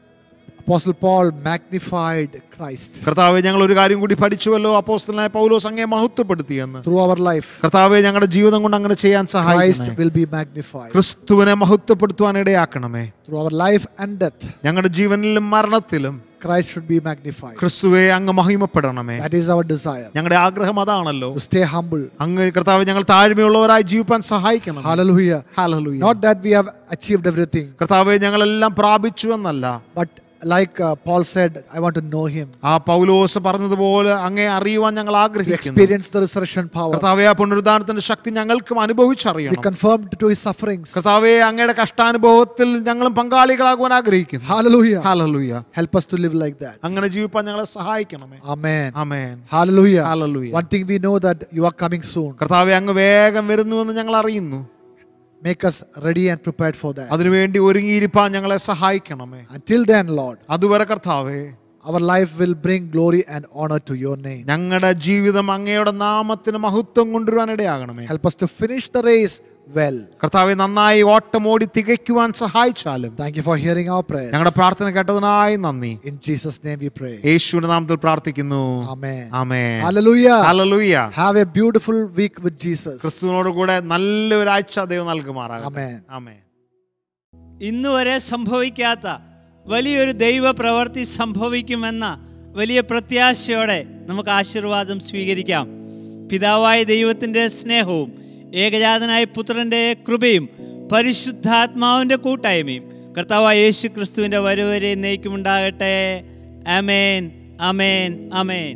Apostle Paul magnified Christ കർത്താവെ ഞങ്ങൾ ഒരു കാര്യം കൂടി പഠിച്ചുവല്ലോ അപ്പോസ്തലനായ പൗലോസ് അങ്ങേ മഹത്വപ്പെടുത്തിയെന്ന് through our life. കർത്താവെ ഞങ്ങളുടെ ജീവിതം കൊണ്ട് അങ്ങനെ ചെയ്യാൻ Christ സഹായിക്കണമേ will be magnified ക്രിസ്തുവിനെ മഹത്വപ്പെടുത്തുവാൻ ഇടയാക്കണമേ through our life and death. ഞങ്ങളുടെ ജീവനിലും മരണത്തിലും Christ should be magnified. ക്രിസ്തുവെ അങ്ങ് മഹിമപ്പെടണമേ That is our desire. ഞങ്ങളുടെ ആഗ്രഹം അതാണല്ലോ To stay humble. അങ്ങ് കർത്താവ് ഞങ്ങൾ താഴ്മയുള്ളവരായി ജീവിപ്പാൻ സഹായിക്കണം Hallelujah. Hallelujah. Not that we have achieved everything, കർത്താവെ ഞങ്ങളെല്ലാം പ്രാപിച്ചു എന്നല്ല but like uh, Paul said, I want to know him. ആ പൗലോസ് പറഞ്ഞതുപോലെ അങ്ങേ അറിയുവാൻ ഞങ്ങൾ To ആഗ്രഹിക്കുന്നു experience the resurrection power. കർത്താവെ ആ പുനരുദ്ധാനത്തിന്റെ ശക്തി ഞങ്ങൾക്കും Be അനുഭവിച്ചറിയണം confirmed to his sufferings. കർത്താവെ അങ്ങയുടെ കഷ്ടാനുഭവത്തിൽ ഞങ്ങളും പങ്കാളികളാകുവാൻ ആഗ്രഹിക്കുന്നു Hallelujah. Hallelujah. Help us to live like that. അങ്ങനെ ജീവിപ്പാൻ ഞങ്ങളെ സഹായിക്കണമേ Amen. ആമേൻ Hallelujah. Hallelujah. One thing we know that you are coming soon. കർത്താവെ അങ്ങ് വേഗം വരുന്നുവെന്ന് ഞങ്ങൾ അറിയുന്നു Make us ready and prepared for that. അതിനുവേണ്ടി ഒരുങ്ങിയിരിപ്പാൻ ഞങ്ങളെ സഹായിക്കണമേ Until then, Lord, അതുവരെ കർത്താവേ our life will bring glory and honor to your name. ഞങ്ങളുടെ ജീവിതം അങ്ങയുടെ നാമത്തിന് മഹത്വം കൊണ്ടുവരാൻ ഇടയാകണമേ Help us to finish the race well. കർത്താവെ നന്നായി ഓട്ടമോടി തികയ്ക്കുവാൻ സഹായിച്ചാലും Thank you for hearing our prayers. ഞങ്ങളുടെ പ്രാർത്ഥന കേട്ടതിനായി നന്ദി In Jesus' name we pray. യേശുവിന്റെ നാമത്തിൽ പ്രാർത്ഥിക്കുന്നു Amen. ആമേൻ Hallelujah. ഹല്ലേലൂയ Have a beautiful week with Jesus. ക്രിസ്തുവിനോട് കൂടെ നല്ലൊരാഴ്ച ദൈവം നൽകുമാറാകട്ടെ ആമേൻ. ആമേൻ ഇന്ന് വരെ സംഭവിക്കാത്ത വലിയൊരു ദൈവ പ്രവൃത്തി സംഭവിക്കുമെന്ന വലിയ പ്രത്യാശയോടെ നമുക്ക് ആശീർവാദം സ്വീകരിക്കാം പിതാവായ ദൈവത്തിൻ്റെ സ്നേഹവും ഏകജാതനായ പുത്രൻ്റെ കൃപയും പരിശുദ്ധാത്മാവിൻ്റെ കൂട്ടായ്മയും കർത്താവായ യേശു ക്രിസ്തുവിൻ്റെ വരവരെ നയിക്കുമുണ്ടാകട്ടെ അമേൻ അമേൻ അമേൻ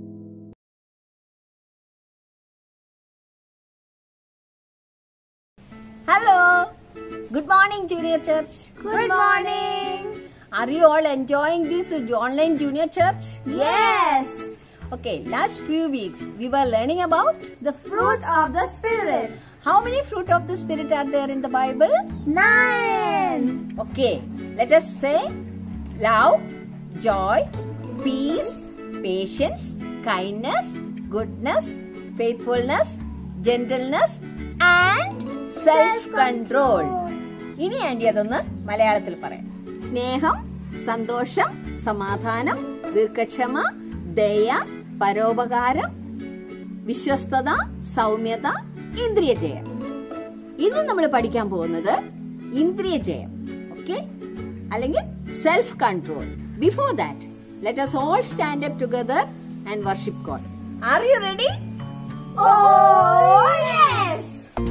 Hello. Good morning, Junior Church. Good, morning. Are you all enjoying this online Junior Church? Yes, Okay, last few weeks we were learning about the fruit of the Spirit. how many fruit of the Spirit are there in the Bible? Nine. Okay, let us say love, joy, peace, patience, kindness, goodness, faithfulness, gentleness, and self control. ഇനി aunty അതൊന്ന് മലയാളത്തിൽ പറയാം സ്നേഹം സന്തോഷം സമാധാനം ദീർഘക്ഷമ ദയ പരോപകാരം വിശ്വസ്തത സൗമ്യത ഇന്ദ്രിയജയം ഇന്ന് നമ്മൾ പഠിക്കാൻ പോകുന്നത് ഇന്ദ്രിയജയം ഓക്കെ അല്ലെങ്കിൽ self control before that let us all stand up together and worship God are you ready Oh, yes.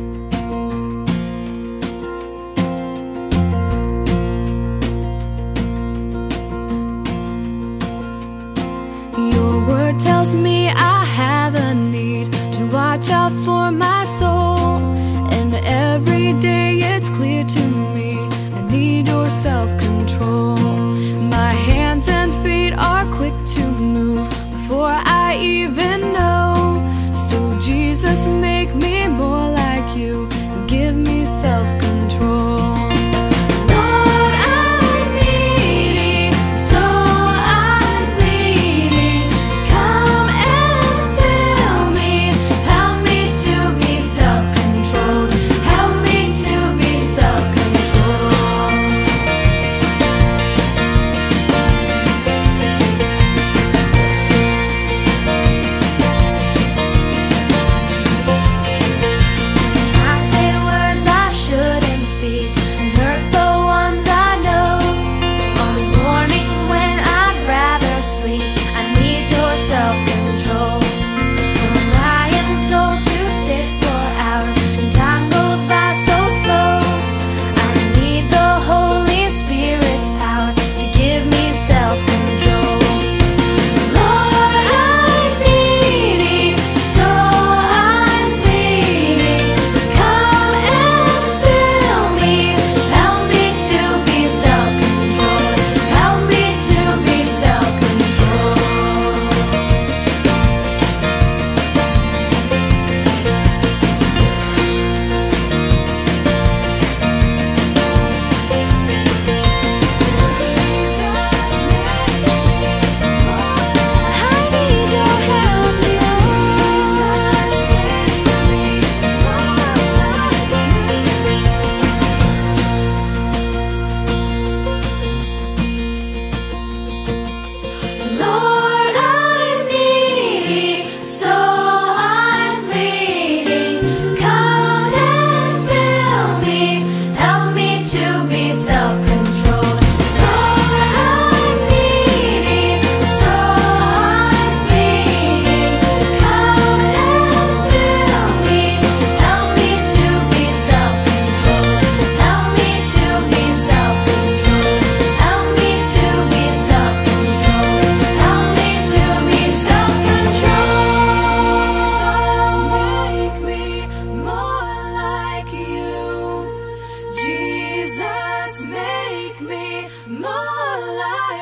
Your word tells me I have a need to watch out for my soul. And every day it's clear to me I need your self control. My hands and feet are quick to move before I even know. So, Jesus, make me more like you and give me self control. Lord, I'm needy, so I'm pleading. Come and fill me. Help me to be self-controlled. Help me to be self-controlled.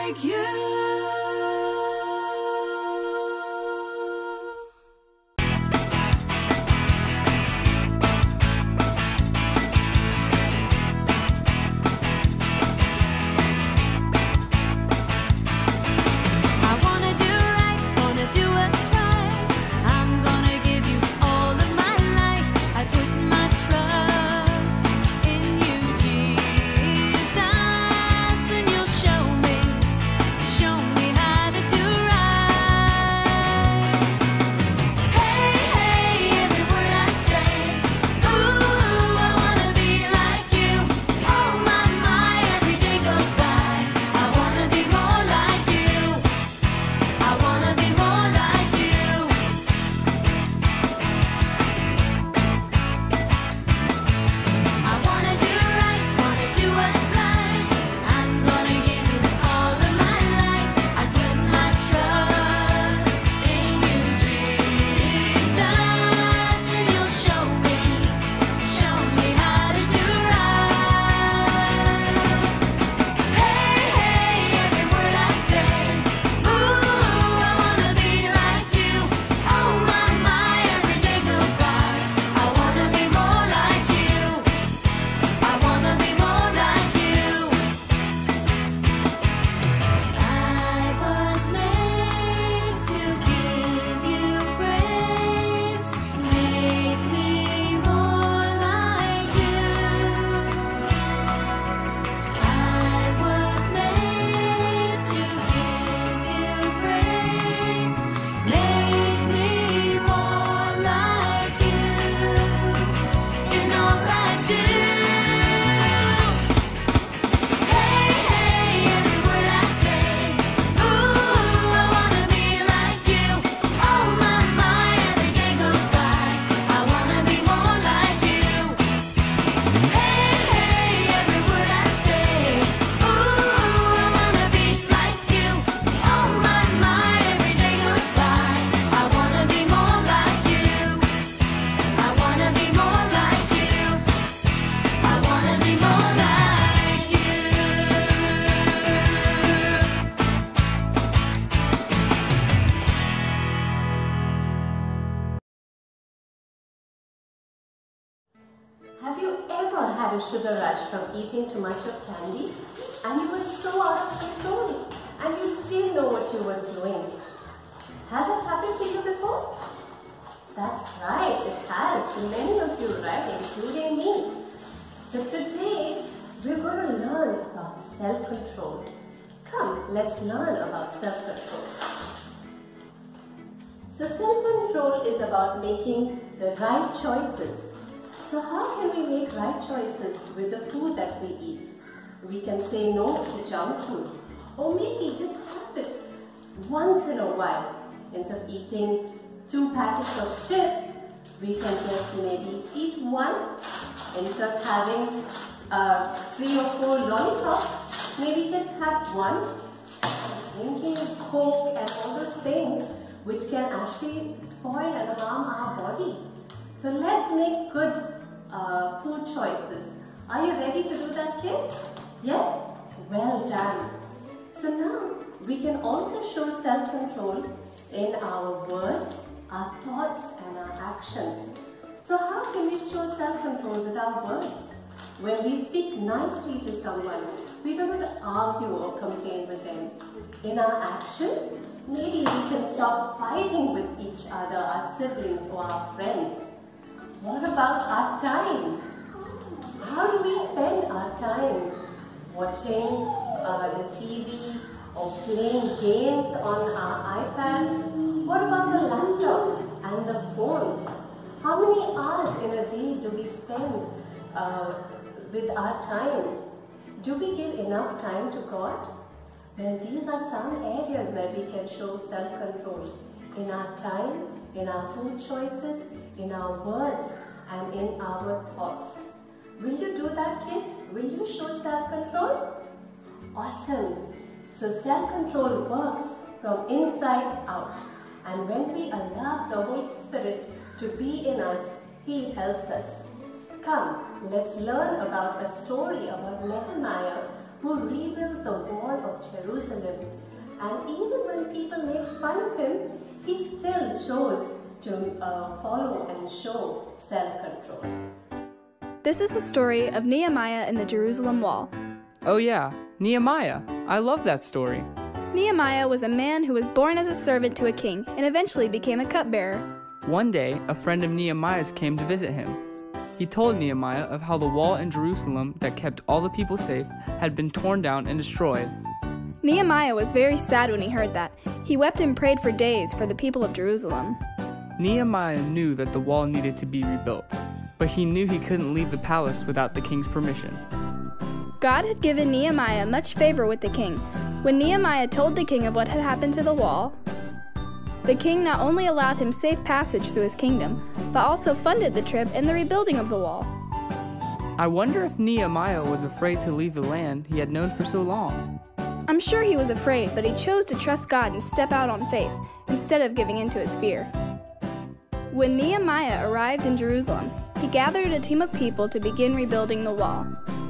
like you. I wanna do right, wanna do what's right. I'm gonna give you all of my life. I put my trust in you, Jesus, and you'll show me, show me how to do right. Hey, hey, every word I say. Ooh, I wanna be like you. Oh my, my, every day goes by. I wanna be more like you. I wanna be more like you. I wanna do right, wanna do what's right. I'm gonna give you all of my life. I put my trust in you, Jesus, and you'll show me, show me how to do right. Hey, hey, every word I say. Ooh, I wanna be like you. Oh my, my, every day goes by. I wanna be more like you. I wanna be more like you. I was made to give you praise. Make me more like you. I was made to give you praise. Make me more like you in all I do. Hey, hey, every word I say. Ooh, I wanna be like you. Oh my, my, every day goes by. I wanna be more like you. Hey, hey, every word I say. Ooh, I wanna be like you. Oh my, my, every day goes by. I wanna be more like you. I wanna be more like you. I wanna be more like you. Have you ever had a sugar rush from eating too much of candy and you were so out of control and you didn't know what you were doing? Has it happened to you before? That's right, it has to many of you, right, including me. So today we're going to learn about self-control. Come, let's learn about self-control. So self-control is about making the right choices. So how can we make right choices with the food that we eat? We can say no to junk food or maybe just have it once in a while. Instead of eating two packets of chips, we can just maybe eat one. Instead of having uh, three or four lollipops, maybe just have one. Drinking coke and all those things which can actually spoil and harm our body. So let's make good uh, food choices. Are you ready to do that, kids? Yes? Well done. So now we can also show self-control in our words, our thoughts and our actions. So how can we show self-control with our words? When we speak nicely to someone, we don't argue or complain with them. In our actions, maybe we can stop fighting with each other, our siblings or our friends. What about our time? How do we spend our time? Watching uh, the TV or playing games on our iPad? What about the laptop and the phone? How many hours in a day do we spend uh, with our time? Do we give enough time to God? Well, these are some areas where we can show self-control in our time, in our food choices, in our words, and in our thoughts. Will you do that, kids? Will you show self-control? Awesome. So self-control works from inside out. And when we allow the Holy Spirit to be in us, He helps us. Come, let's learn about a story about Nehemiah who rebuilt the wall of Jerusalem. And even when people make fun of him, he still chose to uh, follow and show self control. This is the story of Nehemiah and the Jerusalem wall. Oh, yeah, Nehemiah. I love that story. Nehemiah was a man who was born as a servant to a king and eventually became a cupbearer. One day, a friend of Nehemiah's came to visit him. He told Nehemiah of how the wall in Jerusalem that kept all the people safe had been torn down and destroyed. Nehemiah was very sad when he heard that. He wept and prayed for days for the people of Jerusalem. Nehemiah knew that the wall needed to be rebuilt, but he knew he couldn't leave the palace without the king's permission. God had given Nehemiah much favor with the king. When Nehemiah told the king of what had happened to the wall, the king not only allowed him safe passage through his kingdom, but also funded the trip and the rebuilding of the wall. I wonder if Nehemiah was afraid to leave the land he had known for so long. I'm sure he was afraid, but he chose to trust God and step out on faith instead of giving in to his fear. When Nehemiah arrived in Jerusalem, he gathered a team of people to begin rebuilding the wall.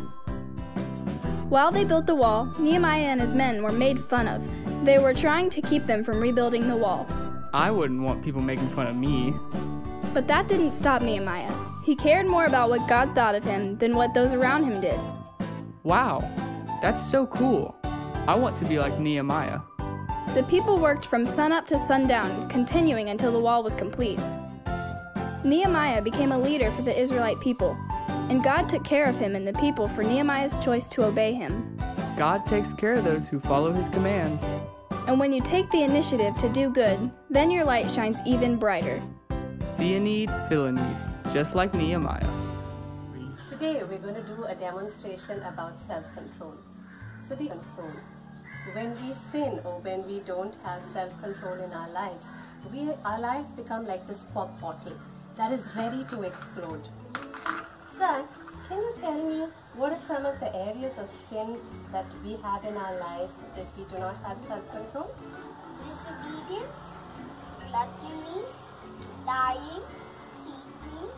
While they built the wall, Nehemiah and his men were made fun of. They were trying to keep them from rebuilding the wall. I wouldn't want people making fun of me. But that didn't stop Nehemiah. He cared more about what God thought of him than what those around him did. Wow, that's so cool. I want to be like Nehemiah. The people worked from sunup to sundown, continuing until the wall was complete. Nehemiah became a leader for the Israelite people, and God took care of him and the people for Nehemiah's choice to obey him. God takes care of those who follow his commands. And when you take the initiative to do good, then your light shines even brighter. See a need, fill a need, just like Nehemiah. Today we're going to do a demonstration about self control. So, the control. When we sin or when we don't have self control in our lives, we, our lives become like this pop bottle that is ready to explode. Zach, can you tell me what are some of the areas of sin that we have in our lives if we do not have self control? disobedience, gluttony, lying, cheating,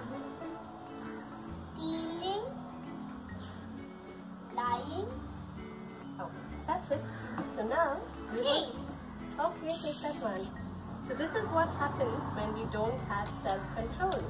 stealing, lying. Oh, that's it. So now, we Hey. will- okay, take that one. So this is what happens when we don't have self control.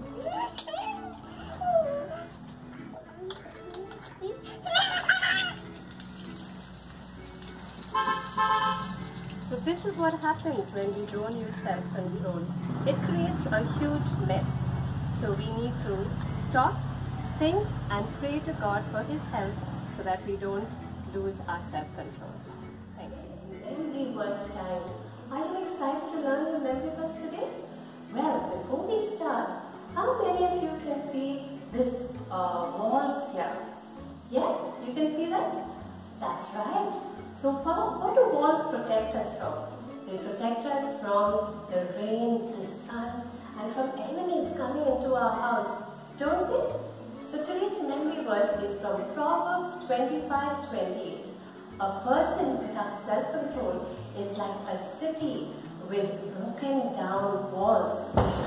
So this is what happens when we don't use self-control. It creates a huge mess. So we need to stop, think and pray to God for His help so that we don't lose our self-control. Thank you. Memory verse time. Are you excited to learn the memory verse today? Well, before we start, how many of you can see this uh, walls here? Yes, you can see that? That's right. So what, what do walls protect us from? They protect us from the rain, the sun, and from enemies coming into our house, don't they? So today's memory verse is from Proverbs 25 28. A person without self control is like a city with broken down walls.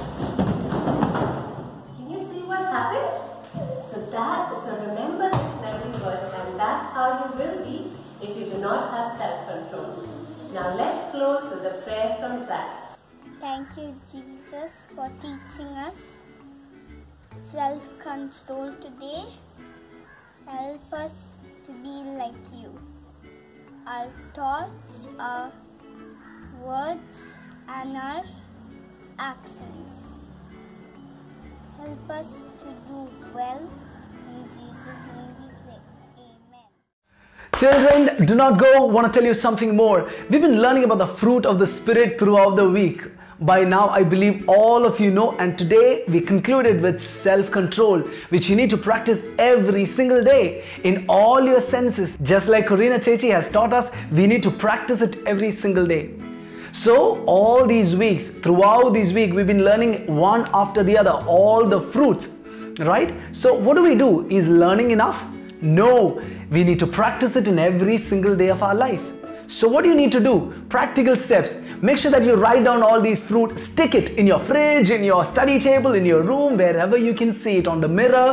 Can you see what happened? So that so remember this memory verse and that's how you will be if you do not have self-control. Now let's close with a prayer from Zach. Thank you, Jesus, for teaching us self control today. Help us to be like you. Our thoughts, our words, and our actions. Help us to do well. In Jesus' name we pray. Amen. Children, do not go. Want to tell you something more. We've been learning about the fruit of the Spirit throughout the week. By now, I believe all of you know, and today we concluded with self control, which you need to practice every single day in all your senses. Just like Corina Chechi has taught us, we need to practice it every single day. So, all these weeks, throughout this week, we've been learning one after the other all the fruits, right? So, what do we do? Is learning enough? No, we need to practice it in every single day of our life. So, what do you need to do? Practical steps. Make sure that you write down all these fruit, stick it in your fridge, in your study table, in your room, wherever you can see it on the mirror.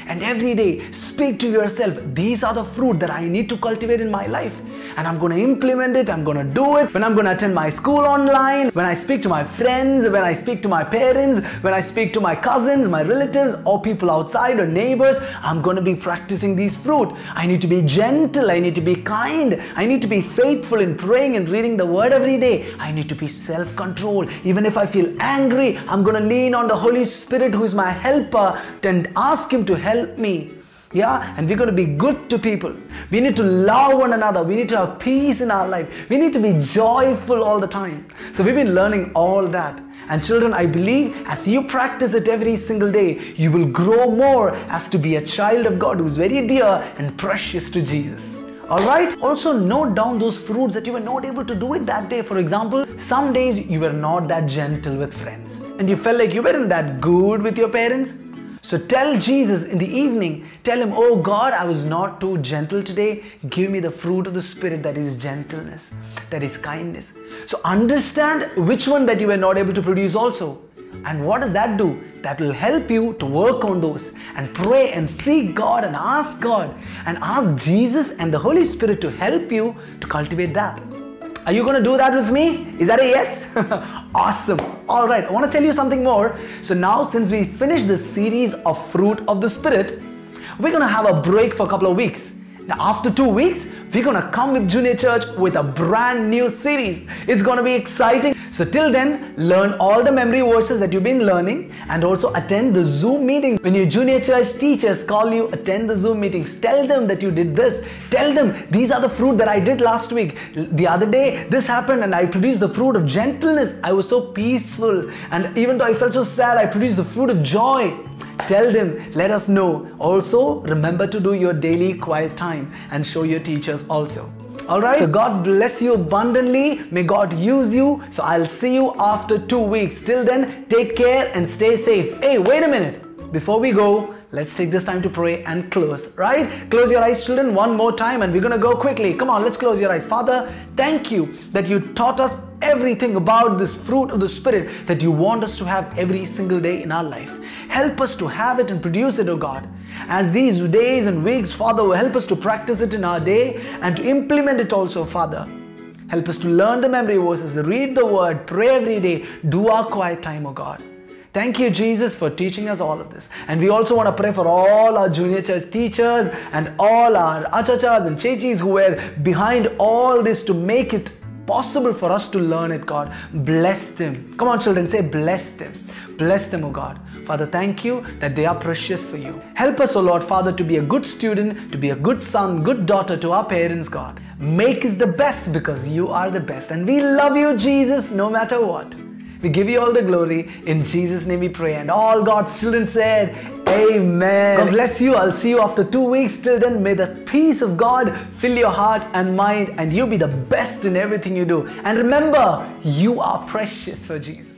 and every day speak to yourself, these are the fruit that I need to cultivate in my life. And I'm going to implement it, I'm going to do it. When I'm going to attend my school online, when I speak to my friends, when I speak to my parents, when I speak to my cousins, my relatives, or people outside or neighbors, I'm going to be practicing these fruit. I need to be gentle, I need to be kind, I need to be faithful in praying and reading the word every day. I need to be self control. Even if I feel angry, I'm going to lean on the Holy Spirit who is my helper and ask Him to help me. Yeah, and we're going to be good to people. We need to love one another. We need to have peace in our life. We need to be joyful all the time. So we've been learning all that. And children, I believe as you practice it every single day, you will grow more as to be a child of God who's very dear and precious to Jesus. Alright? Also note down those fruits that you were not able to do it that day. For example, some days you were not that gentle with friends and you felt like you weren't that good with your parents. So tell Jesus in the evening, tell him, Oh God, I was not too gentle today. Give me the fruit of the Spirit that is gentleness, that is kindness. So understand which one that you were not able to produce also. And what does that do? That will help you to work on those and pray and seek God and ask God and ask Jesus and the Holy Spirit to help you to cultivate that. Are you going to do that with me? Is that a yes? awesome. All right, I want to tell you something more. So, now since we finished this series of fruit of the Spirit, we're going to have a break for a couple of weeks. Now, after two weeks, we're going to come with Junior Church with a brand new series. It's going to be exciting. So, till then, learn all the memory verses that you've been learning and also attend the Zoom meeting. When your Junior Church teachers call you, attend the Zoom meetings. Tell them that you did this. Tell them these are the fruit that I did last week. The other day, this happened and I produced the fruit of gentleness. I was so peaceful. And even though I felt so sad, I produced the fruit of joy. Tell them, let us know. Also, remember to do your daily quiet time and show your teachers also. Alright, so God bless you abundantly. May God use you. So I'll see you after two weeks. Till then, take care and stay safe. Hey, wait a minute. Before we go, let's take this time to pray and close. Right? Close your eyes, children, one more time, and we're gonna go quickly. Come on, let's close your eyes. Father, thank you that you taught us everything about this fruit of the Spirit that you want us to have every single day in our life. Help us to have it and produce it, O God. As these days and weeks, Father, will help us to practice it in our day and to implement it also, Father. Help us to learn the memory verses, read the word, pray every day, do our quiet time, O God. Thank you, Jesus, for teaching us all of this. And we also want to pray for all our junior church teachers and all our achachas and chechis who were behind all this to make it possible for us to learn it, God. Bless them. Come on, children, say, bless them. Bless them, oh God. Father, thank you that they are precious for you. Help us, oh Lord, Father, to be a good student, to be a good son, good daughter to our parents, God. Make us the best because you are the best. And we love you, Jesus, no matter what. We give you all the glory. In Jesus' name we pray. And all God's children said, Amen. God bless you. I'll see you after two weeks. Till then, may the peace of God fill your heart and mind, and you be the best in everything you do. And remember, you are precious for Jesus.